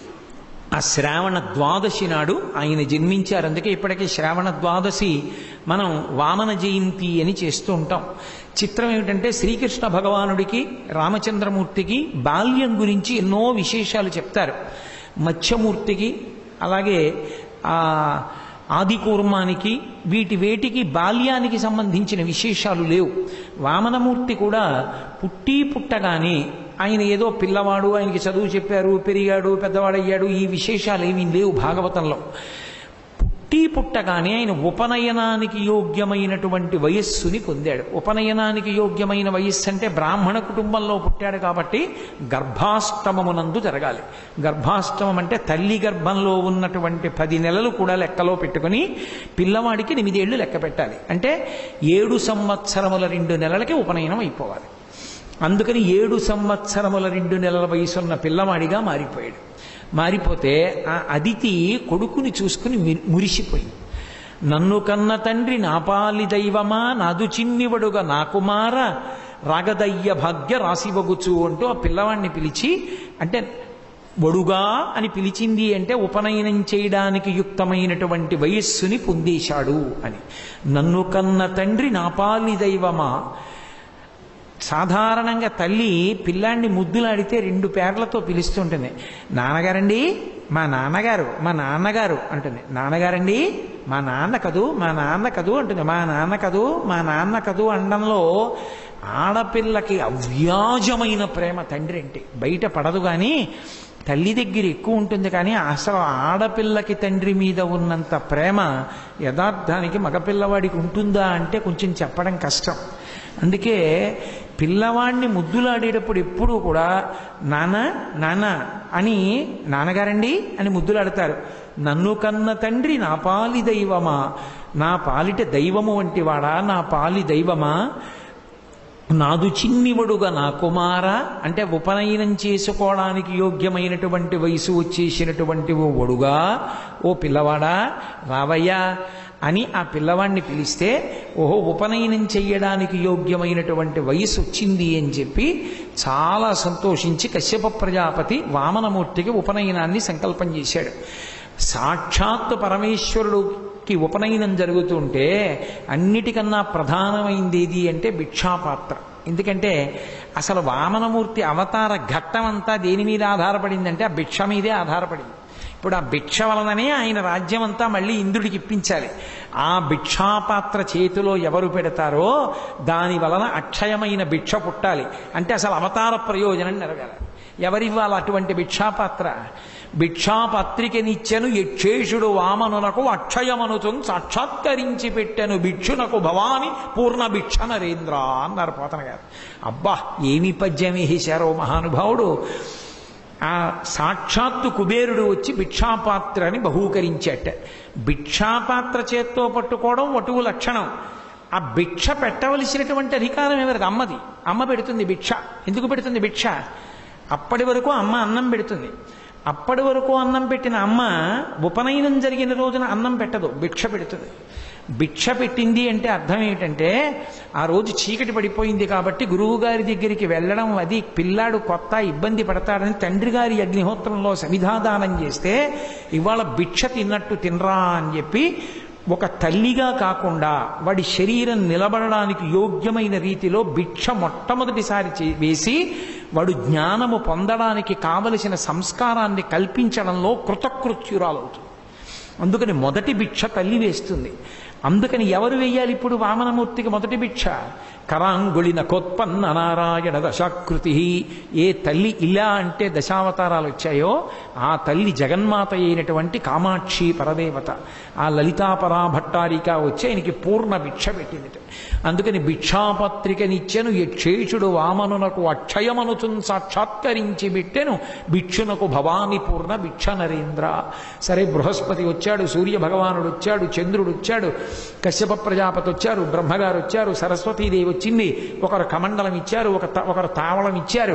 ఆ శ్రావణ ద్వాదశి నాడు ఆయన జన్మించారు అందుకే ఇప్పటికీ శ్రావణ ద్వాదశి మనం వామన జయంతి అని చేస్తూ ఉంటాం చిత్రం ఏమిటంటే శ్రీకృష్ణ భగవానుడికి రామచంద్రమూర్తికి బాల్యం గురించి ఎన్నో విశేషాలు చెప్తారు మత్స్యమూర్తికి అలాగే ఆ ఆదికూర్మానికి వీటి వేటికి బాల్యానికి సంబంధించిన విశేషాలు లేవు వామనమూర్తి కూడా పుట్టి పుట్టగానే ఆయన ఏదో పిల్లవాడు ఆయనకి చదువు చెప్పారు పెరిగాడు పెద్దవాడయ్యాడు ఈ విశేషాలు ఏమీ లేవు భాగవతంలో పుట్టి పుట్టగానే ఆయన ఉపనయనానికి యోగ్యమైనటువంటి వయస్సుని పొందాడు ఉపనయనానికి యోగ్యమైన వయస్సు అంటే బ్రాహ్మణ కుటుంబంలో పుట్టాడు కాబట్టి గర్భాష్టమమునందు జరగాలి గర్భాష్టమం అంటే తల్లి గర్భంలో ఉన్నటువంటి పది నెలలు కూడా లెక్కలో పెట్టుకుని పిల్లవాడికి ఎనిమిదేళ్లు లెక్క పెట్టాలి అంటే ఏడు సంవత్సరముల రెండు నెలలకి ఉపనయనం అయిపోవాలి అందుకని ఏడు సంవత్సరముల రెండు నెలల వయసున్న పిల్లవాడిగా మారిపోయాడు మారిపోతే ఆ అదితి కొడుకుని చూసుకుని మి- మురిసిపోయింది నన్ను కన్న తండ్రి నాపాలి దైవమా నాదు చిన్నివడుగా నా కుమార రాగదయ్య భాగ్య రాసివగుచు అంటూ ఆ పిల్లవాడిని పిలిచి అంటే వడుగా అని పిలిచింది అంటే ఉపనయనం చేయడానికి యుక్తమైనటువంటి వయస్సుని పొందేశాడు అని నన్ను కన్న తండ్రి నాపాలి దైవమా సాధారణంగా తల్లి పిల్లాన్ని ముద్దులాడితే రెండు పేర్లతో పిలుస్తుంటుంది నాన్నగారండి మా నాన్నగారు మా నాన్నగారు అంటుంది నాన్నగారండి మా నాన్న కదూ మా నాన్న కదూ అంటుంది మా నాన్న కదూ మా నాన్న కదూ అనడంలో ఆడపిల్లకి అవ్యాజమైన ప్రేమ తండ్రి అంటే బయట పడదు కానీ తల్లి దగ్గర ఎక్కువ ఉంటుంది కానీ అసలు ఆడపిల్లకి తండ్రి మీద ఉన్నంత ప్రేమ యథార్థానికి మగపిల్లవాడికి ఉంటుందా అంటే కొంచెం చెప్పడం కష్టం అందుకే పిల్లవాడిని ముద్దులాడేటప్పుడు ఎప్పుడూ కూడా నాన్న నాన్న అని నాన్నగారండి అని ముద్దులాడతారు నన్ను కన్న తండ్రి నా పాలి దైవమా నా పాలిట దైవము వంటివాడా నా పాలి దైవమా నాదు చిన్నివడుగా నా కుమార అంటే ఉపనయనం చేసుకోవడానికి యోగ్యమైనటువంటి వయసు వచ్చేసినటువంటి ఓ వడుగా ఓ పిల్లవాడా రావయ్యా అని ఆ పిల్లవాడిని పిలిస్తే ఓహో ఉపనయనం చెయ్యడానికి యోగ్యమైనటువంటి వయసు వచ్చింది అని చెప్పి చాలా సంతోషించి కశ్యప ప్రజాపతి వామనమూర్తికి ఉపనయనాన్ని సంకల్పం చేశాడు సాక్షాత్తు పరమేశ్వరుడుకి ఉపనయనం జరుగుతుంటే అన్నిటికన్నా ప్రధానమైంది ఏది అంటే భిక్షాపాత్ర ఎందుకంటే అసలు వామనమూర్తి అవతార ఘట్టం అంతా దేని మీద ఆధారపడిందంటే ఆ భిక్ష మీదే ఆధారపడింది ఇప్పుడు ఆ భిక్ష వలననే ఆయన రాజ్యం అంతా మళ్ళీ ఇంద్రుడికి ఇప్పించాలి ఆ భిక్షాపాత్ర చేతిలో ఎవరు పెడతారో దాని వలన అక్షయమైన భిక్ష పుట్టాలి అంటే అసలు అవతార ప్రయోజనం నెరవేరాలి ఎవరివ్వాలి అటువంటి భిక్షాపాత్ర భిక్షాపత్రికనిచ్చెను యక్షేషుడు వామనునకు అక్షయమనుతు సాక్షాత్కరించి పెట్టెను భిక్షునకు భవాని పూర్ణ భిక్ష నరేంద్ర అన్నారు పోతన గారు అబ్బా ఏమి పద్యం వేశారో మహానుభావుడు ఆ సాక్షాత్తు కుబేరుడు వచ్చి భిక్షాపాత్రని బహూకరించాట భిక్షాపాత్ర చేత్తో పట్టుకోవడం వటువు లక్షణం ఆ భిక్ష పెట్టవలసినటువంటి అధికారం ఎవరిది అమ్మది అమ్మ పెడుతుంది భిక్ష ఎందుకు పెడుతుంది భిక్ష అప్పటి వరకు అమ్మ అన్నం పెడుతుంది అప్పటి వరకు అన్నం పెట్టిన అమ్మ ఉపనయనం జరిగిన రోజున అన్నం పెట్టదు భిక్ష పెడుతుంది భిక్ష పెట్టింది అంటే అర్థం ఏమిటంటే ఆ రోజు చీకటి పడిపోయింది కాబట్టి గురువు గారి దగ్గరికి వెళ్ళడం అది పిల్లాడు కొత్త ఇబ్బంది పడతాడని తండ్రి గారి అగ్నిహోత్రంలో సమిధాదానం చేస్తే ఇవాళ భిక్ష తిన్నట్టు తినరా అని చెప్పి ఒక తల్లిగా కాకుండా వాడి శరీరం నిలబడడానికి యోగ్యమైన రీతిలో భిక్ష మొట్టమొదటిసారి చే- వేసి వాడు జ్ఞానము పొందడానికి కావలసిన సంస్కారాన్ని కల్పించడంలో కృతకృత్యురాలవుతుంది అందుకని మొదటి భిక్ష తల్లి వేస్తుంది అందుకని ఎవరు వేయాలి ఇప్పుడు వామనమూర్తికి మొదటి భిక్ష కరాంగుళిన కొత్పన్న నారాయణ దశాకృతి ఏ తల్లి ఇలా అంటే దశావతారాలు వచ్చాయో ఆ తల్లి జగన్మాత అయినటువంటి కామాక్షి పరదేవత ఆ లలితాపరా భట్టారిక వచ్చి ఆయనకి పూర్ణ భిక్ష పెట్టింది అందుకని భిక్షాపత్రికనిచ్చెను యక్షేషుడు వామనునకు అక్షయమనుతున్ సాక్షాత్కరించి బిట్టెను భిక్షునకు భవాని పూర్ణ భిక్ష నరేంద్ర సరే బృహస్పతి వచ్చాడు సూర్య భగవానుడు వచ్చాడు చంద్రుడు వచ్చాడు కశ్యప ప్రజాపతి వచ్చారు బ్రహ్మగారు వచ్చారు సరస్వతీదేవి వచ్చింది ఒకరు కమండలం ఇచ్చారు ఒక త- ఒకరు తావళం ఇచ్చారు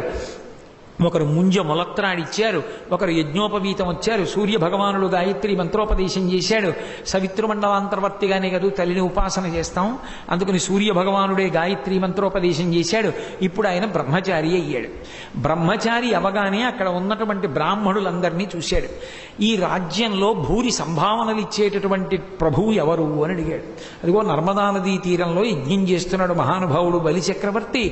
ఒకరు ముంజ మొలత్రాడిచ్చారు ఒకరు యజ్ఞోపవీతం వచ్చారు సూర్య భగవానుడు గాయత్రి మంత్రోపదేశం చేశాడు సవితృమండలాంతర్వర్తిగానే కదూ తల్లిని ఉపాసన చేస్తాం అందుకని సూర్య భగవానుడే గాయత్రి మంత్రోపదేశం చేశాడు ఇప్పుడు ఆయన బ్రహ్మచారి అయ్యాడు బ్రహ్మచారి అవగానే అక్కడ ఉన్నటువంటి బ్రాహ్మణులందరినీ చూశాడు ఈ రాజ్యంలో భూరి సంభావనలు ఇచ్చేటటువంటి ప్రభువు ఎవరు అని అడిగాడు అదిగో నర్మదా నదీ తీరంలో యజ్ఞం చేస్తున్నాడు మహానుభావుడు బలి చక్రవర్తి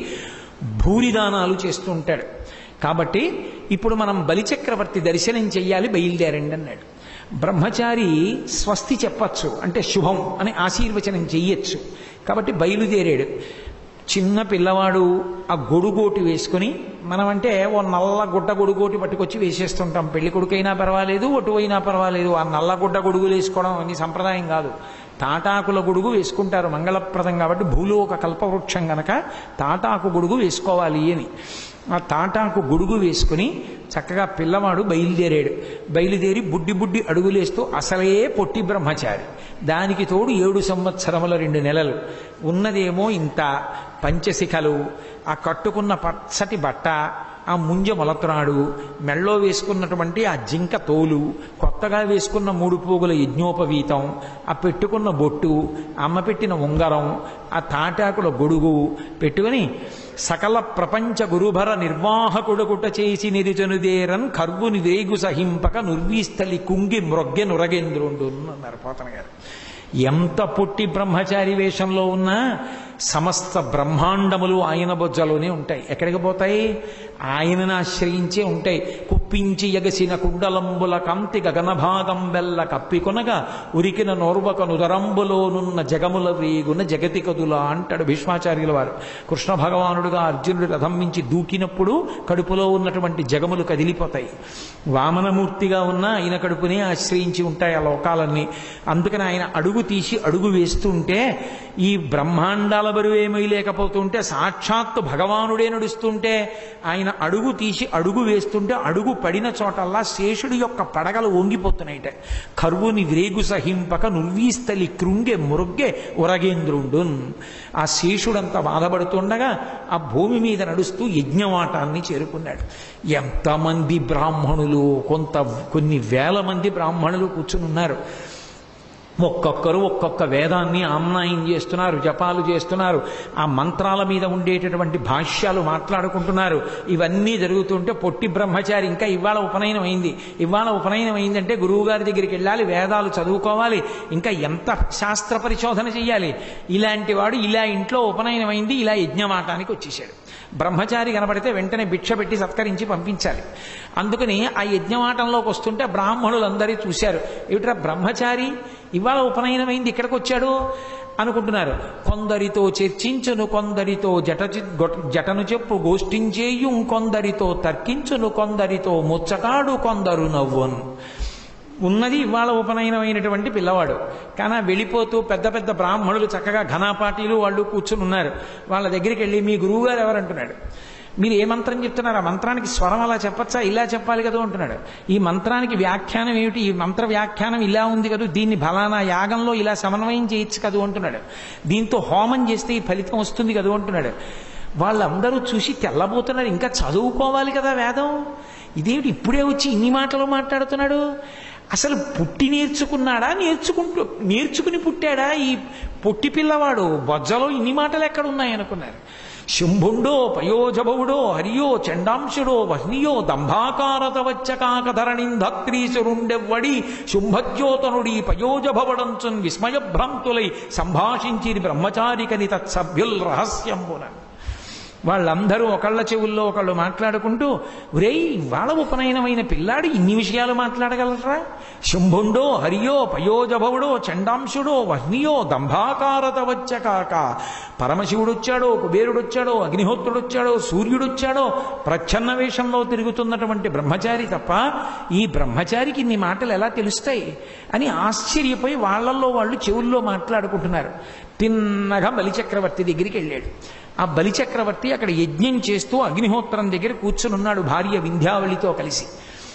భూరిదానాలు చేస్తూ ఉంటాడు కాబట్టి ఇప్పుడు మనం బలిచక్రవర్తి దర్శనం చెయ్యాలి బయలుదేరండి అన్నాడు బ్రహ్మచారి స్వస్తి చెప్పచ్చు అంటే శుభం అని ఆశీర్వచనం చెయ్యొచ్చు కాబట్టి బయలుదేరాడు చిన్న పిల్లవాడు ఆ గొడుగోటి వేసుకుని మనం అంటే ఓ నల్ల గుడ్డ గొడుగోటి పట్టుకొచ్చి వేసేస్తుంటాం పెళ్లి కొడుకైనా పర్వాలేదు ఒటు అయినా పర్వాలేదు ఆ నల్ల గుడ్డ గొడుగులు వేసుకోవడం అని సంప్రదాయం కాదు తాటాకుల గొడుగు వేసుకుంటారు మంగళప్రదం కాబట్టి భూలోక కల్పవృక్షం గనక తాటాకు గొడుగు వేసుకోవాలి అని ఆ తాటాకు గొడుగు వేసుకుని చక్కగా పిల్లవాడు బయలుదేరాడు బయలుదేరి బుడ్డి బుడ్డి అడుగులేస్తూ అసలే పొట్టి బ్రహ్మచారి దానికి తోడు ఏడు సంవత్సరముల రెండు నెలలు ఉన్నదేమో ఇంత పంచశిఖలు ఆ కట్టుకున్న పచ్చటి బట్ట ఆ ముంజ మొలత్రాడు మెళ్ళో వేసుకున్నటువంటి ఆ జింక తోలు కొత్తగా వేసుకున్న మూడు పోగుల యజ్ఞోపవీతం ఆ పెట్టుకున్న బొట్టు అమ్మ పెట్టిన ఉంగరం ఆ తాటాకుల గొడుగు పెట్టుకుని సకల ప్రపంచ గురుభర నిర్వాహకుడకుట చేసి నిరిచనుదేరన్ కర్వుని వేగు సహింపక నుర్వీస్థలి కుంగి మ్రొగ్గె నురగేంద్రుండు అన్నారు పోతన గారు ఎంత పుట్టి బ్రహ్మచారి వేషంలో ఉన్నా సమస్త బ్రహ్మాండములు ఆయన బొజ్జలోనే ఉంటాయి ఎక్కడికి పోతాయి ఆయనను ఆశ్రయించే ఉంటాయి కుప్పించి ఎగసిన కుండలంబుల కంతి గగనభాగం వెల్ల కప్పికొనగా ఉరికిన నోర్వక నుదరంబులోనున్న జగముల వేగున జగతి కదుల అంటాడు భీష్మాచార్యుల వారు కృష్ణ భగవానుడుగా అర్జునుడు రథం మించి దూకినప్పుడు కడుపులో ఉన్నటువంటి జగములు కదిలిపోతాయి వామనమూర్తిగా ఉన్న ఆయన కడుపునే ఆశ్రయించి ఉంటాయి ఆ లోకాలన్నీ అందుకని ఆయన అడుగు తీసి అడుగు వేస్తుంటే ఈ బ్రహ్మాండాల బరువే మొయ్యలేకపోతుంటే సాక్షాత్తు భగవానుడే నడుస్తుంటే ఆయన అడుగు తీసి అడుగు వేస్తుంటే అడుగు పడిన చోటల్లా శేషుడి యొక్క పడగలు వంగిపోతున్నాయిట కరువుని వ్రేగు సహింపక నువ్వీస్తలి కృంగె మురుగ్గే ఉరగేంద్రుండు ఆ శేషుడంతా బాధపడుతుండగా ఆ భూమి మీద నడుస్తూ యజ్ఞవాటాన్ని చేరుకున్నాడు ఎంతమంది బ్రాహ్మణులు కొంత కొన్ని వేల మంది బ్రాహ్మణులు కూర్చుని ఉన్నారు ఒక్కొక్కరు ఒక్కొక్క వేదాన్ని ఆమ్నాయం చేస్తున్నారు జపాలు చేస్తున్నారు ఆ మంత్రాల మీద ఉండేటటువంటి భాష్యాలు మాట్లాడుకుంటున్నారు ఇవన్నీ జరుగుతుంటే పొట్టి బ్రహ్మచారి ఇంకా ఇవాళ ఉపనయనం అయింది ఇవాళ ఉపనయనం అయిందంటే గురువు గారి దగ్గరికి వెళ్ళాలి వేదాలు చదువుకోవాలి ఇంకా ఎంత శాస్త్ర పరిశోధన చెయ్యాలి ఇలాంటి వాడు ఇలా ఇంట్లో ఉపనయనం అయింది ఇలా యజ్ఞమాటానికి వచ్చేసాడు బ్రహ్మచారి కనబడితే వెంటనే భిక్ష పెట్టి సత్కరించి పంపించాలి అందుకని ఆ యజ్ఞమాటంలోకి వస్తుంటే బ్రాహ్మణులందరూ చూశారు ఏమిట్రా బ్రహ్మచారి ఇవాళ ఉపనయనమైంది ఇక్కడికి వచ్చాడు అనుకుంటున్నారు కొందరితో చర్చించును కొందరితో జట జటను చెప్పు గోష్ఠించేయు కొందరితో తర్కించును కొందరితో ముచ్చటాడు కొందరు నవ్వును ఉన్నది ఇవాళ ఉపనయనమైనటువంటి పిల్లవాడు కానీ ఆ వెళ్ళిపోతూ పెద్ద పెద్ద బ్రాహ్మణులు చక్కగా ఘనాపాటీలు వాళ్ళు కూర్చుని ఉన్నారు వాళ్ళ దగ్గరికి వెళ్ళి మీ గురువుగారు ఎవరంటున్నాడు మీరు ఏ మంత్రం చెప్తున్నారు ఆ మంత్రానికి స్వరం అలా చెప్పచ్చా ఇలా చెప్పాలి కదా అంటున్నాడు ఈ మంత్రానికి వ్యాఖ్యానం ఏమిటి ఈ మంత్ర వ్యాఖ్యానం ఇలా ఉంది కదా దీన్ని ఫలానా యాగంలో ఇలా సమన్వయం చేయొచ్చు కదా అంటున్నాడు దీంతో హోమం చేస్తే ఈ ఫలితం వస్తుంది కదా అంటున్నాడు వాళ్ళందరూ చూసి తెల్లబోతున్నారు ఇంకా చదువుకోవాలి కదా వేదం ఇదేమిటి ఇప్పుడే వచ్చి ఇన్ని మాటలు మాట్లాడుతున్నాడు అసలు పుట్టి నేర్చుకున్నాడా నేర్చుకుంటూ నేర్చుకుని పుట్టాడా ఈ పొట్టి పిల్లవాడు బొజ్జలో ఇన్ని మాటలు ఎక్కడ ఉన్నాయనుకున్నారు శుంభుండో పయోజభవుడో హరియో చండాంశుడో వహ్నియో దంభాకారత వచ్చకాకధరణింధత్రీసురుండెవ్వడి శుంభజ్యోతనుడి పయోజభవడంచున్ విస్మయభ్రాంతులై సంభాషించిరి బ్రహ్మచారికని తత్సభ్యుల్ రహస్యంబున వాళ్ళందరూ ఒకళ్ళ చెవుల్లో ఒకళ్ళు మాట్లాడుకుంటూ ఒరేయ్ ఇవాళ ఉపనయనమైన పిల్లాడు ఇన్ని విషయాలు మాట్లాడగలరా శుంభుండో హరియో పయోజభవుడో చండాంశుడో వహ్నియో దంభాకారత వచ్చకాక పరమశివుడొచ్చాడో కుబేరుడొచ్చాడో అగ్నిహోత్రుడొచ్చాడో సూర్యుడొచ్చాడో ప్రచ్ఛన్న వేషంలో తిరుగుతున్నటువంటి బ్రహ్మచారి తప్ప ఈ బ్రహ్మచారికి ఇన్ని మాటలు ఎలా తెలుస్తాయి అని ఆశ్చర్యపోయి వాళ్ళల్లో వాళ్ళు చెవుల్లో మాట్లాడుకుంటున్నారు తిన్నగా బలిచక్రవర్తి దగ్గరికి వెళ్ళాడు ఆ బలిచక్రవర్తి అక్కడ యజ్ఞం చేస్తూ అగ్నిహోత్రం దగ్గర కూర్చుని ఉన్నాడు భార్య వింధ్యావళితో కలిసి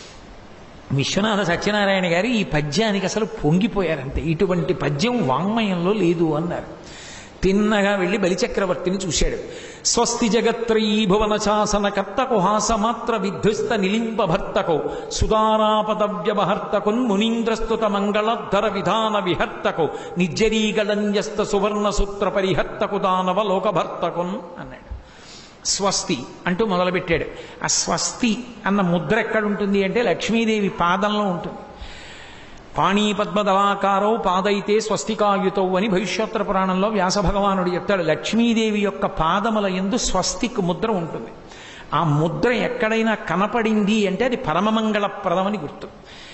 విశ్వనాథ సత్యనారాయణ గారి ఈ పద్యానికి అసలు పొంగిపోయారంతే ఇటువంటి పద్యం వాంగ్మయంలో లేదు అన్నారు తిన్నగా వెళ్ళి బలిచక్రవర్తిని చూశాడు స్వస్తి జగత్రయీ భువన శాసన కర్తకు హాసమాత్ర విధ్వస్త నిలింప భర్తకు సుధారాపదవ్యవహర్తకున్ మునీంద్రస్తుత మంగళధర విధాన విహర్తకు నిర్జరీగళన్యస్త సువర్ణ సూత్ర పరిహర్తకు దానవ లోకభర్తకున్ అన్నాడు స్వస్తి అంటూ మొదలుపెట్టాడు ఆ స్వస్తి అన్న ముద్ర ఎక్కడుంటుంది అంటే లక్ష్మీదేవి పాదంలో ఉంటుంది పాణీ పద్మదవాకారో పాదైతే స్వస్తికాయుతో అని భవిష్యోత్తర పురాణంలో వ్యాస భగవానుడు చెప్తాడు లక్ష్మీదేవి యొక్క పాదముల ఎందు స్వస్తిక్ ముద్ర ఉంటుంది ఆ ముద్ర ఎక్కడైనా కనపడింది అంటే అది పరమమంగళప్రదమని గుర్తు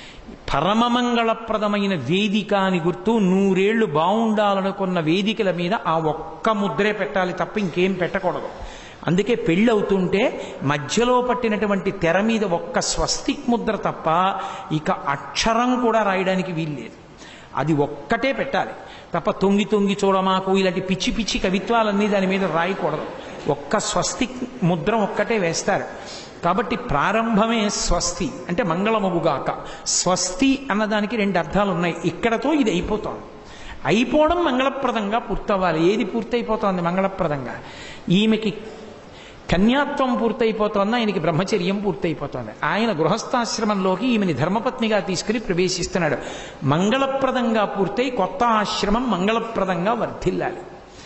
పరమమంగళప్రదమైన వేదిక అని గుర్తు నూరేళ్లు బాగుండాలనుకున్న వేదికల మీద ఆ ఒక్క ముద్రే పెట్టాలి తప్ప ఇంకేం పెట్టకూడదు అందుకే పెళ్ళి అవుతుంటే మధ్యలో పట్టినటువంటి తెర మీద ఒక్క స్వస్తిక్ ముద్ర తప్ప ఇక అక్షరం కూడా రాయడానికి వీల్లేదు అది ఒక్కటే పెట్టాలి తప్ప తొంగి తొంగి చూడమాకు ఇలాంటి పిచ్చి పిచ్చి కవిత్వాలన్నీ దాని మీద రాయకూడదు ఒక్క స్వస్తిక్ ముద్ర ఒక్కటే వేస్తారు కాబట్టి ప్రారంభమే స్వస్తి అంటే మంగళమగుగాక స్వస్తి అన్నదానికి రెండు అర్థాలు ఉన్నాయి ఇక్కడతో ఇది అయిపోతోంది అయిపోవడం మంగళప్రదంగా పూర్తవ్వాలి ఏది పూర్తయిపోతోంది మంగళప్రదంగా ఈమెకి కన్యాత్వం పూర్తయిపోతోంది ఆయనకి బ్రహ్మచర్యం పూర్తయిపోతోంది ఆయన గృహస్థాశ్రమంలోకి ఈమెని ధర్మపత్నిగా తీసుకుని ప్రవేశిస్తున్నాడు మంగళప్రదంగా పూర్తయి కొత్త ఆశ్రమం మంగళప్రదంగా వర్ధిల్లాలి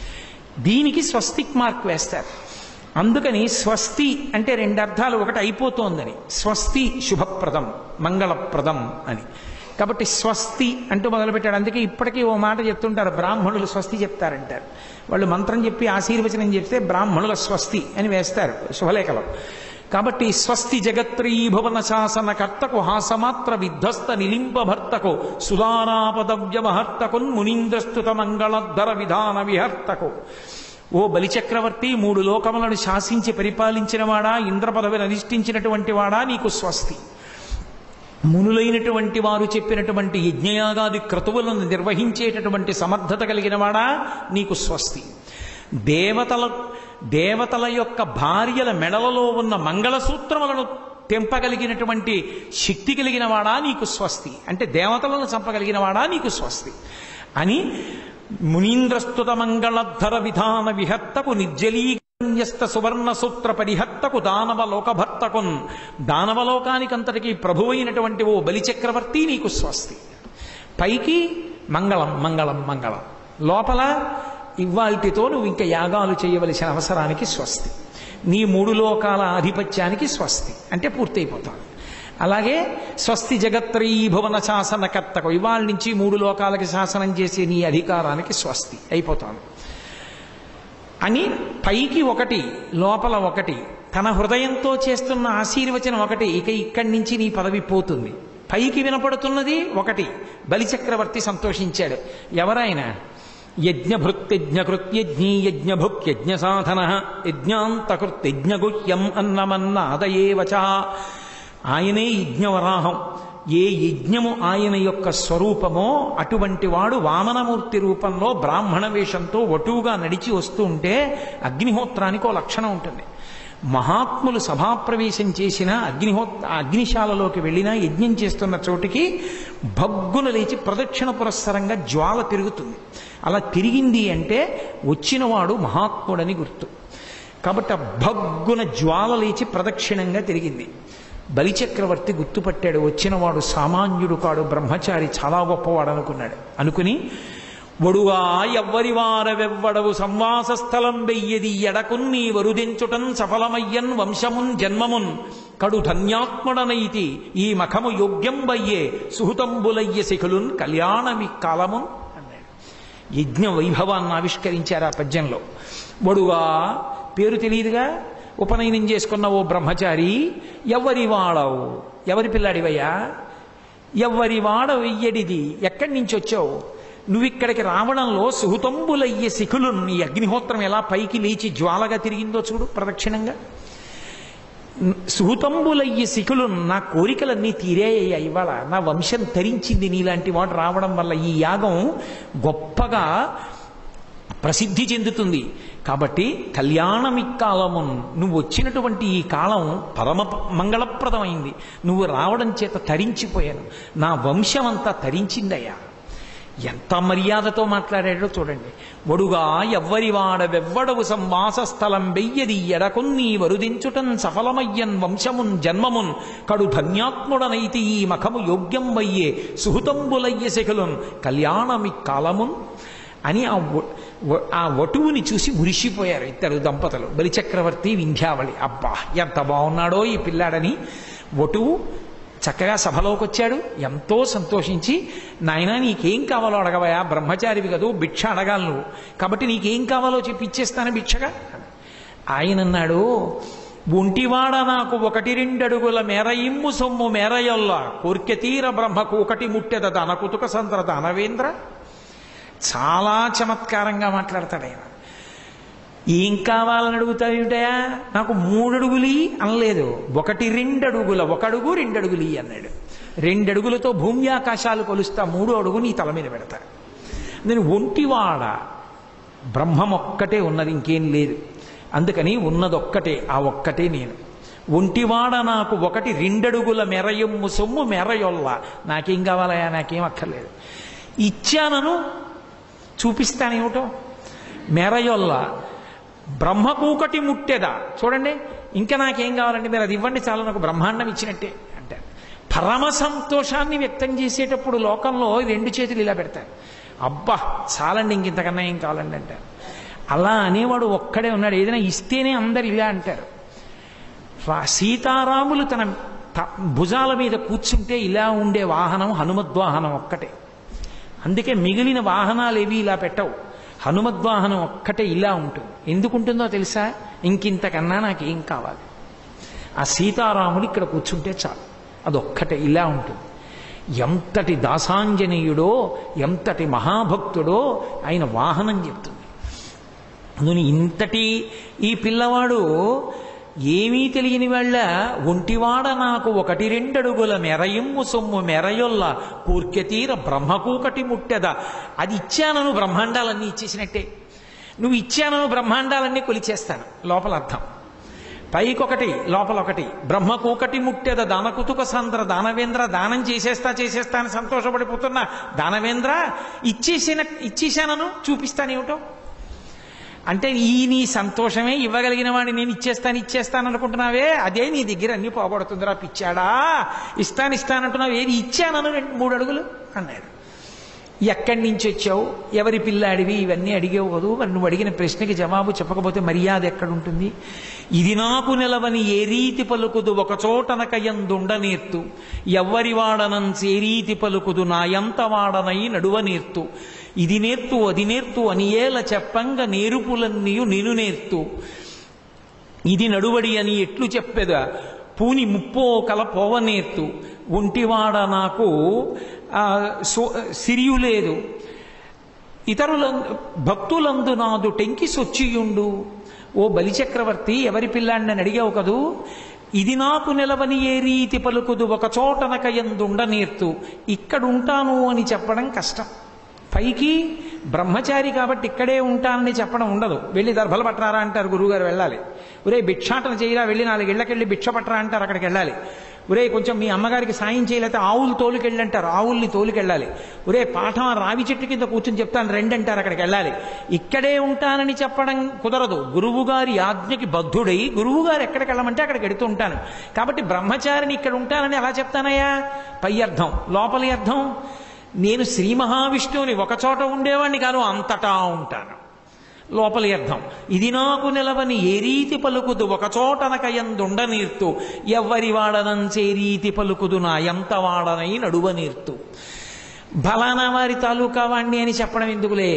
దీనికి స్వస్తిక్ మార్క్ వేస్తారు అందుకని స్వస్తి అంటే రెండు అర్థాలు ఒకటి అయిపోతోందని స్వస్తి శుభప్రదం మంగళప్రదం అని కాబట్టి స్వస్తి అంటూ మొదలుపెట్టాడు అందుకే ఇప్పటికీ ఓ మాట చెప్తుంటారు బ్రాహ్మణులు స్వస్తి చెప్తారంటారు వాళ్ళు మంత్రం చెప్పి ఆశీర్వచనం చెప్తే బ్రాహ్మణుల స్వస్తి అని వేస్తారు శుభలేఖలో కాబట్టి స్వస్తి జగత్రీ భువన శాసన కర్తకు హాసమాత్ర విధ్వస్త నిలింప భర్తకు సుధారాపదవ్యమహర్తకున్ మునీంద్రస్తుత మంగళధర విధాన విహర్తకు ఓ బలిచక్రవర్తి మూడు లోకములను శాసించి పరిపాలించినవాడా ఇంద్ర పదవిని అధిష్ఠించినటువంటి వాడా నీకు స్వస్తి మునులైనటువంటి వారు చెప్పినటువంటి యజ్ఞయాగాది క్రతువులను నిర్వహించేటటువంటి సమర్థత కలిగిన వాడా నీకు స్వస్తి దేవతల దేవతల యొక్క భార్యల మెడలలో ఉన్న మంగళసూత్రములను తెంపగలిగినటువంటి శక్తి కలిగిన వాడా నీకు స్వస్తి అంటే దేవతలను చంపగలిగిన వాడా నీకు స్వస్తి అని మునీంద్రస్తుత మంగళధర విధాన విహత్తకు నిర్జలీన్యస్త సువర్ణ సూత్ర పరిహత్తకు దానవ లోకభర్తకున్ దానవలోకానికంతటికి ప్రభువైనటువంటి ఓ బలిచక్రవర్తి నీకు స్వస్తి పైకి మంగళం మంగళం మంగళం లోపల ఇవాల్టితో నువ్వు ఇంకా యాగాలు చేయవలసిన అవసరానికి స్వస్తి నీ మూడు లోకాల ఆధిపత్యానికి స్వస్తి అంటే పూర్తయిపోతాడు అలాగే స్వస్తి జగత్రీ భువన శాసనకర్తకు ఇవాళ నుంచి మూడు లోకాలకి శాసనం చేసే నీ అధికారానికి స్వస్తి అయిపోతాను అని పైకి ఒకటి లోపల ఒకటి తన హృదయంతో చేస్తున్న ఆశీర్వచనం ఒకటి ఇక ఇక్కడి నుంచి నీ పదవి పోతుంది పైకి వినపడుతున్నది ఒకటి బలిచక్రవర్తి సంతోషించాడు ఎవరైనా యజ్ఞభృత్యజ్ఞకృత్యజ్ఞీ యజ్ఞభుక్యజ్ఞ సాధన యజ్ఞాంతకృత్యజ్ఞగుహ్యం అన్నమన్నాదయేవచ ఆయనే యజ్ఞవరాహం ఏ యజ్ఞము ఆయన యొక్క స్వరూపమో అటువంటి వాడు వామనమూర్తి రూపంలో బ్రాహ్మణ వేషంతో వటువుగా నడిచి వస్తూ ఉంటే అగ్నిహోత్రానికి ఓ లక్షణం ఉంటుంది మహాత్ములు సభాప్రవేశం చేసిన అగ్నిహోత్ర అగ్నిశాలలోకి వెళ్ళినా యజ్ఞం చేస్తున్న చోటికి భగ్గున లేచి ప్రదక్షిణ పురస్సరంగా జ్వాల తిరుగుతుంది అలా తిరిగింది అంటే వచ్చినవాడు మహాత్ముడని గుర్తు కాబట్టి ఆ భగ్గున జ్వాల లేచి ప్రదక్షిణంగా తిరిగింది బలిచక్రవర్తి గుర్తుపట్టాడు వచ్చినవాడు సామాన్యుడు కాడు బ్రహ్మచారి చాలా గొప్పవాడు అనుకున్నాడు అనుకుని ఒడుగా ఎవ్వరి వారవెవ్వడవు సంవాస స్థలం వెయ్యది ఎడకున్ని వరుదించుటన్ సఫలమయ్యన్ వంశమున్ జన్మమున్ కడు ధన్యాత్ముడనైతి ఈ మఖము యోగ్యం వయ్యే సుహృతంబులయ్య శిఖులున్ కళ్యాణమి కాలమున్ అన్నాడు యజ్ఞ వైభవాన్ని ఆవిష్కరించారు ఆ పద్యంలో ఒడుగా పేరు తెలియదుగా ఉపనయనం చేసుకున్న ఓ బ్రహ్మచారి ఎవరి వాడవు ఎవరి పిల్లాడివయ్యా ఎవరి వాడ వెయ్యడిది ఎక్కడి నుంచి వచ్చావు నువ్వు ఇక్కడికి రావడంలో సుహృతంబులయ్యే శిఖులు నీ అగ్నిహోత్రం ఎలా పైకి లేచి జ్వాలగా తిరిగిందో చూడు ప్రదక్షిణంగా సుహృతంబులయ్యే శిఖులు నా కోరికలన్నీ తీరేయ్యా ఇవాళ నా వంశం తరించింది నీలాంటి వాడు రావడం వల్ల ఈ యాగం గొప్పగా ప్రసిద్ధి చెందుతుంది కాబట్టి కళ్యాణమిక్కాలము నువ్వు వచ్చినటువంటి ఈ కాలం పరమ మంగళప్రదమైంది నువ్వు రావడం చేత తరించిపోయాను నా వంశం అంతా తరించిందయ్యా ఎంత మర్యాదతో మాట్లాడాడో చూడండి ఒడుగా ఎవ్వరి వాడవెవ్వడవు సంవాస స్థలం వెయ్యది ఎడకొన్ని వరుదించుటన్ సఫలమయ్యన్ వంశమున్ జన్మమున్ కడు ధన్యాత్ముడనైతి ఈ మఖము యోగ్యం వయ్యే సుహృతంబులయ్య శిఖులున్ కళ్యాణమి కాలమున్ అని ఆ వ- వ- ఆ వటువుని చూసి మురిసిపోయారు ఇద్దరు దంపతులు బలిచక్రవర్తి వింధ్యావళి అబ్బా ఎంత బాగున్నాడో ఈ పిల్లాడని వటువు చక్కగా సభలోకి వచ్చాడు ఎంతో సంతోషించి నాయనా నీకేం కావాలో అడగవయా బ్రహ్మచారివి కదూ భిక్ష అడగాలి నువ్వు కాబట్టి నీకేం కావాలో చెప్పి ఇచ్చేస్తాను భిక్షగా ఆయన అన్నాడు ఒంటివాడ నాకు ఒకటి రెండడుగుల మేర ఇమ్ము సొమ్ము మేరయొల్ల కోర్కెతీర బ్రహ్మకు ఒకటి ముట్టెద తన కుతుక సంతర దానవేంద్ర చాలా చమత్కారంగా మాట్లాడతాడు ఆయన ఏం కావాలని అడుగుతావేమిటయా నాకు మూడు అడుగులి అనలేదు ఒకటి రెండు అడుగుల ఒక అడుగు రెండు అడుగులి అన్నాడు రెండు అడుగులతో భూమి ఆకాశాలు కొలుస్తా మూడో అడుగు నీ తల మీద పెడతా నేను ఒంటివాడ బ్రహ్మం ఒక్కటే ఉన్నది ఇంకేం లేదు అందుకని ఉన్నదొక్కటే ఆ ఒక్కటే నేను ఒంటివాడ నాకు ఒకటి రెండడుగుల మెరయమ్ము సొమ్ము మెరయొల్ల నాకేం కావాలయా నాకేం అక్కర్లేదు ఇచ్చానను చూపిస్తానేమిటో మెరయొల్ల బ్రహ్మకూకటి ముట్టెదా చూడండి ఇంకా నాకేం కావాలంటే మీరు అది ఇవ్వండి చాలా నాకు బ్రహ్మాండం ఇచ్చినట్టే అంటారు పరమ సంతోషాన్ని వ్యక్తం చేసేటప్పుడు లోకంలో రెండు చేతులు ఇలా పెడతారు అబ్బా చాలండి ఇంకింతకన్నా ఏం కావాలండి అంటారు అలా అనేవాడు ఒక్కడే ఉన్నాడు ఏదైనా ఇస్తేనే అందరు ఇలా అంటారు రా- సీతారాములు తన త- భుజాల మీద కూర్చుంటే ఇలా ఉండే వాహనం హనుమద్వాహనం ఒక్కటే అందుకే మిగిలిన వాహనాలు ఏవి ఇలా పెట్టవు హనుమద్వాహనం ఒక్కటే ఇలా ఉంటుంది ఎందుకుంటుందో తెలుసా ఇంకింతకన్నా నాకేం కావాలి ఆ సీతారాముడు ఇక్కడ కూర్చుంటే చాలు అదొక్కటే ఇలా ఉంటుంది ఎంతటి దాసాంజనేయుడో ఎంతటి మహాభక్తుడో ఆయన వాహనం చెప్తుంది అందుని ఇంతటి ఈ పిల్లవాడు ఏమీ తెలియని వాళ్ళ ఒంటివాడ నాకు ఒకటి రెండడుగుల మెరయిమ్ము సొమ్ము మెరయొల్ల కూర్కెతీర బ్రహ్మకూకటి ముట్టెద అది ఇచ్చానను బ్రహ్మాండాలన్నీ ఇచ్చేసినట్టే నువ్వు ఇచ్చాను బ్రహ్మాండాలన్నీ కొలిచేస్తాను లోపల అర్థం పైకొకటి లోపల ఒకటి బ్రహ్మకొకటి ముట్టెద దానకుతుక సాంద్ర దానవేంద్ర దానం చేసేస్తా చేసేస్తా అని సంతోషపడిపోతున్నా దానవేంద్ర ఇచ్చేసిన ఇచ్చేసానను చూపిస్తానేమిటో అంటే ఈ నీ సంతోషమే ఇవ్వగలిగిన వాడిని నేను ఇచ్చేస్తాను ఇచ్చేస్తాను అనుకుంటున్నావే అదే నీ దగ్గర అన్ని పోగొడుతుందిరా పిచ్చాడా ఇస్తాను ఇస్తానంటున్నావు ఏది ఇచ్చానను రెండు మూడు అడుగులు అన్నాడు ఎక్కడి నుంచి వచ్చావు ఎవరి పిల్లాడివి ఇవన్నీ అడిగేవు కదూ మరి నువ్వు అడిగిన ప్రశ్నకి జవాబు చెప్పకపోతే మర్యాద ఎక్కడుంటుంది ఇది నాకు నిలవని ఏ రీతి పలుకుదు ఒక చోటనక ఎందుండ నేర్తు ఎవ్వరి వాడనం ఏ రీతి పలుకుదు నా ఎంత వాడనై నడువ నేర్తు ఇది నేర్తు అది నేర్తు అని ఏల చెప్పంగ నేరుపులన్నీయు నేను నేర్తు ఇది నడువడి అని ఎట్లు చెప్పెదా పూని ముప్పో కల పోవనేర్తు ఒంటివాడ నాకు ఆ, సో- సిరియు లేదు ఇతరుల భక్తులందు నాదు టెంకి సొచ్చియుండు ఓ బలిచక్రవర్తి ఎవరి పిల్లాడిని అని అడిగావు కదూ ఇది నాకు నిలవని ఏ రీతి పలుకుదు ఒక చోటనక ఎందుండ నేర్తు ఇక్కడుంటాను అని చెప్పడం కష్టం పైకి బ్రహ్మచారి కాబట్టి ఇక్కడే ఉంటానని చెప్పడం ఉండదు వెళ్ళి దర్భలు పట్టరారా అంటారు గురువుగారు వెళ్ళాలి ఒరే భిక్షాటన చేయరా వెళ్ళి నాలుగు ఇళ్ళకెళ్ళి భిక్ష పట్టరా అంటారు అక్కడికి వెళ్ళాలి ఒరే కొంచెం మీ అమ్మగారికి సాయం చేయలేకపోతే ఆవులు తోలుకెళ్ళి అంటారు ఆవుల్ని తోలుకెళ్ళాలి ఒరే పాఠం రావి చెట్టు కింద కూర్చొని చెప్తాను రెండు అంటారు అక్కడికి వెళ్ళాలి ఇక్కడే ఉంటానని చెప్పడం కుదరదు గురువు గారి ఆజ్ఞకి బద్ధుడై గురువు గారు ఎక్కడికి వెళ్ళమంటే అక్కడికి వెడుతూ ఉంటాను కాబట్టి బ్రహ్మచారిని ఇక్కడ ఉంటానని ఎలా చెప్తానయ్యా పై అర్థం లోపలి అర్థం నేను శ్రీ మహావిష్ణువుని ఒక చోట ఉండేవాడిని కాదు అంతటా ఉంటాను లోపలి అర్థం ఇది నాకు నిలవని ఏ రీతి పలుకుదు ఒక చోటనక ఎందుండ నీర్తు ఎవ్వరి వాడనంచే రీతి పలుకుదు నా ఎంత వాడనై నడువ నీర్తు బలానా వారి తాలూకా వాణ్ణి అని చెప్పడం ఎందుకులే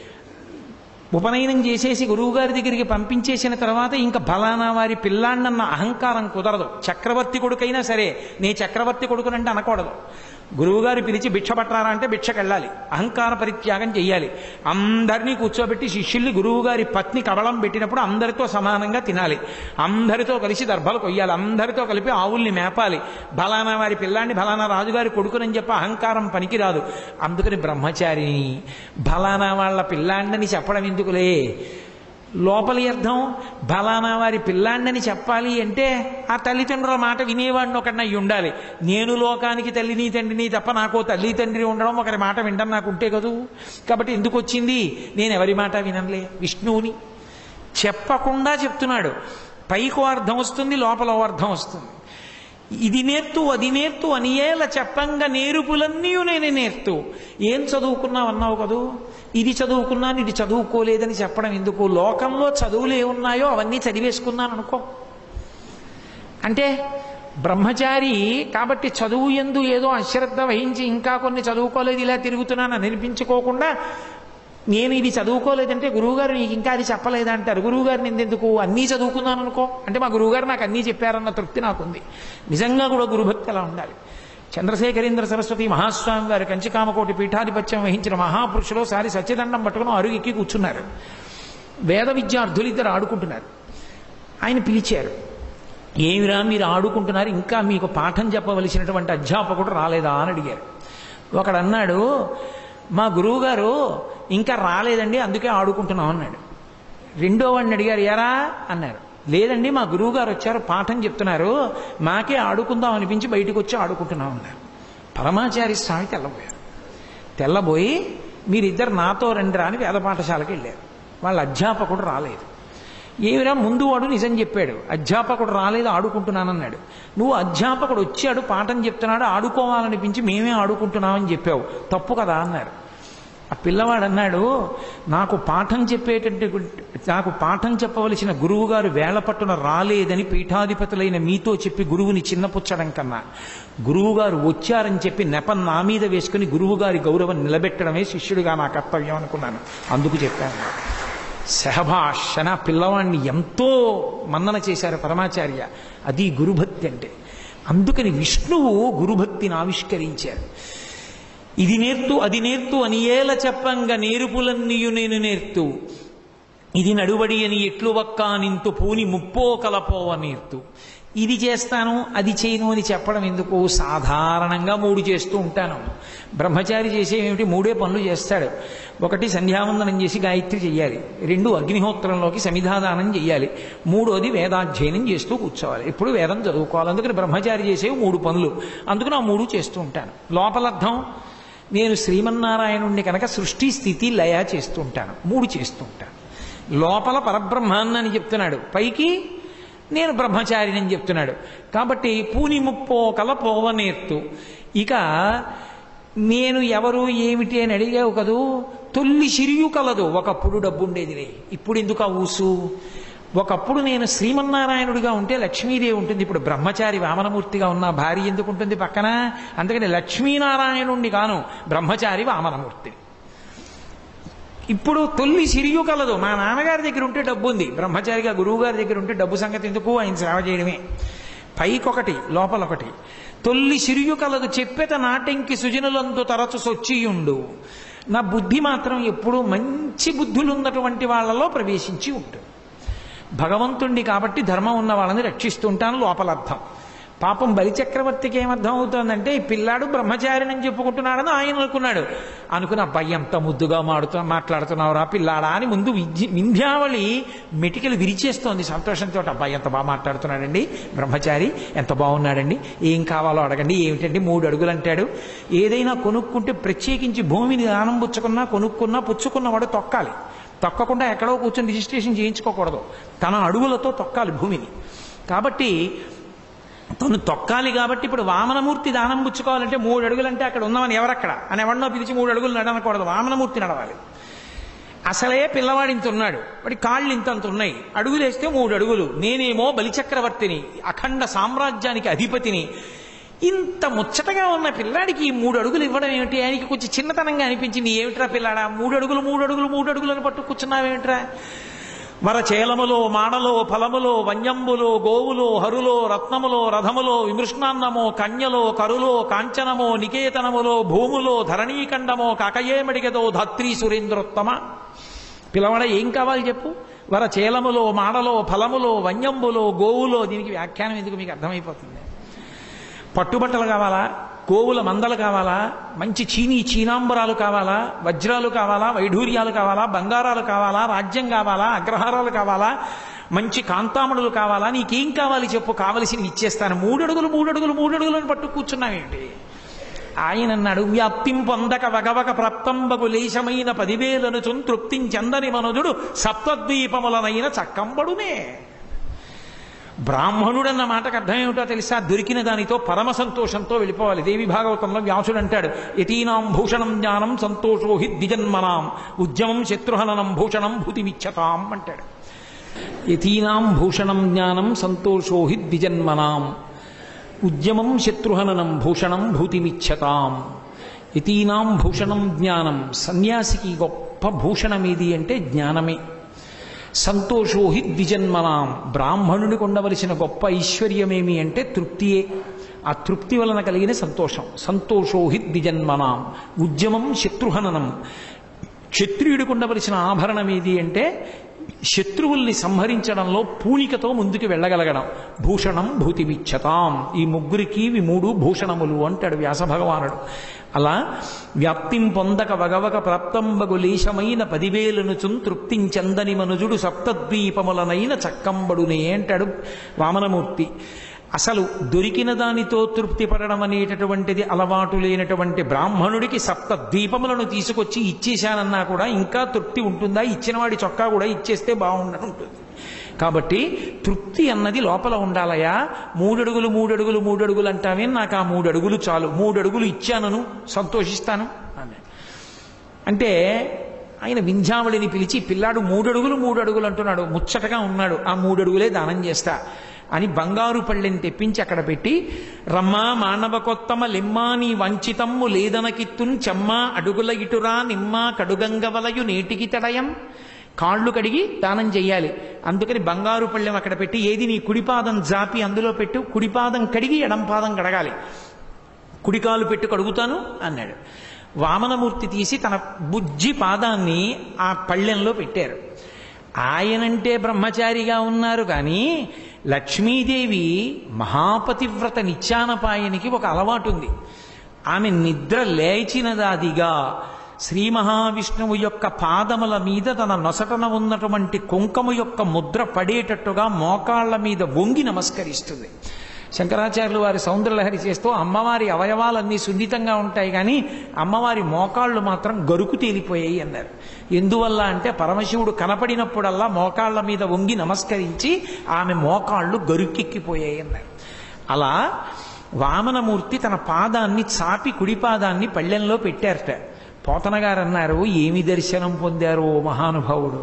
ఉపనయనం చేసేసి గురువుగారి దగ్గరికి పంపించేసిన తర్వాత ఇంకా బలానా వారి పిల్లాన్నన్న అహంకారం కుదరదు చక్రవర్తి కొడుకైనా సరే నే చక్రవర్తి కొడుకునంటే అనకూడదు గురువుగారు పిలిచి భిక్ష పట్టారా అంటే భిక్షకెళ్ళాలి అహంకార పరిత్యాగం చెయ్యాలి అందరినీ కూర్చోబెట్టి శిష్యుల్ని గురువుగారి పత్ని కవళం పెట్టినప్పుడు అందరితో సమానంగా తినాలి అందరితో కలిసి దర్భలు కొయ్యాలి అందరితో కలిపి ఆవుల్ని మేపాలి బలానా వారి పిల్లాన్ని బలానా రాజుగారి కొడుకునని చెప్పి అహంకారం పనికిరాదు అందుకని బ్రహ్మచారిని బలానా వాళ్ళ పిల్లాండని చెప్పడం ఎందుకులే లోపలి అర్థం బలానా వారి పిల్లాండని చెప్పాలి అంటే ఆ తల్లిదండ్రుల మాట వినేవాడిని ఒకడిని అయి ఉండాలి నేను లోకానికి తల్లిని తండ్రిని తప్ప నాకు తల్లి తండ్రి ఉండడం ఒకరి మాట వినడం నాకు ఉంటే కదూ కాబట్టి ఎందుకు వచ్చింది నేను ఎవరి మాట వినలే విష్ణువుని చెప్పకుండా చెప్తున్నాడు పైకో అర్థం వస్తుంది లోపల ఓ అర్థం వస్తుంది ఇది నేర్తు అది నేర్తు అనియేల చెప్పంగా నేరుపులన్నీ నేను నేర్తు ఏం చదువుకున్నావు అన్నావు కదూ ఇది చదువుకున్నాను ఇది చదువుకోలేదని చెప్పడం ఎందుకు లోకంలో చదువులు ఏమున్నాయో అవన్నీ చదివేసుకున్నాను అనుకో అంటే బ్రహ్మచారి కాబట్టి చదువు ఎందు ఏదో అశ్రద్ధ వహించి ఇంకా కొన్ని చదువుకోలేదు ఇలా తిరుగుతున్నాను అని అనిపించుకోకుండా నేను ఇది చదువుకోలేదంటే గురువుగారు నీకు ఇంకా అది చెప్పలేదా అంటారు గురువుగారు నేను ఎందుకు అన్నీ చదువుకున్నాను అనుకో అంటే మా గురువుగారు నాకు అన్నీ చెప్పారన్న తృప్తి నాకుంది నిజంగా కూడా గురుభక్తి అలా ఉండాలి చంద్రశేఖరేంద్ర సరస్వతి మహాస్వామి వారి కంచికామకోటి పీఠాధిపత్యం వహించిన మహాపురుషులు సారి సత్యదండం పట్టుకుని అరుగెక్కి కూర్చున్నారు వేద విద్యార్థులు ఇద్దరు ఆడుకుంటున్నారు ఆయన పిలిచారు ఏమిరా మీరు ఆడుకుంటున్నారు ఇంకా మీకు పాఠం చెప్పవలసినటువంటి అధ్యాపకుడు రాలేదా అని అడిగారు ఒకడు అన్నాడు మా గురువుగారు ఇంకా రాలేదండి అందుకే ఆడుకుంటున్నాం అన్నాడు రెండో వాడిని అడిగారు ఎరా అన్నారు లేదండి మా గురువు గారు వచ్చారు పాఠం చెప్తున్నారు మాకే ఆడుకుందాం అనిపించి బయటకు వచ్చి ఆడుకుంటున్నాం అన్నారు పరమాచారి స్వామి తెల్లబోయారు తెల్లబోయి మీరిద్దరు నాతో రండిరా అని వేద పాఠశాలకు వెళ్ళారు వాళ్ళ అధ్యాపకుడు రాలేదు ఏమిరా ముందు వాడు నిజం చెప్పాడు అధ్యాపకుడు రాలేదు ఆడుకుంటున్నానన్నాడు నువ్వు అధ్యాపకుడు వచ్చాడు పాఠం చెప్తున్నాడు ఆడుకోవాలనిపించి మేమే ఆడుకుంటున్నామని చెప్పావు తప్పు కదా అన్నారు ఆ పిల్లవాడు అన్నాడు నాకు పాఠం చెప్పేటట్టు నాకు పాఠం చెప్పవలసిన గురువు గారు వేళ పట్టున రాలేదని పీఠాధిపతులైన మీతో చెప్పి గురువుని చిన్నపుచ్చడం కన్నా గురువు గారు వచ్చారని చెప్పి నెపం నా మీద వేసుకుని గురువు గారి గౌరవం నిలబెట్టడమే శిష్యుడిగా నా కర్తవ్యం అనుకున్నాను అందుకు చెప్పాను సహభాషణ పిల్లవాడిని ఎంతో మన్నన చేశారు పరమాచార్య అది గురుభక్తి అంటే అందుకని విష్ణువు గురుభక్తిని ఆవిష్కరించారు ఇది నేర్తు అది నేర్తు అని ఏల చెప్పంగా నేరుపులన్నీయు నేను నేర్తు ఇది నడువడి అని ఎట్లు వక్కా నింతు పూని ముప్పో కలపోవ నేర్తు ఇది చేస్తాను అది చేయను అని చెప్పడం ఎందుకు సాధారణంగా మూడు చేస్తూ ఉంటాను బ్రహ్మచారి చేసేవేమిటి మూడే పనులు చేస్తాడు ఒకటి సంధ్యావందనం చేసి గాయత్రి చెయ్యాలి రెండు అగ్నిహోత్రంలోకి సమిధాదానం చెయ్యాలి మూడోది వేదాధ్యయనం చేస్తూ కూర్చోవాలి ఎప్పుడు వేదం చదువుకోవాలి అందుకని బ్రహ్మచారి చేసేవి మూడు పనులు అందుకని ఆ మూడు చేస్తూ ఉంటాను లోపలర్థం నేను శ్రీమన్నారాయణుణ్ణి కనుక సృష్టి స్థితి లయ చేస్తూ ఉంటాను మూడు చేస్తూ ఉంటాను లోపల పరబ్రహ్మాన్ని అని చెప్తున్నాడు పైకి నేను బ్రహ్మచారిని అని చెప్తున్నాడు కాబట్టి పూని ముప్పో కల పోవనేర్తు ఇక నేను ఎవరు ఏమిటి అని అడిగావు కదూ తొల్లి సిరియు కలదు ఒకప్పుడు డబ్బు ఉండేదిలే ఇప్పుడు ఎందుకు ఆ ఊసు ఒకప్పుడు నేను శ్రీమన్నారాయణుడిగా ఉంటే లక్ష్మీదేవి ఉంటుంది ఇప్పుడు బ్రహ్మచారి వామనమూర్తిగా ఉన్న భార్య ఎందుకు ఉంటుంది పక్కన అందుకని లక్ష్మీనారాయణుణ్ణి కాను బ్రహ్మచారి వామనమూర్తి ఇప్పుడు తొల్లి సిరియు కలదు మా నాన్నగారి దగ్గర ఉంటే డబ్బు ఉంది బ్రహ్మచారిగా గురువు గారి దగ్గర ఉంటే డబ్బు సంగతి ఎందుకు ఆయన సేవ చేయడమే పైకొకటి లోపలొకటి తొల్లి సిరియు కలదు చెప్పెత నాటంకి సుజనులందు తరచు సొచ్చియుండు నా బుద్ధి మాత్రం ఎప్పుడూ మంచి బుద్ధులు ఉన్నటువంటి వాళ్ళలో ప్రవేశించి ఉంటుంది భగవంతుణ్ణి కాబట్టి ధర్మం ఉన్న వాళ్ళని రక్షిస్తుంటాను లోపలర్థం పాపం బలిచక్రవర్తికి ఏమర్థం అవుతోందంటే ఈ పిల్లాడు బ్రహ్మచారిని చెప్పుకుంటున్నాడని ఆయన అనుకున్నాడు అనుకుని అబ్బాయి ఎంత ముద్దుగా మాడుతూ మాట్లాడుతున్నావురా పిల్లాడా అని ముందు విద్య వింధ్యావళి మెటికలు విరిచేస్తోంది సంతోషంతో అబ్బాయి ఎంత బాగా మాట్లాడుతున్నాడండి బ్రహ్మచారి ఎంత బాగున్నాడండి ఏం కావాలో అడగండి ఏమిటండి మూడు అడుగులు అంటాడు ఏదైనా కొనుక్కుంటే ప్రత్యేకించి భూమిని దానం పుచ్చుకున్నా కొనుక్కున్నా పుచ్చుకున్నవాడు తొక్కాలి తొక్కకుండా ఎక్కడో కూర్చొని రిజిస్ట్రేషన్ చేయించుకోకూడదు తన అడుగులతో తొక్కాలి భూమిని కాబట్టి తను తొక్కాలి కాబట్టి ఇప్పుడు వామనమూర్తి దానం పుచ్చుకోవాలంటే మూడు అడుగులు అంటే అక్కడ ఉన్నవని ఎవరక్కడ అని ఎవరినో పిలిచి మూడు అడుగులు నడవకూడదు వామనమూర్తి నడవాలి అసలే పిల్లవాడు ఇంత ఉన్నాడు వాడి కాళ్ళు ఇంత అంత ఉన్నాయి అడుగులు వేస్తే మూడు అడుగులు నేనేమో బలిచక్రవర్తిని అఖండ సామ్రాజ్యానికి అధిపతిని ఇంత ముచ్చటగా ఉన్న పిల్లాడికి ఈ మూడు అడుగులు ఇవ్వడం ఏమిటి ఆయనకి కొంచెం చిన్నతనంగా అనిపించింది ఏమిట్రా పిల్లాడా మూడు అడుగులు మూడు అడుగులు మూడు అడుగులను పట్టు కూర్చున్నావేమిట్రా వరచేలములో మాడలో ఫలములో వన్యంబులో గోవులో హరులో రత్నములో రథములో విమృష్ణాన్నమో కన్యలో కరులో కాంచనమో నికేతనములో భూములో ధరణీకండమో కాకయేమడిగదో ధత్రీ సురేంద్రోత్తమ పిలవడ ఏం కావాలి చెప్పు వరచేలములో మాడలో ఫలములో వన్యంబులో గోవులో దీనికి వ్యాఖ్యానం ఎందుకు మీకు అర్థమైపోతుంది పట్టుబట్టలు కావాలా గోవుల మందలు కావాలా మంచి చీనీ చీనాంబరాలు కావాలా వజ్రాలు కావాలా వైఢూర్యాలు కావాలా బంగారాలు కావాలా రాజ్యం కావాలా అగ్రహారాలు కావాలా మంచి కాంతామణులు కావాలా నీకేం కావాలి చెప్పు కావలసినవి ఇచ్చేస్తాను మూడు అడుగులు మూడు అడుగులు మూడు అడుగులను పట్టు కూర్చున్నావేంటి ఆయన అన్నాడు వ్యాప్తిం పొందక వగవక ప్రాప్తంబగు లేశమైన పదివేలను చున్ తృప్తించందని మనుజుడు సప్తద్వీపములనైన చక్కంబడునే బ్రాహ్మణుడన్న మాటకు అర్థం ఏమిటో తెలుసా దొరికిన దానితో పరమ సంతోషంతో వెళ్ళిపోవాలి దేవి భాగవతంలో వ్యాసుడు అంటాడు యతీనాం భూషణం జ్ఞానం సంతోషో హి ద్విజన్మనాం ఉద్యమం శత్రుహననం భూషణం భూతిమిచ్చతాం అంటాడు యతీనాం భూషణం జ్ఞానం సంతోషో హి ద్విజన్మనాం ఉద్యమం శత్రుహననం భూషణం భూతిమిచ్చతాం యతీనాం భూషణం జ్ఞానం సన్యాసికి గొప్ప భూషణం ఏది అంటే జ్ఞానమే సంతోషో హి ద్విజన్మనాం బ్రాహ్మణునికి ఉండవలసిన గొప్ప ఐశ్వర్యమేమి అంటే తృప్తియే ఆ తృప్తి వలన కలిగిన సంతోషం సంతోషో హి ద్విజన్మనాం ఉద్యమం శత్రుహననం క్షత్రియుడికి ఉండవలసిన ఆభరణం ఏది అంటే శత్రువుల్ని సంహరించడంలో పూనికతో ముందుకు వెళ్ళగలగడం భూషణం భూతిమిచ్చతాం ఈ ముగ్గురికి ఇవి మూడు భూషణములు అంటాడు వ్యాస భగవానుడు అలా వ్యాప్తిం పొందక వగవక ప్రాప్తంబగు లేశమైన పదివేలను చున్ తృప్తించందని మనుజుడు సప్తద్వీపములనైన చక్కంబడునే అంటాడు వామనమూర్తి అసలు దొరికిన దానితో తృప్తి పడడం అనేటటువంటిది అలవాటు లేనటువంటి బ్రాహ్మణుడికి సప్త ద్వీపములను తీసుకొచ్చి ఇచ్చేశానన్నా కూడా ఇంకా తృప్తి ఉంటుందా ఇచ్చిన వాడి చొక్కా కూడా ఇచ్చేస్తే బాగుండని ఉంటుంది కాబట్టి తృప్తి అన్నది లోపల ఉండాలయా మూడడుగులు మూడడుగులు మూడడుగులు అంటామే నాకు ఆ మూడు అడుగులు చాలు మూడు అడుగులు ఇచ్చానను సంతోషిస్తాను అన్నాడు అంటే ఆయన వింధ్యావళిని పిలిచి పిల్లాడు మూడడుగులు మూడు అడుగులు అంటున్నాడు ముచ్చటగా ఉన్నాడు ఆ మూడడుగులే దానం చేస్తా అని బంగారు పళ్ళెని తెప్పించి అక్కడ పెట్టి రమ్మా మానవ కొత్తమ లిమ్మా నీ వంచితమ్ము లేదనకిత్తున్ చెమ్మ అడుగుల ఇటురా నిమ్మ కడుగంగవలయు నేటికి తడయం కాళ్ళు కడిగి దానం చెయ్యాలి అందుకని బంగారు పళ్ళెం అక్కడ పెట్టి ఏది నీ కుడిపాదం జాపి అందులో పెట్టు కుడిపాదం కడిగి ఎడంపాదం కడగాలి కుడికాలు పెట్టి కడుగుతాను అన్నాడు వామనమూర్తి తీసి తన బుజ్జి పాదాన్ని ఆ పళ్ళెంలో పెట్టారు ఆయనంటే బ్రహ్మచారిగా ఉన్నారు కానీ లక్ష్మీదేవి మహాపతివ్రత నిత్యానపాయనికి ఒక అలవాటు ఉంది ఆమె నిద్ర లేచినదాదిగా శ్రీ మహావిష్ణువు యొక్క పాదముల మీద తన నొసటన ఉన్నటువంటి కుంకము యొక్క ముద్ర పడేటట్టుగా మోకాళ్ల మీద వంగి నమస్కరిస్తుంది శంకరాచార్యులు వారి సౌందర్యలహరి చేస్తూ అమ్మవారి అవయవాలన్నీ సున్నితంగా ఉంటాయి కానీ అమ్మవారి మోకాళ్ళు మాత్రం గరుకు తేలిపోయాయి అన్నారు ఎందువల్ల అంటే పరమశివుడు కనపడినప్పుడల్లా మోకాళ్ల మీద వంగి నమస్కరించి ఆమె మోకాళ్ళు గరుకెక్కిపోయాయి అన్నారు అలా వామనమూర్తి తన పాదాన్ని చాపి కుడి పాదాన్ని పళ్ళెంలో పెట్టారట పోతన గారు అన్నారు ఏమి దర్శనం పొందారో మహానుభావుడు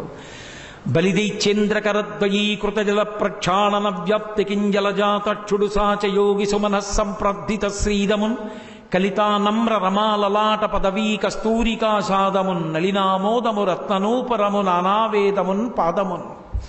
బలిదైచేంద్రకరద్వయీకృత జల ప్రక్షాళన వ్యాప్తి కింజలజాతక్షుడు సాచయోగి సుమన సంప్రద్ధిత శ్రీదమున్ కలితానమ్ర రమాలలాట పదవీ కస్తూరికాషాదమున్ నలినామోదము రత్ననూపరము నానావేదమున్ పాదమున్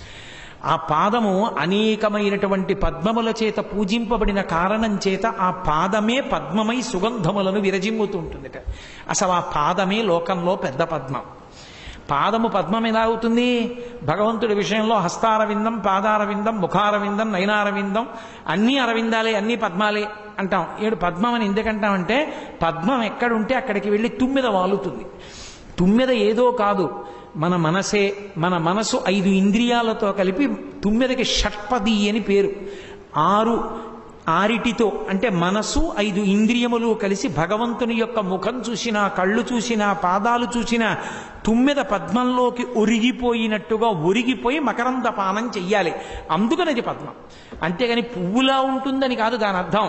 ఆ పాదము అనేకమైనటువంటి పద్మముల చేత పూజింపబడిన కారణం చేత ఆ పాదమే పద్మమై సుగంధములను విరజిమ్ముతుంటుందిట అసలు ఆ పాదమే లోకంలో పెద్ద పద్మం పాదము పద్మం ఎలా అవుతుంది భగవంతుడి విషయంలో హస్తారవిందం పాదారవిందం ముఖారవిందం నయనారవిందం అన్నీ అరవిందాలే అన్నీ పద్మాలే అంటాం ఏడు పద్మం అని ఎందుకంటామంటే పద్మం ఎక్కడుంటే అక్కడికి వెళ్ళి తుమ్మిద వాలుతుంది తుమ్మెద ఏదో కాదు మన మనసే మన మనసు ఐదు ఇంద్రియాలతో కలిపి తుమ్మెదకి షట్పది అని పేరు ఆరు ఆరిటితో అంటే మనసు ఐదు ఇంద్రియములు కలిసి భగవంతుని యొక్క ముఖం చూసినా కళ్ళు చూసినా పాదాలు చూసినా తుమ్మెద పద్మంలోకి ఒరిగిపోయినట్టుగా ఒరిగిపోయి మకరంద పానం చెయ్యాలి అందుకనది పద్మం అంతేగాని పువ్వులా ఉంటుందని కాదు దాని అర్థం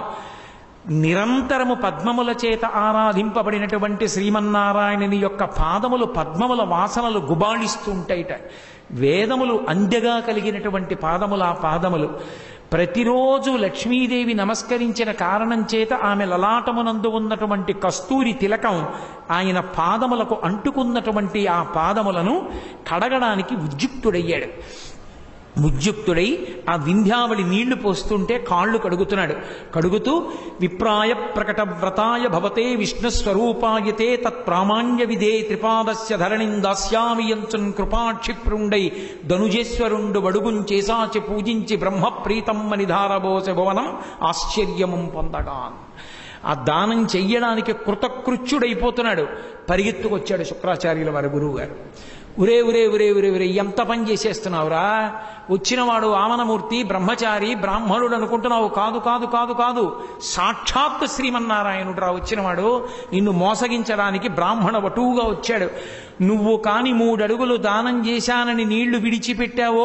నిరంతరము పద్మముల చేత ఆరాధింపబడినటువంటి శ్రీమన్నారాయణుని యొక్క పాదములు పద్మముల వాసనలు గుబాళిస్తుంటాయిట వేదములు అందెగా కలిగినటువంటి పాదములు ఆ పాదములు ప్రతిరోజు లక్ష్మీదేవి నమస్కరించిన కారణం చేత ఆమె లలాటమునందు ఉన్నటువంటి కస్తూరి తిలకం ఆయన పాదములకు అంటుకున్నటువంటి ఆ పాదములను కడగడానికి ఉద్యుక్తుడయ్యాడు ఉద్యుక్తుడై ఆ వింధ్యావళి నీళ్లు పోస్తుంటే కాళ్ళు కడుగుతున్నాడు కడుగుతూ విప్రాయ ప్రకట వ్రతాయ భవతే విష్ణుస్వరూపాయతే తత్ప్రామాణ్య విధే త్రిపాదస్య ధరణిం దాస్యామి యంచున్ కృపాక్షిప్రుండై ధనుజేశ్వరుండు వడుగుంచేసాచి పూజించి బ్రహ్మప్రీతమ్మని ధారబోసె భువనం ఆశ్చర్యము పొందగాన్ ఆ దానం చెయ్యడానికి కృతకృత్యుడైపోతున్నాడు పరిగెత్తుకొచ్చాడు శుక్రాచార్యుల వారి గురువు గారు ఉరే ఉరే ఉరే ఉరే ఉరే ఎంత పని చేసేస్తున్నావురా వచ్చినవాడు ఆమనమూర్తి బ్రహ్మచారి బ్రాహ్మణుడు అనుకుంటున్నావు కాదు కాదు కాదు కాదు సాక్షాత్ శ్రీమన్నారాయణుడు రా వచ్చినవాడు నిన్ను మోసగించడానికి బ్రాహ్మణ వటువుగా వచ్చాడు నువ్వు కాని మూడడుగులు దానం చేశానని నీళ్లు విడిచిపెట్టావో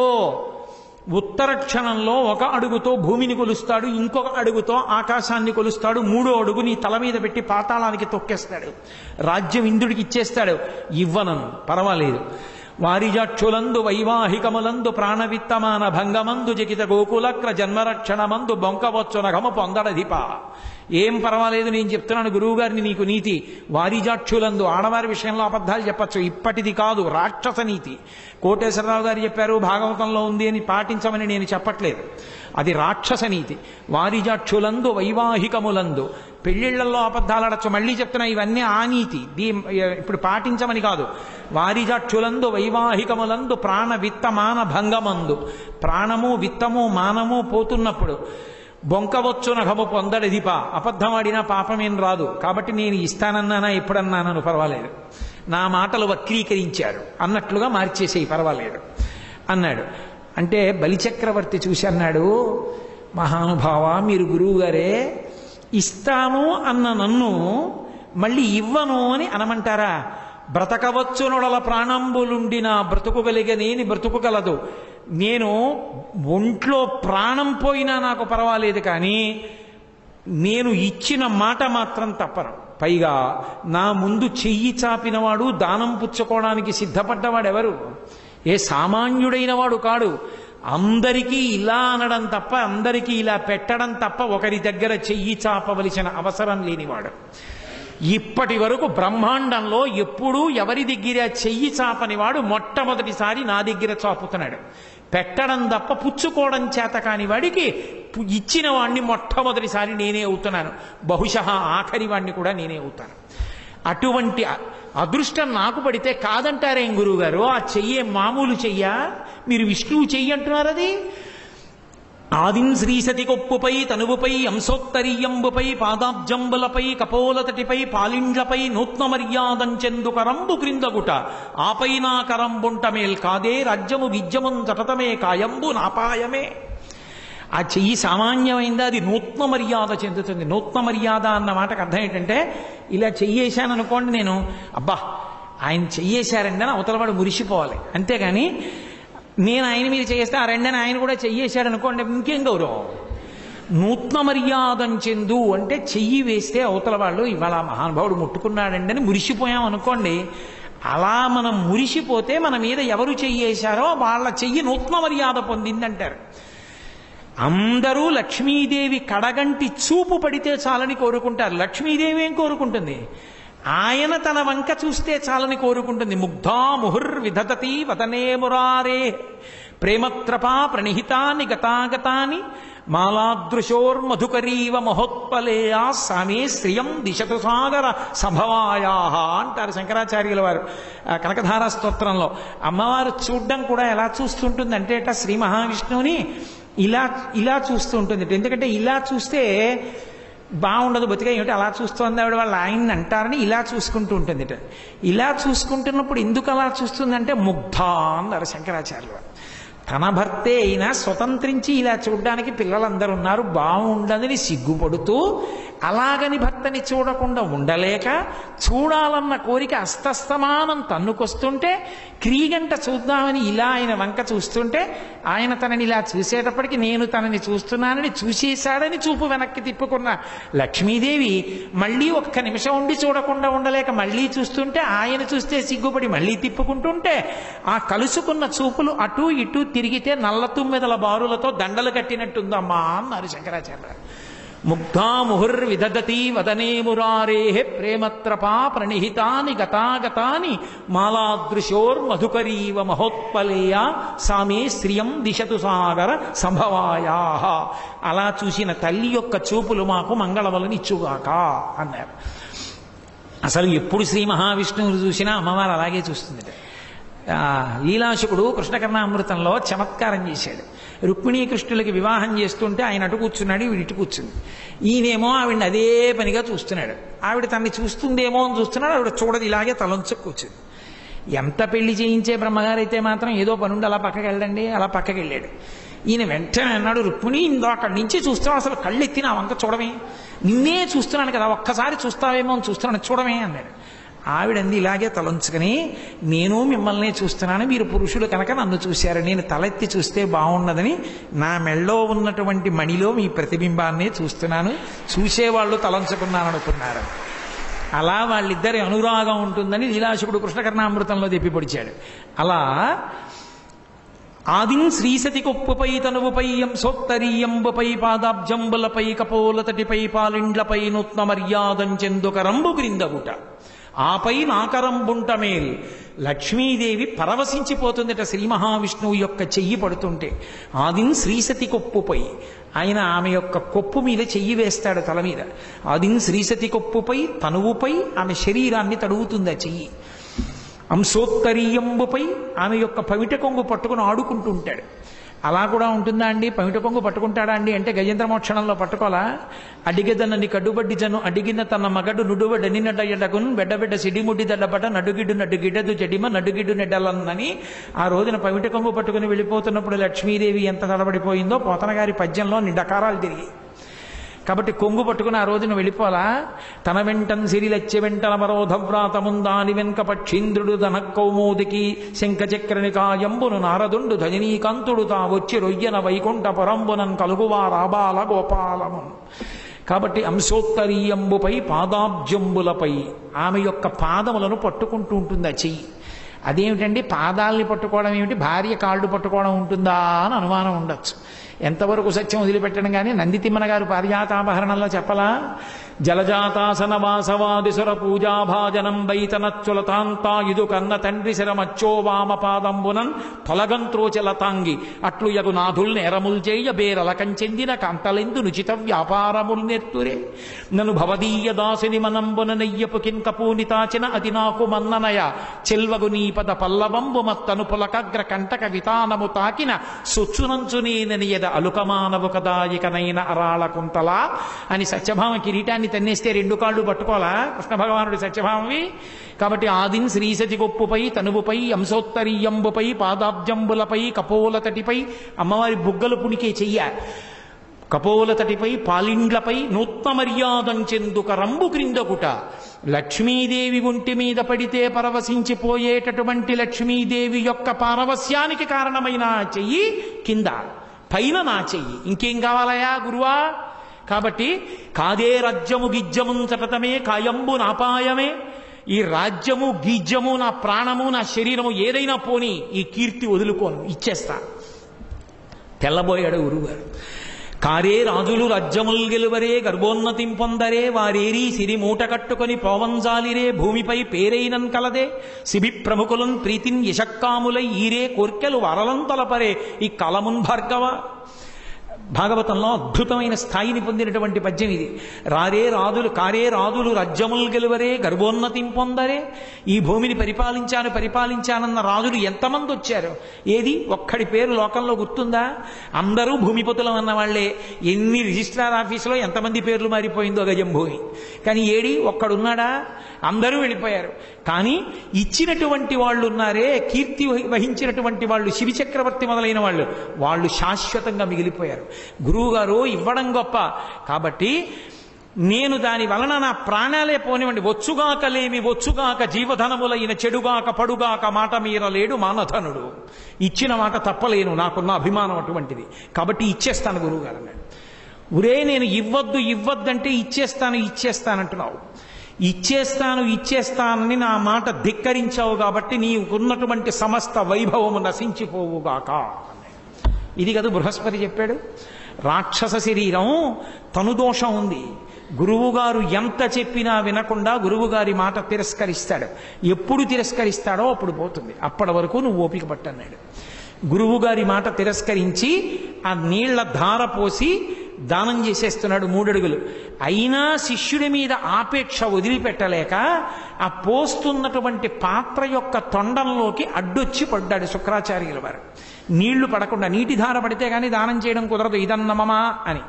ఉత్తర క్షణంలో ఒక అడుగుతో భూమిని కొలుస్తాడు ఇంకొక అడుగుతో ఆకాశాన్ని కొలుస్తాడు మూడో అడుగు నీ తల మీద పెట్టి పాతాళానికి తొక్కేస్తాడు రాజ్యం ఇంద్రుడికి ఇచ్చేస్తాడు ఇవ్వనను పర్వాలేదు వారిజాక్షులందు వైవాహికములందు ప్రాణవిత్తమాన భంగమందు జకిత గోకులక్ర జన్మరక్షణమందు బొంకవచ్చు నగము పొందడధిప ఏం పర్వాలేదు నేను చెప్తున్నాను గురువుగారిని నీకు నీతి వారిజాక్షులందు ఆడవారి విషయంలో అబద్ధాలు చెప్పచ్చు ఇప్పటిది కాదు రాక్షస నీతి కోటేశ్వరరావు గారు చెప్పారు భాగవతంలో ఉంది అని పాటించమని నేను చెప్పట్లేదు అది రాక్షస నీతి వారిజాక్షులందు వైవాహికములందు పెళ్లిళ్లలో అబద్ధాలు అడచ్చు మళ్ళీ చెప్తున్నా ఇవన్నీ ఆ నీతి దీ ఇప్పుడు పాటించమని కాదు వారిజాక్షులందు వైవాహికములందు ప్రాణ విత్త మాన భంగమందు ప్రాణము విత్తము మానము పోతున్నప్పుడు బొంకవచ్చు నఖము పొందడి దీప అబద్ధమాడినా పాపమేం రాదు కాబట్టి నేను ఇస్తానన్నానా ఎప్పుడన్నానను పర్వాలేదు నా మాటలు వక్రీకరించారు అన్నట్లుగా మార్చేసేయి పర్వాలేదు అన్నాడు అంటే బలిచక్రవర్తి చూసి అన్నాడు మహానుభావ మీరు గురువుగారే ఇస్తాను అన్న నన్ను మళ్ళీ ఇవ్వను అని అనమంటారా బ్రతకవచ్చు నొడల ప్రాణంబులుండి నా బ్రతుకుగలిగనేని బ్రతుకుగలదు నేను ఒంట్లో ప్రాణం పోయినా నాకు పర్వాలేదు కానీ నేను ఇచ్చిన మాట మాత్రం తప్పను పైగా నా ముందు చెయ్యి చాపినవాడు దానం పుచ్చుకోవడానికి సిద్ధపడ్డవాడు ఎవరు ఏ సామాన్యుడైన వాడు కాడు అందరికీ ఇలా అనడం తప్ప అందరికీ ఇలా పెట్టడం తప్ప ఒకరి దగ్గర చెయ్యి చాపవలసిన అవసరం లేనివాడు ఇప్పటి వరకు బ్రహ్మాండంలో ఎప్పుడూ ఎవరి దగ్గర చెయ్యి చాపనివాడు మొట్టమొదటిసారి నా దగ్గర చాపుతున్నాడు పెట్టడం తప్ప పుచ్చుకోవడం చేత కాని వాడికి పు- ఇచ్చిన వాడిని మొట్టమొదటిసారి నేనే అవుతున్నాను బహుశా ఆఖరి వాడిని కూడా నేనే అవుతాను అటువంటి అ- అదృష్టం నాకు పడితే కాదంటారేం గురువుగారు ఆ చెయ్యే మామూలు చెయ్య మీరు విష్ణువు చెయ్యి అంటున్నారు అది ఆదిన్ శ్రీసతి కొప్పుపై తనువుపై అంశోత్తరీయంబుపై పాదాబ్జంబులపై కపోలతటిపై పాలిండ్లపై నూత్న మర్యాదంచెందు కరంబు క్రిందగుట ఆపై నా కరంబుంట మేల్ కాదే రాజ్యము విద్యమున్ చటతమే కాయంబు నాపాయమే ఆ చెయ్యి సామాన్యమైంది అది నూత్న మర్యాద చెందుతుంది నూత్న మర్యాద అన్న మాటకు అర్థం ఏంటంటే ఇలా చెయ్యేశాను అనుకోండి నేను అబ్బా ఆయన చెయ్యేశారండి అని అవతలవాడు మురిసిపోవాలి అంతేగాని నేను ఆయన మీద చేస్తే ఆ రెండని ఆయన కూడా చెయ్యేశాడు అనుకోండి ఇంకేం గౌరవం నూత్న మర్యాదం చెందు అంటే చెయ్యి వేస్తే అవతల వాళ్ళు ఇవాళ ఆ మహానుభావుడు ముట్టుకున్నాడండి అని మురిసిపోయాం అనుకోండి అలా మనం మురిసిపోతే మన మీద ఎవరు చెయ్యేశారో వాళ్ళ చెయ్యి నూత్న మర్యాద పొందిందంటారు అందరూ లక్ష్మీదేవి కడగంటి చూపు పడితే చాలని కోరుకుంటారు లక్ష్మీదేవి ఏం కోరుకుంటుంది ఆయన తన వంక చూస్తే చాలని కోరుకుంటుంది ముగ్ధా ముహుర్ విధదతి వదనే మురారే ప్రేమత్రపా ప్రణిహితాని గతాగతాని మాలాదృశోర్మధుకరీవ మహోత్పలేయా సామే శ్రియం దిశతు సాగర సభవాయా అంటారు శంకరాచార్యుల వారు ఆ కనకధార స్తోత్రంలో అమ్మవారు చూడ్డం కూడా ఎలా చూస్తుంటుందంటే అట శ్రీ మహావిష్ణువుని ఇలా ఇలా చూస్తూ ఉంటుంది ఎందుకంటే ఇలా చూస్తే బాగుండదు బతిక ఏమిటి అలా చూస్తోంది ఆవిడ వాళ్ళు ఆయన్ని అంటారని ఇలా చూసుకుంటూ ఉంటుంది ఇలా చూసుకుంటున్నప్పుడు ఎందుకు అలా చూస్తుందంటే ముగ్ధ అన్నారు శంకరాచార్యులు వారు. తన భర్తే అయినా స్వతంత్రించి ఇలా చూడడానికి పిల్లలందరూ ఉన్నారు బాగుండదని సిగ్గుపడుతూ అలాగని భర్తని చూడకుండా ఉండలేక చూడాలన్న కోరిక అస్తస్తమానం తన్నుకొస్తుంటే క్రీగంట చూద్దామని ఇలా ఆయన వంక చూస్తుంటే ఆయన తనని ఇలా చూసేటప్పటికి నేను తనని చూస్తున్నానని చూసేశాడని చూపు వెనక్కి తిప్పుకున్న లక్ష్మీదేవి మళ్ళీ ఒక్క నిమిషం ఉండి చూడకుండా ఉండలేక మళ్ళీ చూస్తుంటే ఆయన చూస్తే సిగ్గుపడి మళ్ళీ తిప్పుకుంటుంటే ఆ కలుసుకున్న చూపులు అటు ఇటు తిరిగితే నల్ల తుమ్మెదల బారులతో దండలు కట్టినట్టుందమ్మా అన్నారు శంకరాచార్య ముగ్ధా ముహుర్ విదదతి వదనే మురారే ప్రేమత్రపా ప్రణిహితాని గతాగతాని మాలాదృశోర్ మధుకరీవ మహోత్పలేయ సామే శ్రియం దిశతు సాగర సంభవాయా అలా చూసిన తల్లి యొక్క చూపులు మాకు మంగళవలనిచ్చుగాక అన్నారు అసలు ఎప్పుడు శ్రీ మహావిష్ణువుని చూసినా అమ్మవారు అలాగే చూస్తుంది ఆ, లీలాశకుడు కృష్ణకర్ణామృతంలో చమత్కారం చేశాడు రుక్మిణీ కృష్ణులకి వివాహం చేస్తుంటే ఆయన అటు కూర్చున్నాడు వీడు ఇటు కూర్చుంది ఈయనేమో ఆవిడని అదే పనిగా చూస్తున్నాడు ఆవిడ తనని చూస్తుందేమో అని చూస్తున్నాడు ఆవిడ చూడదు ఇలాగే తలంచు కూర్చుంది ఎంత పెళ్లి చేయించే బ్రహ్మగారైతే మాత్రం ఏదో పనుండి అలా పక్కకి వెళ్ళండి అలా పక్కకి వెళ్ళాడు ఈయన వెంటనే అన్నాడు రుక్మిణి ఇందో అక్కడి నుంచి చూస్తున్నావు అసలు కళ్ళు ఎత్తి నా వంక చూడమే నిన్నే చూస్తున్నాను కదా ఒక్కసారి చూస్తావేమో అని చూస్తున్నాను చూడమే అన్నాడు ఆవిడంది ఇలాగే తలంచుకొని నేను మిమ్మల్ని చూస్తున్నాను మీరు పురుషులు కనుక నన్ను చూశారు నేను తలెత్తి చూస్తే బాగున్నదని నా మెళ్ళో ఉన్నటువంటి మణిలో మీ ప్రతిబింబాన్నే చూస్తున్నాను చూసేవాళ్ళు తలంచుకున్నాను అనుకున్నారు అలా వాళ్ళిద్దరి అనురాగం ఉంటుందని లీలాశకుడు కృష్ణకర్ణామృతంలో తెప్పి పొడిచాడు అలా ఆదిన్ శ్రీసతి కొప్పుపై తనువుపై ఎంసోత్తరీయంబుపై పాదాబ్జంబులపై కపోలతటిపై పాలిండ్లపై నూత్న మర్యాదం చెందుకరంబు గ్రిందగుట ఆపై నాకరంబుంటమేల్ లక్ష్మీదేవి పరవశించిపోతుందట శ్రీ మహావిష్ణువు యొక్క చెయ్యి పడుతుంటే ఆదిన్ శ్రీసతి కొప్పుపై ఆయన ఆమె యొక్క కొప్పు మీద చెయ్యి వేస్తాడు తల మీద ఆదిన్ శ్రీసతి కొప్పుపై తనువుపై ఆమె శరీరాన్ని తడుగుతుంది ఆ చెయ్యి అంశోత్తరీయంబుపై ఆమె యొక్క పవిట కొంగు పట్టుకుని ఆడుకుంటూ ఉంటాడు అలా కూడా ఉంటుందా అండి పవిట కొంగు పట్టుకుంటాడా అండి అంటే గజేంద్ర మోక్షణంలో పట్టుకోలా అడిగెదనని కడ్డుబడ్డి జను అడిగిన తన మగడు నుడువడని నడయడకున్ బెడ్డబెడ్డ సిడిముడి దడ్డబట నడుగిడు నడుగిడదు జడిమ నడుగిడు నెడ్డలన్నని ఆ రోజున పవిట కొంగు పట్టుకుని వెళ్ళిపోతున్నప్పుడు లక్ష్మీదేవి ఎంత తడబడిపోయిందో పోతన గారి పద్యంలో నిండకారాలు తిరిగి కాబట్టి కొంగు పట్టుకుని ఆ రోజున వెళ్ళిపోలా తన వెంటన్ సిరిలెచ్చె వెంటన మరోధవ్రాతముందాని వెంక పక్షీంద్రుడు ధన కౌమోదికి శంఖచక్రనికాయంబును నారదుండు ధజనీకాంతుడు తా వచ్చి రొయ్యన వైకుంఠ పరంబునన్ కలుగువా రాబాల గోపాలము కాబట్టి అంశోత్తరీయంబుపై పాదాబ్జంబులపై ఆమె యొక్క పాదములను పట్టుకుంటూ ఉంటుంది ఆ చెయ్యి అదేమిటండి పాదాల్ని పట్టుకోవడం ఏమిటి భార్య కాళ్ళు పట్టుకోవడం ఉంటుందా అని అనుమానం ఉండొచ్చు ఎంతవరకు సత్యం వదిలిపెట్టడం కానీ నందితిమ్మన గారు పారిజాతాపహరణంలో చెప్పలా జలజాతాసన వాసవాదిసుర పూజాభాజనం వైతనచ్చులతాంతాయుదు కన్న తండ్రి శరమచ్చో వామ పాదంబునన్ తొలగంత్రోచలతాంగి అట్లు యగు నాథుల్ నేరముల్ చేయ బేరలకం చెందిన కంతలెందు నుచిత వ్యాపారముల్ నెత్తురే నన్ను భవదీయ దాసిని మనంబున నెయ్యపు కింకపూనితాచిన అది నాకు మన్ననయ చెల్వగు నీపద పల్లవంబు మత్తను పులకగ్ర కంటక వితానము తాకిన సొచ్చునంచు నేననియద అలుకమానవు కదా ఇకనైన అరాళ కుంతల అని సత్యభామ కిరీటాన్ని తన్నేస్తే రెండు కాళ్ళు పట్టుకోవాలా కృష్ణ భగవానుడు సత్యభామవి కాబట్టి ఆదిన్ శ్రీసతి గొప్పుపై తనువుపై అంశోత్తరీయంబుపై పాదాబ్జంబులపై కపోల తటిపై అమ్మవారి బుగ్గలు పుణికే చెయ్య కపోల తటిపై పాలిండ్లపై నూత్న మర్యాదంచెందుక రంబు క్రిందకుట లక్ష్మీదేవి ఒంటి మీద పడితే పరవశించిపోయేటటువంటి లక్ష్మీదేవి యొక్క పారవస్యానికి కారణమైన ఆ చెయ్యి కింద పైన నా చెయ్యి ఇంకేం కావాలయా గురువా కాబట్టి కాదే రాజ్యము గిజ్జము చటతమే కాయంబు నాపాయమే ఈ రాజ్యము గిజ్జము నా ప్రాణము నా శరీరము ఏదైనా పోని ఈ కీర్తి వదులుకోను ఇచ్చేస్తా తెల్లబోయాడు గురువుగారు కారే రాజులు రాజ్యముల్ గెలువరే గర్భోన్నతిం పొందరే వారేరి సిరి మూట కట్టుకొని పోవంజాలిరే భూమిపై పేరైనన్ కలదే సిబి ప్రముఖులన్ ప్రీతిన్ యశక్కాములై ఈరే కోర్కెలు వరలం తలపరే ఈ కలమున్ భార్గవ భాగవతంలో అద్భుతమైన స్థాయిని పొందినటువంటి పద్యం ఇది రారే రాజులు కారే రాజులు రాజ్యములు గెలువరే గర్భోన్నతిం పొందరే ఈ భూమిని పరిపాలించాను పరిపాలించానన్న రాజులు ఎంతమంది వచ్చారు ఏది ఒక్కడి పేరు లోకంలో గుర్తుందా అందరూ భూమిపతులం అన్న వాళ్ళే ఎన్ని రిజిస్ట్రార్ ఆఫీసులో ఎంతమంది పేర్లు మారిపోయిందో గజం భూమి కానీ ఏడి ఒక్కడున్నాడా అందరూ వెళ్ళిపోయారు కానీ ఇచ్చినటువంటి వాళ్ళు ఉన్నారే కీర్తి వహించినటువంటి వాళ్ళు శివి చక్రవర్తి మొదలైన వాళ్ళు వాళ్ళు శాశ్వతంగా మిగిలిపోయారు గురువు గారు ఇవ్వడం గొప్ప కాబట్టి నేను దాని వలన నా ప్రాణాలే పోనివ్వండి వచ్చుగాక లేమి వచ్చుగాక జీవధనములైన చెడుగాక పడుగాక మాట మీరలేడు మానధనుడు ఇచ్చిన మాట తప్పలేను నాకున్న అభిమానం అటువంటిది కాబట్టి ఇచ్చేస్తాను గురువు గారు అన్నాడు ఉరే నేను ఇవ్వద్దు ఇవ్వద్దంటే ఇచ్చేస్తాను ఇచ్చేస్తానంటున్నావు ఇచ్చేస్తాను ఇచ్చేస్తానని నా మాట ధిక్కరించావు కాబట్టి నీకున్నటువంటి సమస్త వైభవము నశించిపోవుగాక ఇది కదా బృహస్పతి చెప్పాడు రాక్షస శరీరం తనుదోషం ఉంది గురువుగారు ఎంత చెప్పినా వినకుండా గురువుగారి మాట తిరస్కరిస్తాడు ఎప్పుడు తిరస్కరిస్తాడో అప్పుడు పోతుంది అప్పటి వరకు నువ్వు ఓపిక పట్టన్నాడు గురువుగారి మాట తిరస్కరించి ఆ నీళ్ల ధార పోసి దానం చేసేస్తున్నాడు మూడడుగులు అయినా శిష్యుడి మీద ఆపేక్ష వదిలిపెట్టలేక ఆ పోస్తున్నటువంటి పాత్ర యొక్క తొండంలోకి అడ్డొచ్చి పడ్డాడు శుక్రాచార్యుల వారు నీళ్లు పడకుండా నీటి ధార పడితే గాని దానం చేయడం కుదరదు ఇదన్నమమా అని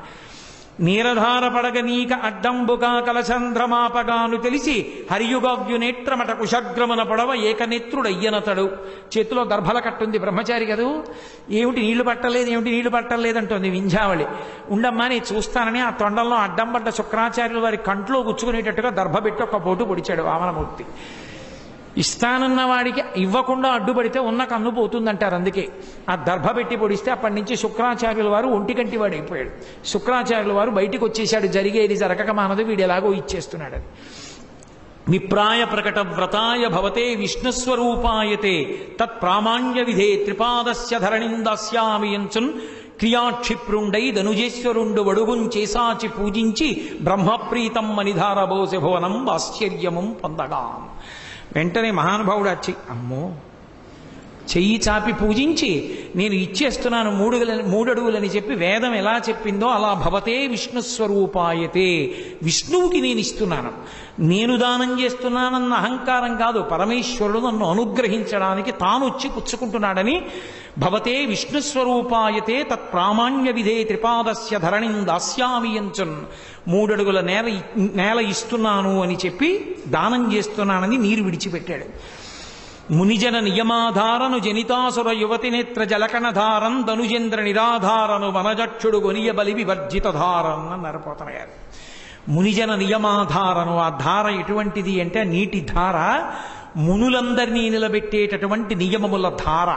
నీరధార పడగ నీక అడ్డంబుగా కలచంద్రమాపగాను తెలిసి హరియుగవ్యునేత్రమట కుశగ్రమన పొడవ ఏకనేత్రుడయ్యనతడు చేతిలో దర్భల కట్టుంది బ్రహ్మచారి కదూ ఏమిటి నీళ్లు పట్టలేదు ఏమిటి నీళ్లు పట్టలేదంటోంది వింధ్యావళి ఉండమ్మా నేను చూస్తానని ఆ తొండంలో అడ్డం పడ్డ శుక్రాచార్యులు వారి కంట్లో గుచ్చుకునేటట్టుగా దర్భ పెట్టి ఒక పోటు పొడిచాడు వామనమూర్తి ఇస్తానన్న వాడికి ఇవ్వకుండా అడ్డుపడితే ఉన్న కన్ను పోతుందంటారు అందుకే ఆ దర్భ పెట్టి పొడిస్తే అప్పటి నుంచి శుక్రాచార్యుల వారు ఒంటికంటి వాడు అయిపోయాడు శుక్రాచార్యుల వారు బయటికి వచ్చేసాడు జరిగేది జరగక మానదు వీడు ఎలాగో ఇచ్చేస్తున్నాడు అది విప్రాయ ప్రకట వ్రతాయ భవతే విష్ణుస్వరూపాయతే తత్ప్రామాణ్య విధే త్రిపాదస్య ధరణిందాస్యామి ఎంచున్ క్రియాక్షిప్రుండై ధనుజేశ్వరుండు వడుగుం చేసాచి పూజించి బ్రహ్మప్రీతం మనిధారబోసె భువనం ఆశ్చర్యమం పొందగాం వెంటనే మహానుభావుడు వచ్చి అమ్మో చెయ్యి చాపి పూజించి నేను ఇచ్చేస్తున్నాను మూడు మూడడుగులని చెప్పి వేదం ఎలా చెప్పిందో అలా భవతే విష్ణు స్వరూపాయతే విష్ణువుకి నేను ఇస్తున్నాను నేను దానం చేస్తున్నానన్న అహంకారం కాదు పరమేశ్వరుడు నన్ను అనుగ్రహించడానికి తాను వచ్చి పుచ్చుకుంటున్నాడని భవతే విష్ణు స్వరూపాయతే తత్ప్రామాణ్య విధే త్రిపాదస్య ధరణిం దాస్యామి ఎంచున్ మూడడుగుల నేల నేల ఇస్తున్నాను అని చెప్పి దానం చేస్తున్నానని నీరు విడిచిపెట్టాడు మునిజన నియమాధారను జనితాసుర యువతి నేత్ర జలకణధారం ధనుజేంద్ర నిరాధారను వనజక్షుడు గొనియ బలి వివర్జిత ధారం అన్నారు పోతనగారు మునిజన నియమాధారను ఆ ధార ఎటువంటిది అంటే నీటి ధార మునులందరినీ నిలబెట్టేటటువంటి నియమముల ధార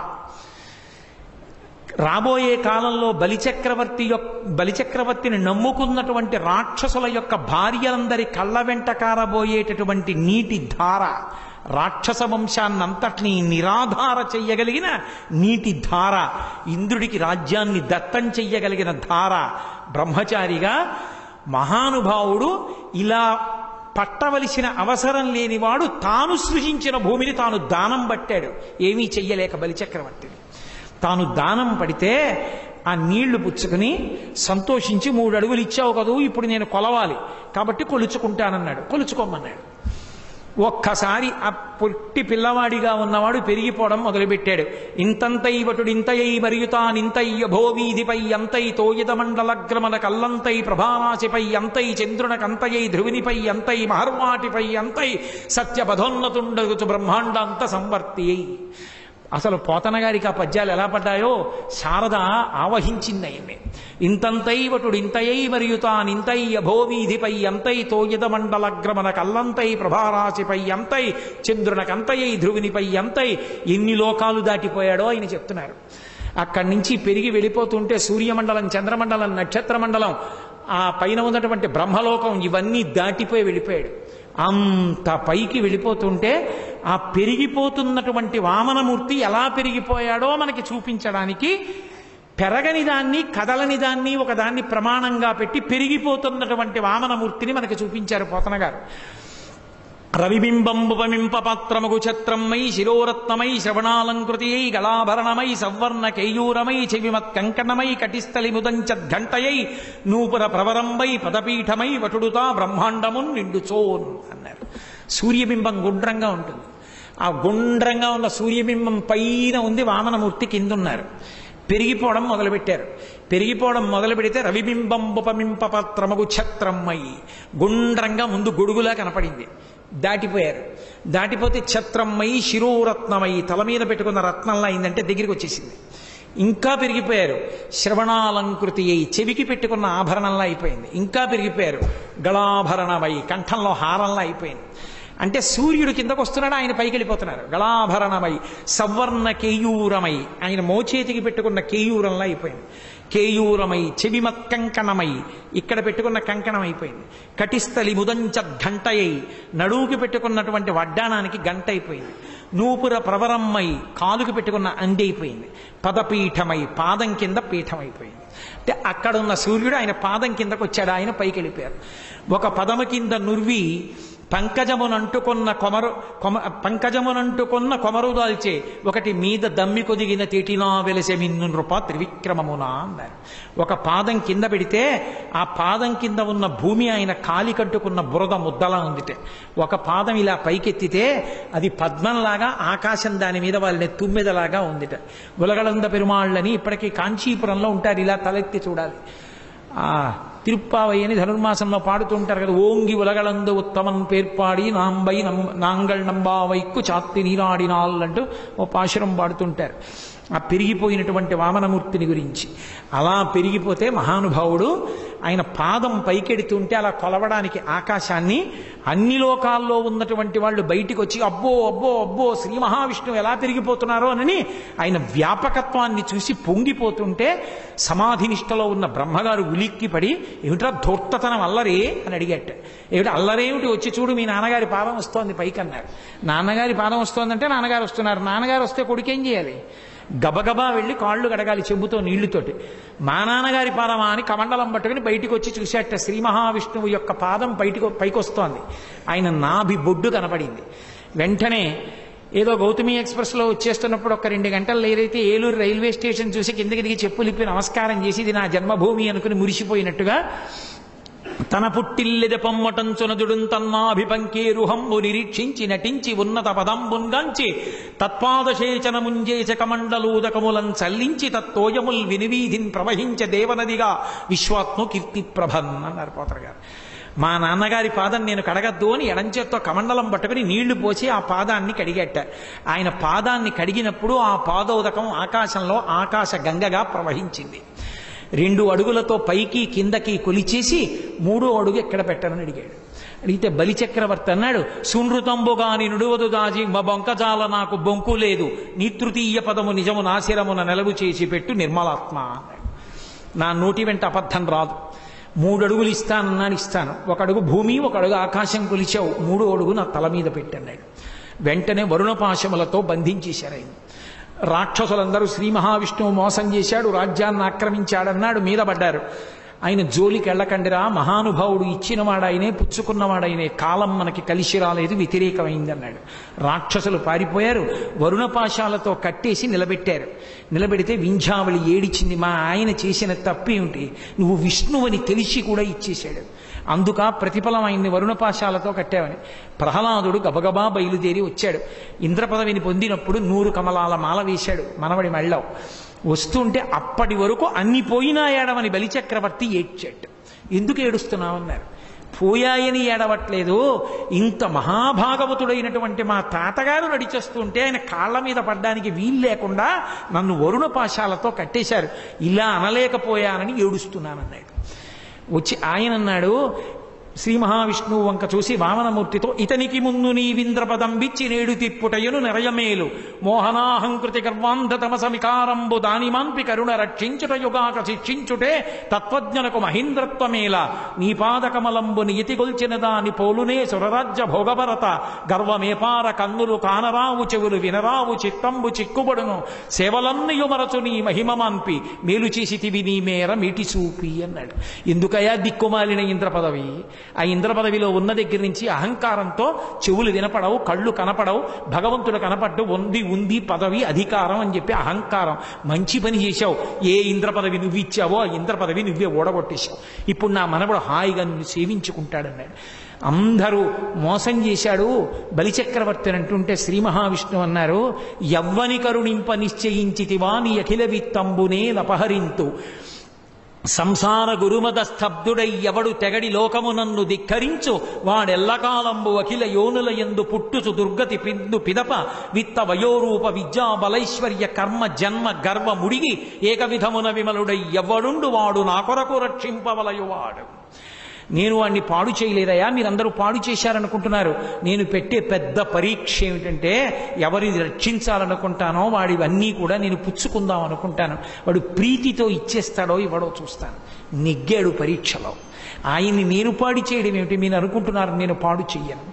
రాబోయే కాలంలో బలిచక్రవర్తి యొక్క బలిచక్రవర్తిని నమ్ముకున్నటువంటి రాక్షసుల యొక్క భార్యలందరి కళ్ళ వెంట కారబోయేటటువంటి నీటి ధార రాక్షస వంశాన్నంతటినీ నిరాధార చెయ్యగలిగిన నీటి ధార ఇంద్రుడికి రాజ్యాన్ని దత్తం చెయ్యగలిగిన ధార బ్రహ్మచారిగా మహానుభావుడు ఇలా పట్టవలసిన అవసరం లేనివాడు తాను సృజించిన భూమిని తాను దానం పట్టాడు ఏమీ చెయ్యలేక బలిచక్రవర్తిని తాను దానం పడితే ఆ నీళ్లు పుచ్చుకుని సంతోషించి మూడు అడుగులు ఇచ్చావు కదూ ఇప్పుడు నేను కొలవాలి కాబట్టి కొలుచుకుంటానన్నాడు కొలుచుకోమన్నాడు ఒక్కసారి ఆ పొట్టి పిల్లవాడిగా ఉన్నవాడు పెరిగిపోవడం మొదలుపెట్టాడు ఇంతంతై వటుడు ఇంతయై మరియుతానింతయ్య భోవీధిపై అంతై తోయిత మండలగ్రమల కల్లంతై ప్రభారాశిపై అంతై చంద్రునకంతయై ధ్రువినిపై అంతై మహర్వాటిపై అంతై సత్యపథోన్నతుండగుచు బ్రహ్మాండాంత సంవర్తి అసలు పోతన గారికి ఆ పద్యాలు ఎలా పడ్డాయో శారద ఆవహించింది ఆయన్ని ఇంతంతై వటుడు ఇంతయై మరియు తానింతై అభోవీధిపై అంతై తోయద మండలగ్రమన కల్లంతై ప్రభారాశిపై అంతై చంద్రునకంతయై ధ్రువునిపై అంతై ఎన్ని లోకాలు దాటిపోయాడో ఆయన చెప్తున్నారు అక్కడి నుంచి పెరిగి వెళ్ళిపోతుంటే సూర్యమండలం చంద్రమండలం నక్షత్ర మండలం ఆ పైన ఉన్నటువంటి బ్రహ్మలోకం ఇవన్నీ దాటిపోయి వెళ్ళిపోయాడు అంత పైకి వెళ్ళిపోతుంటే ఆ పెరిగిపోతున్నటువంటి వామనమూర్తి ఎలా పెరిగిపోయాడో మనకి చూపించడానికి పెరగని దాన్ని కదలని దాన్ని ఒక దాన్ని ప్రమాణంగా పెట్టి పెరిగిపోతున్నటువంటి వామనమూర్తిని మనకి చూపించారు పోతన గారు రవిబింబంబుపమింప పాత్రమగు ఛత్రమై శిరోరత్నమై శ్రవణాలంకృతియై గళాభరణమై సవర్ణ కేయూరమై చెవిమత్ కంకణమై కటిస్థలి ముదంచద్ఘంటయై నూపుర ప్రవరంబై పదపీఠమై వటుడుతా బ్రహ్మాండమున్ నిండుచోన్ అన్నారు సూర్యబింబం గుండ్రంగా ఉంటుంది ఆ గుండ్రంగా ఉన్న సూర్యబింబం పైన ఉంది వామనమూర్తి కిందున్నారు పెరిగిపోవడం మొదలుపెట్టారు పెరిగిపోవడం మొదలు పెడితే రవిబింబంబుపమింప పాత్రమగు ఛత్రమ్మై గుండ్రంగా ముందు గొడుగులా కనపడింది దాటిపోయారు దాటిపోతే ఛత్రమ్మై శిరోరత్నమై తల మీద పెట్టుకున్న రత్నంలా అయిందంటే దగ్గరికి వచ్చేసింది ఇంకా పెరిగిపోయారు శ్రవణాలంకృతి అయి చెవికి పెట్టుకున్న ఆభరణంలా అయిపోయింది ఇంకా పెరిగిపోయారు గళాభరణమై కంఠంలో హారంలా అయిపోయింది అంటే సూర్యుడు కిందకు వస్తున్నాడు ఆయన పైకి వెళ్ళిపోతున్నారు గళాభరణమై సవర్ణ కేయూరమై ఆయన మోచేతికి పెట్టుకున్న కేయూరంలా అయిపోయింది కేయూరమై చెవిమత్ కంకణమై ఇక్కడ పెట్టుకున్న కంకణం అయిపోయింది కటిస్థలి ముదంచ ఘంటయై నడువుకి పెట్టుకున్నటువంటి వడ్డానానికి గంట అయిపోయింది నూపుర ప్రవరమ్మై కాలుకి పెట్టుకున్న అండి అయిపోయింది పదపీఠమై పాదం కింద పీఠం అయిపోయింది అంటే అక్కడ ఉన్న సూర్యుడు ఆయన పాదం కిందకు వచ్చాడు ఆయన పైకి వెళ్ళిపోయారు ఒక పదము కింద నుర్వి పంకజమునంటుకున్న కొమరు కొమ పంకజమునంటుకున్న కొమరు దాల్చే ఒకటి మీద దమ్మి కొదిగిన తేటినా వెలసె మిన్ను నృప త్రివిక్రమమున అన్నారు ఒక పాదం కింద పెడితే ఆ పాదం కింద ఉన్న భూమి ఆయన కాలి కట్టుకున్న బురద ముద్దలా ఉందిటే ఒక పాదం ఇలా పైకెత్తితే అది పద్మంలాగా ఆకాశం దాని మీద వాళ్ళని తుమ్మెదలాగా ఉందిట ఉలగలంద పెరుమాళ్ళని ఇప్పటికీ కాంచీపురంలో ఉంటారు ఇలా తలెత్తి చూడాలి ఆ తిరుప్పావై అని ధనుర్మాసంలో పాడుతుంటారు కదా ఓంగి ఉలగలందు ఉత్తమన్ పేర్పాడి నాంబై నం నాంగల్ నంబావైక్కు చాత్తి నీరాడినాల్ అంటూ ఓ పాశురం పాడుతుంటారు ఆ పెరిగిపోయినటువంటి వామనమూర్తిని గురించి అలా పెరిగిపోతే మహానుభావుడు ఆయన పాదం పైకెడుతుంటే అలా కొలవడానికి ఆకాశాన్ని అన్ని లోకాల్లో ఉన్నటువంటి వాళ్ళు బయటికి వచ్చి అబ్బో అబ్బో అబ్బో శ్రీ మహావిష్ణువు ఎలా పెరిగిపోతున్నారో అని ఆయన వ్యాపకత్వాన్ని చూసి పొంగిపోతుంటే సమాధి నిష్టలో ఉన్న బ్రహ్మగారు ఉలిక్కిపడి ఏమిట్రా ధూర్తతనం అల్లరే అని అడిగట ఏమిటి అల్లరేమిటి వచ్చి చూడు మీ నాన్నగారి పాదం వస్తోంది పైకి అన్నారు నాన్నగారి పాదం వస్తోందంటే నాన్నగారు వస్తున్నారు నాన్నగారు వస్తే కొడుకేం చేయాలి గబగబా వెళ్ళి కాళ్ళు గడగాలి చెంబుతో నీళ్లుతోటి మా నాన్నగారి పాదమా అని కమండలం పట్టుకుని బయటికి వచ్చి చూసేట శ్రీ మహావిష్ణువు యొక్క పాదం బయటికి పైకి వస్తోంది ఆయన నాభి బొడ్డు కనపడింది వెంటనే ఏదో గౌతమి ఎక్స్ప్రెస్లో వచ్చేస్తున్నప్పుడు ఒక రెండు గంటలు ఏదైతే ఏలూరు రైల్వే స్టేషన్ చూసి కిందకి దిగి చెప్పులిప్పి నమస్కారం చేసి ఇది నా జన్మభూమి అనుకుని మురిసిపోయినట్టుగా తన పుట్టిల్లెద పొమ్మటంచునదుడున్ తన్నాభిపంకేరు హంబు నిరీక్షించి నటించి ఉన్నత పదంబున్గాంచి తత్పాదశేచనముంజేచ కమండలూదకములం చల్లించి తత్తోయముల్ వినివీధిన్ ప్రవహించ దేవనదిగా విశ్వాత్మ కీర్తి ప్రభన్ అన్నారు పోతర్ గారు మా నాన్నగారి పాదం నేను కడగద్దు అని ఎడంచేత్తో కమండలం పట్టుకుని నీళ్లు పోసి ఆ పాదాన్ని కడిగట్ట ఆయన పాదాన్ని కడిగినప్పుడు ఆ పాదోదకం ఆకాశంలో ఆకాశ గంగగా ప్రవహించింది రెండు అడుగులతో పైకి కిందకి కొలిచేసి మూడో అడుగు ఎక్కడ పెట్టనని అడిగాడు అడిగితే బలిచక్రవర్తి అన్నాడు సునృతంబుగాని నుడువదు దాజి మా బొంకజాల నాకు బొంకు లేదు నీ తృతీయ పదము నిజము నాశిరమున నెలవు చేసి పెట్టు నిర్మలాత్మ అన్నాడు నా నోటి వెంట అబద్ధం రాదు మూడు అడుగులు ఇస్తానన్నాను ఇస్తాను ఒక అడుగు భూమి ఒక అడుగు ఆకాశం కొలిచావు మూడో అడుగు నా తల మీద పెట్టన్నాడు వెంటనే వరుణపాశములతో బంధించేశారు ఆయన రాక్షసులందరూ శ్రీ మహావిష్ణువు మోసం చేశాడు రాజ్యాన్ని ఆక్రమించాడన్నాడు మీద పడ్డారు ఆయన జోలికి వెళ్ళకండిరా మహానుభావుడు ఇచ్చినవాడాయనే పుచ్చుకున్నవాడాయనే కాలం మనకి కలిసి రాలేదు వ్యతిరేకమైంది అన్నాడు రాక్షసులు పారిపోయారు వరుణపాశాలతో కట్టేసి నిలబెట్టారు నిలబెడితే వింఝావళి ఏడిచింది మా ఆయన చేసిన తప్పేమిటి నువ్వు విష్ణువని తెలిసి కూడా ఇచ్చేశాడు అందుక ప్రతిఫలం ఆయన్ని వరుణపాశాలతో కట్టావని ప్రహ్లాదుడు గబగబా బయలుదేరి వచ్చాడు ఇంద్రపదవిని పొందినప్పుడు నూరు కమలాల మాల వేశాడు మనవడి మెళ్ళం వస్తుంటే అప్పటి వరకు అన్ని పోయినా ఏడవని బలిచక్రవర్తి ఏడ్చాడు ఎందుకు ఏడుస్తున్నావన్నారు పోయాయని ఏడవట్లేదు ఇంత మహాభాగవతుడైనటువంటి మా తాతగారు నడిచేస్తుంటే ఆయన కాళ్ళ మీద పడ్డానికి వీలు లేకుండా నన్ను వరుణ పాశాలతో కట్టేశారు ఇలా అనలేకపోయానని ఏడుస్తున్నానన్నాడు వచ్చి ఆయన అన్నాడు శ్రీ మహావిష్ణువు వంక చూసి వామనమూర్తితో ఇతనికి ముందు నీవింద్రపదం బిచ్చి నేడు తిప్పుటయును నెరయమేలు మోహనాహంకృతి గర్వాంధతమ సమికారంబు దానిమాంపి కరుణ రక్షించుట యుగాక శిక్షించుటే తత్వజ్ఞనకు మహీంద్రత్వమేల నీ పాదకమలంబు నియతిగొల్చిన దాని పోలునే సురరాజ్య భోగభరత గర్వమేపార కన్నులు కానరావు చెవులు వినరావు చిత్తంబు చిక్కుబడును సేవలన్నయు మరచు నీ మహిమమాన్పి మేలు చేసితివి నీ మేర మీటి చూపి అన్నాడు ఎందుకయా దిక్కుమాలిన ఇంద్ర పదవి ఆ ఇంద్ర పదవిలో ఉన్న దగ్గర నుంచి అహంకారంతో చెవులు వినపడవు కళ్ళు కనపడవు భగవంతుడు కనపడ్డు ఉంది ఉంది పదవి అధికారం అని చెప్పి అహంకారం మంచి పని చేశావు ఏ ఇంద్ర పదవి నువ్వు ఇచ్చావో ఆ ఇంద్ర పదవి నువ్వే ఓడగొట్టేశావు ఇప్పుడు నా మనవడు హాయిగా నిన్ను సేవించుకుంటాడన్నాడు అందరూ మోసం చేశాడు బలిచక్రవర్తి అంటుంటే శ్రీ మహావిష్ణువు అన్నారు యవ్వని కరుణింప నిశ్చయించితివా నీ అఖిల విత్తంబునే లపహరింతు సంసార గురుమద స్తబ్దుడై ఎవడు తెగడి లోకమునన్ను ధిక్కరించు వాడెల్లకాలంబు అఖిల యోనుల ఎందు పుట్టుచు దుర్గతి పిందు పిదప విత్త వయోరూప విద్యా బలైశ్వర్య కర్మ జన్మ గర్వ ముడిగి ఏక విధమున విమలుడై ఎవడుండు వాడు నా కొరకు రక్షింపవలయువాడు నేను వాడిని పాడు చేయలేదయా మీరందరూ పాడు చేశారనుకుంటున్నారు నేను పెట్టే పెద్ద పరీక్ష ఏమిటంటే ఎవరిని రక్షించాలనుకుంటానో వాడివన్నీ కూడా నేను పుచ్చుకుందాం అనుకుంటాను వాడు ప్రీతితో ఇచ్చేస్తాడో ఇవ్వడో చూస్తాను నెగ్గాడు పరీక్షలో ఆయన్ని నేను పాడు చేయడం ఏమిటి మీరు అనుకుంటున్నారు నేను పాడు చెయ్యను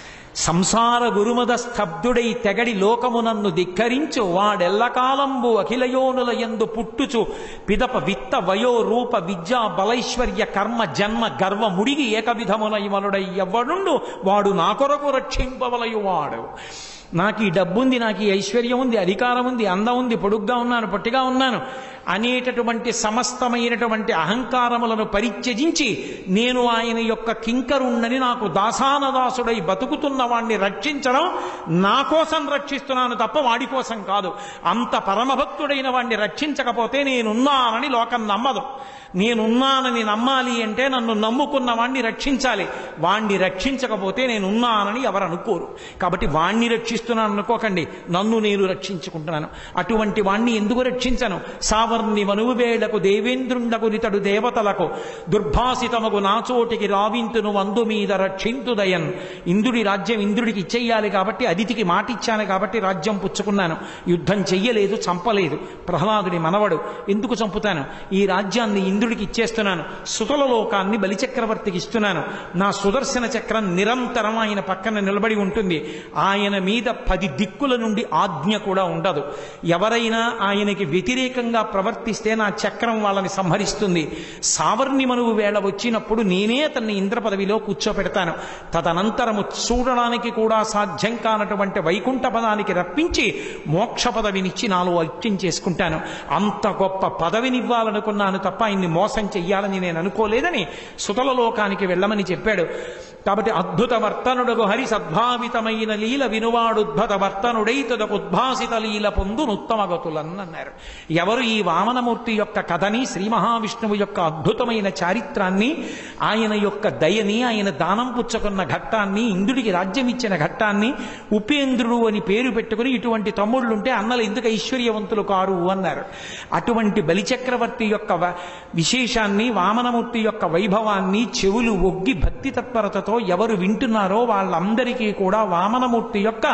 సంసార గురుమద స్తబ్దుడై తెగడి లోకమునన్ను ధిక్కరించు వాడెల్లకాలంబు అఖిలయోనుల ఎందు పుట్టుచు పిదప విత్త వయో రూప విద్యా బలైశ్వర్య కర్మ జన్మ గర్వ ముడిగి ఏకవిధమున ఇవనుడై ఎవ్వడుండు వాడు నా కొరకు రక్షింపవలయువాడు నాకు ఈ డబ్బుంది నాకు ఈ ఐశ్వర్యం ఉంది అధికారం ఉంది అందం ఉంది పొడుగ్గా ఉన్నాను పొట్టిగా ఉన్నాను అనేటటువంటి సమస్తమైనటువంటి అహంకారములను పరిత్యజించి నేను ఆయన యొక్క కింకరుణ్ణని నాకు దాసానదాసుడై బతుకుతున్న వాణ్ణి రక్షించడం నా కోసం రక్షిస్తున్నాను తప్ప వాడి కోసం కాదు అంత పరమభక్తుడైన వాణ్ణి రక్షించకపోతే నేనున్నానని లోకం నమ్మదు నేనున్నానని నమ్మాలి అంటే నన్ను నమ్ముకున్న వాణ్ణి రక్షించాలి వాణ్ణి రక్షించకపోతే నేనున్నానని ఎవరు అనుకోరు కాబట్టి వాణ్ణి రక్షిస్తున్నాను అనుకోకండి నన్ను నేను రక్షించుకుంటున్నాను అటువంటి వాణ్ణి ఎందుకు రక్షించను సావర్ణి మనువేళకు దేవేంద్రుండకు నితడు దేవతలకు దుర్భాసితమగు నాచోటికి రావింతును వందు మీద రక్షింతుదయన్ ఇంద్రుడి రాజ్యం ఇంద్రుడికి ఇచ్చేయాలి కాబట్టి అదితికి మాట ఇచ్చాను కాబట్టి రాజ్యం పుచ్చుకున్నాను యుద్ధం చెయ్యలేదు చంపలేదు ప్రహ్లాదుడి మనవడు ఎందుకు చంపుతాను ఈ రాజ్యాన్ని ఇంద్రుడికి ఇచ్చేస్తున్నాను సుతల లోకాన్ని బలిచక్రవర్తికి ఇస్తున్నాను నా సుదర్శన చక్రం నిరంతరం ఆయన పక్కన నిలబడి ఉంటుంది ఆయన మీద పది దిక్కుల నుండి ఆజ్ఞ కూడా ఉండదు ఎవరైనా ఆయనకి వ్యతిరేకంగా ప్రవర్తిస్తే నా చక్రం వాళ్ళని సంహరిస్తుంది సావర్ణి మనువు వేళ వచ్చినప్పుడు నేనే అతన్ని ఇంద్ర పదవిలో కూర్చోపెడతాను తదనంతరము చూడడానికి కూడా సాధ్యం కానటువంటి వైకుంఠ పదానికి రప్పించి మోక్ష పదవినిచ్చి నాలో ఐక్యం చేసుకుంటాను అంత గొప్ప పదవినివ్వాలనుకున్నాను తప్ప ఆయన్ని మోసం చెయ్యాలని నేను అనుకోలేదని సుతల లోకానికి వెళ్ళమని చెప్పాడు కాబట్టి అద్భుత వర్తనుడగు హరి సద్భావితమైన లీల వినువాడుద్భుత వర్తనుడై తుదకు ఉద్భాసిత లీల పొందు నుత్తమగతులన్ అన్నారు ఎవరు ఈ వామనమూర్తి యొక్క కథని శ్రీ మహావిష్ణువు యొక్క అద్భుతమైన చారిత్రాన్ని ఆయన యొక్క దయని ఆయన దానం పుచ్చుకున్న ఘట్టాన్ని ఇంద్రుడికి రాజ్యం ఇచ్చిన ఘట్టాన్ని ఉపేంద్రుడు అని పేరు పెట్టుకుని ఇటువంటి తమ్ముళ్ళుంటే అన్నలు ఎందుకు ఐశ్వర్యవంతులు కారు అన్నారు అటువంటి బలిచక్రవర్తి యొక్క వ- విశేషాన్ని వామనమూర్తి యొక్క వైభవాన్ని చెవులు ఒగ్గి భక్తి తత్పరతతో ఎవరు వింటున్నారో వాళ్ళందరికీ కూడా వామనమూర్తి యొక్క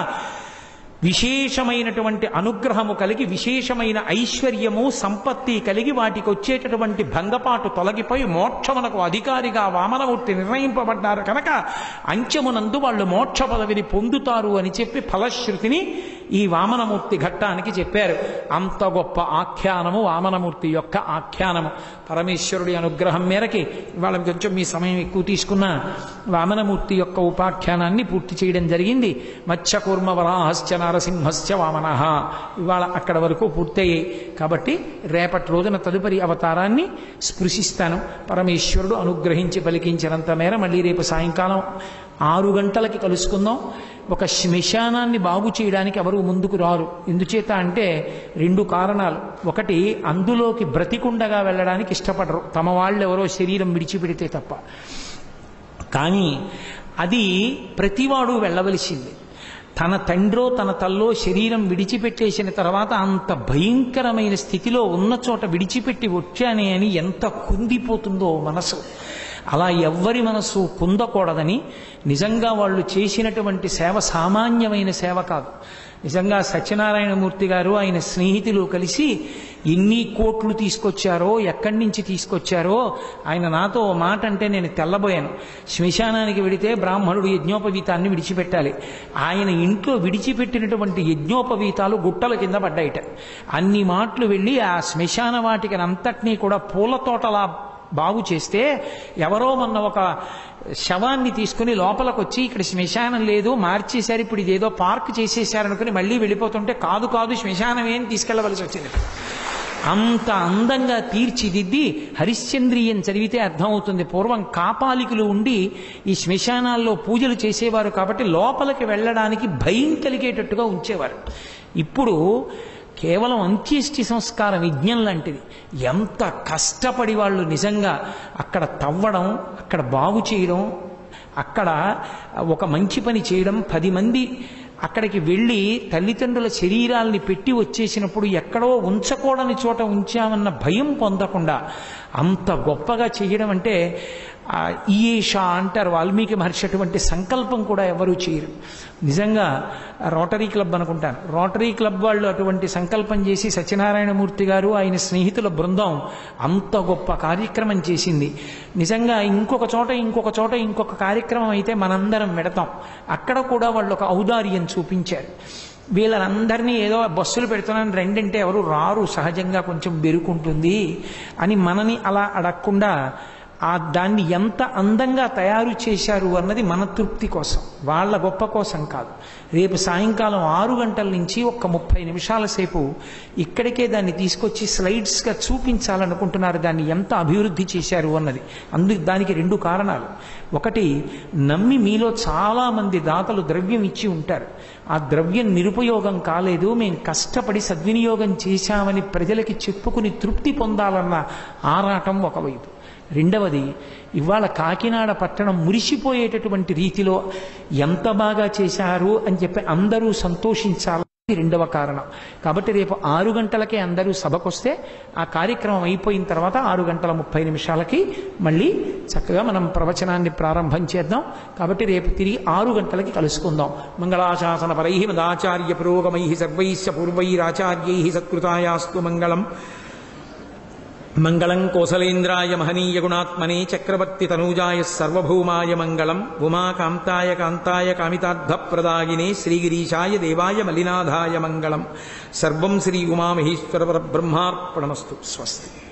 విశేషమైనటువంటి అనుగ్రహము కలిగి విశేషమైన ఐశ్వర్యము సంపత్తి కలిగి వాటికి వచ్చేటటువంటి భంగపాటు తొలగిపోయి మోక్షమునకు అధికారిగా వామనమూర్తి నిర్ణయింపబడ్డారు కనుక అంచెమునందు వాళ్ళు మోక్ష పదవిని పొందుతారు అని చెప్పి ఫలశ్రుతిని ఈ వామనమూర్తి ఘట్టానికి చెప్పారు అంత గొప్ప ఆఖ్యానము వామనమూర్తి యొక్క ఆఖ్యానము పరమేశ్వరుడి అనుగ్రహం మేరకి ఇవాళ కొంచెం మీ సమయం ఎక్కువ తీసుకున్న వామనమూర్తి యొక్క ఉపాఖ్యానాన్ని పూర్తి చేయడం జరిగింది మత్స్యకూర్మ వరాహశ్చ నరసింహస్య వామన ఇవాళ అక్కడ వరకు పూర్తయ్యాయి కాబట్టి రేపటి రోజున తదుపరి అవతారాన్ని స్పృశిస్తాను పరమేశ్వరుడు అనుగ్రహించి పలికించినంత మేర మళ్ళీ రేపు సాయంకాలం ఆరు గంటలకి కలుసుకుందాం ఒక శ్మశానాన్ని బాగు చేయడానికి ఎవరు ముందుకు రారు ఎందుచేత అంటే రెండు కారణాలు ఒకటి అందులోకి బ్రతికుండగా వెళ్ళడానికి ఇష్టపడరు తమ వాళ్ళు ఎవరో శరీరం విడిచిపెడితే తప్ప కానీ అది ప్రతివాడు వెళ్ళవలసింది తన తండ్రో తన తల్లో శరీరం విడిచిపెట్టేసిన తర్వాత అంత భయంకరమైన స్థితిలో ఉన్న చోట విడిచిపెట్టి వచ్చానే అని ఎంత కుందిపోతుందో మనసు అలా ఎవ్వరి మనసు కుందకూడదని నిజంగా వాళ్ళు చేసినటువంటి సేవ సామాన్యమైన సేవ కాదు నిజంగా సత్యనారాయణమూర్తి గారు ఆయన స్నేహితులు కలిసి ఎన్ని కోట్లు తీసుకొచ్చారో ఎక్కడి నుంచి తీసుకొచ్చారో ఆయన నాతో ఓ మాట అంటే నేను తెల్లబోయాను శ్మశానానికి వెడితే బ్రాహ్మణుడు యజ్ఞోపవీతాన్ని విడిచిపెట్టాలి ఆయన ఇంట్లో విడిచిపెట్టినటువంటి యజ్ఞోపవీతాలు గుట్టల కింద పడ్డాయిట అన్ని మాటలు వెళ్ళి ఆ శ్మశాన వాటికి అంతటినీ కూడా పూల తోటలా బాగు చేస్తే ఎవరో మొన్న ఒక శవాన్ని తీసుకుని లోపలికి వచ్చి ఇక్కడ శ్మశానం లేదు మార్చేశారు ఇప్పుడు ఇదేదో పార్క్ చేసేసారనుకుని మళ్ళీ వెళ్ళిపోతుంటే కాదు కాదు శ్మశానం ఏం తీసుకెళ్లవలసి వచ్చింది అంత అందంగా తీర్చిదిద్ది హరిశ్చంద్రియం చదివితే అర్థమవుతుంది పూర్వం కాపాలికులు ఉండి ఈ శ్మశానాల్లో పూజలు చేసేవారు కాబట్టి లోపలికి వెళ్ళడానికి భయం కలిగేటట్టుగా ఉంచేవారు ఇప్పుడు కేవలం అంత్యేష్టి సంస్కారం యజ్ఞం లాంటిది ఎంత కష్టపడి వాళ్ళు నిజంగా అక్కడ తవ్వడం అక్కడ బాగు చేయడం అక్కడ ఒక మంచి పని చేయడం పది మంది అక్కడికి వెళ్ళి తల్లిదండ్రుల శరీరాల్ని పెట్టి వచ్చేసినప్పుడు ఎక్కడో ఉంచకూడని చోట ఉంచామన్న భయం పొందకుండా అంత గొప్పగా చేయడం అంటే ఆ ఈయేష అంటారు వాల్మీకి మహర్షి అటువంటి సంకల్పం కూడా ఎవరూ చేయరు నిజంగా రోటరీ క్లబ్ అనుకుంటాను రోటరీ క్లబ్ వాళ్ళు అటువంటి సంకల్పం చేసి సత్యనారాయణమూర్తి గారు ఆయన స్నేహితుల బృందం అంత గొప్ప కార్యక్రమం చేసింది నిజంగా ఇంకొక చోట ఇంకొక చోట ఇంకొక కార్యక్రమం అయితే మనందరం పెడతాం అక్కడ కూడా వాళ్ళు ఒక ఔదార్యం చూపించారు వీళ్ళందరినీ ఏదో బస్సులు పెడుతున్నాను రెండంటే ఎవరు రారు సహజంగా కొంచెం బెరుకుంటుంది అని మనని అలా అడగకుండా ఆ దాన్ని ఎంత అందంగా తయారు చేశారు అన్నది మన తృప్తి కోసం వాళ్ళ గొప్ప కోసం కాదు రేపు సాయంకాలం ఆరు గంటల నుంచి ఒక్క ముప్పై నిమిషాల సేపు ఇక్కడికే దాన్ని తీసుకొచ్చి స్లైడ్స్గా చూపించాలనుకుంటున్నారు దాన్ని ఎంత అభివృద్ధి చేశారు అన్నది అందు దానికి రెండు కారణాలు ఒకటి నమ్మి మీలో చాలా మంది దాతలు ద్రవ్యం ఇచ్చి ఉంటారు ఆ ద్రవ్యం నిరుపయోగం కాలేదు మేము కష్టపడి సద్వినియోగం చేశామని ప్రజలకి చెప్పుకుని తృప్తి పొందాలన్న ఆరాటం ఒకవైపు రెండవది ఇవాళ కాకినాడ పట్టణం మురిసిపోయేటటువంటి రీతిలో ఎంత బాగా చేశారు అని చెప్పి అందరూ సంతోషించాలి రెండవ కారణం కాబట్టి రేపు ఆరు గంటలకే అందరూ సభకొస్తే ఆ కార్యక్రమం అయిపోయిన తర్వాత ఆరు గంటల ముప్పై నిమిషాలకి మళ్ళీ చక్కగా మనం ప్రవచనాన్ని ప్రారంభం చేద్దాం కాబట్టి రేపు తిరిగి ఆరు గంటలకి కలుసుకుందాం మంగళాశాసన పరై మదాచార్య పురోగమై సర్వైశ్చ పూర్వైరాచార్యై సత్కృతాయాస్తు మంగళం మంగళం కోసలేంద్రాయ మహనీయ గుణాత్మనే చక్రవర్తి తనూజాయ సర్వభౌమాయ మంగళం ఉమాకాంతాయ కాంతాయ కామితార్థప్రదాయినే శ్రీగిరీశాయ దేవాయ మలినాథాయ మంగళం సర్వం శ్రీ ఉమామహేశ్వర బ్రహ్మార్పణమస్తు స్వస్తి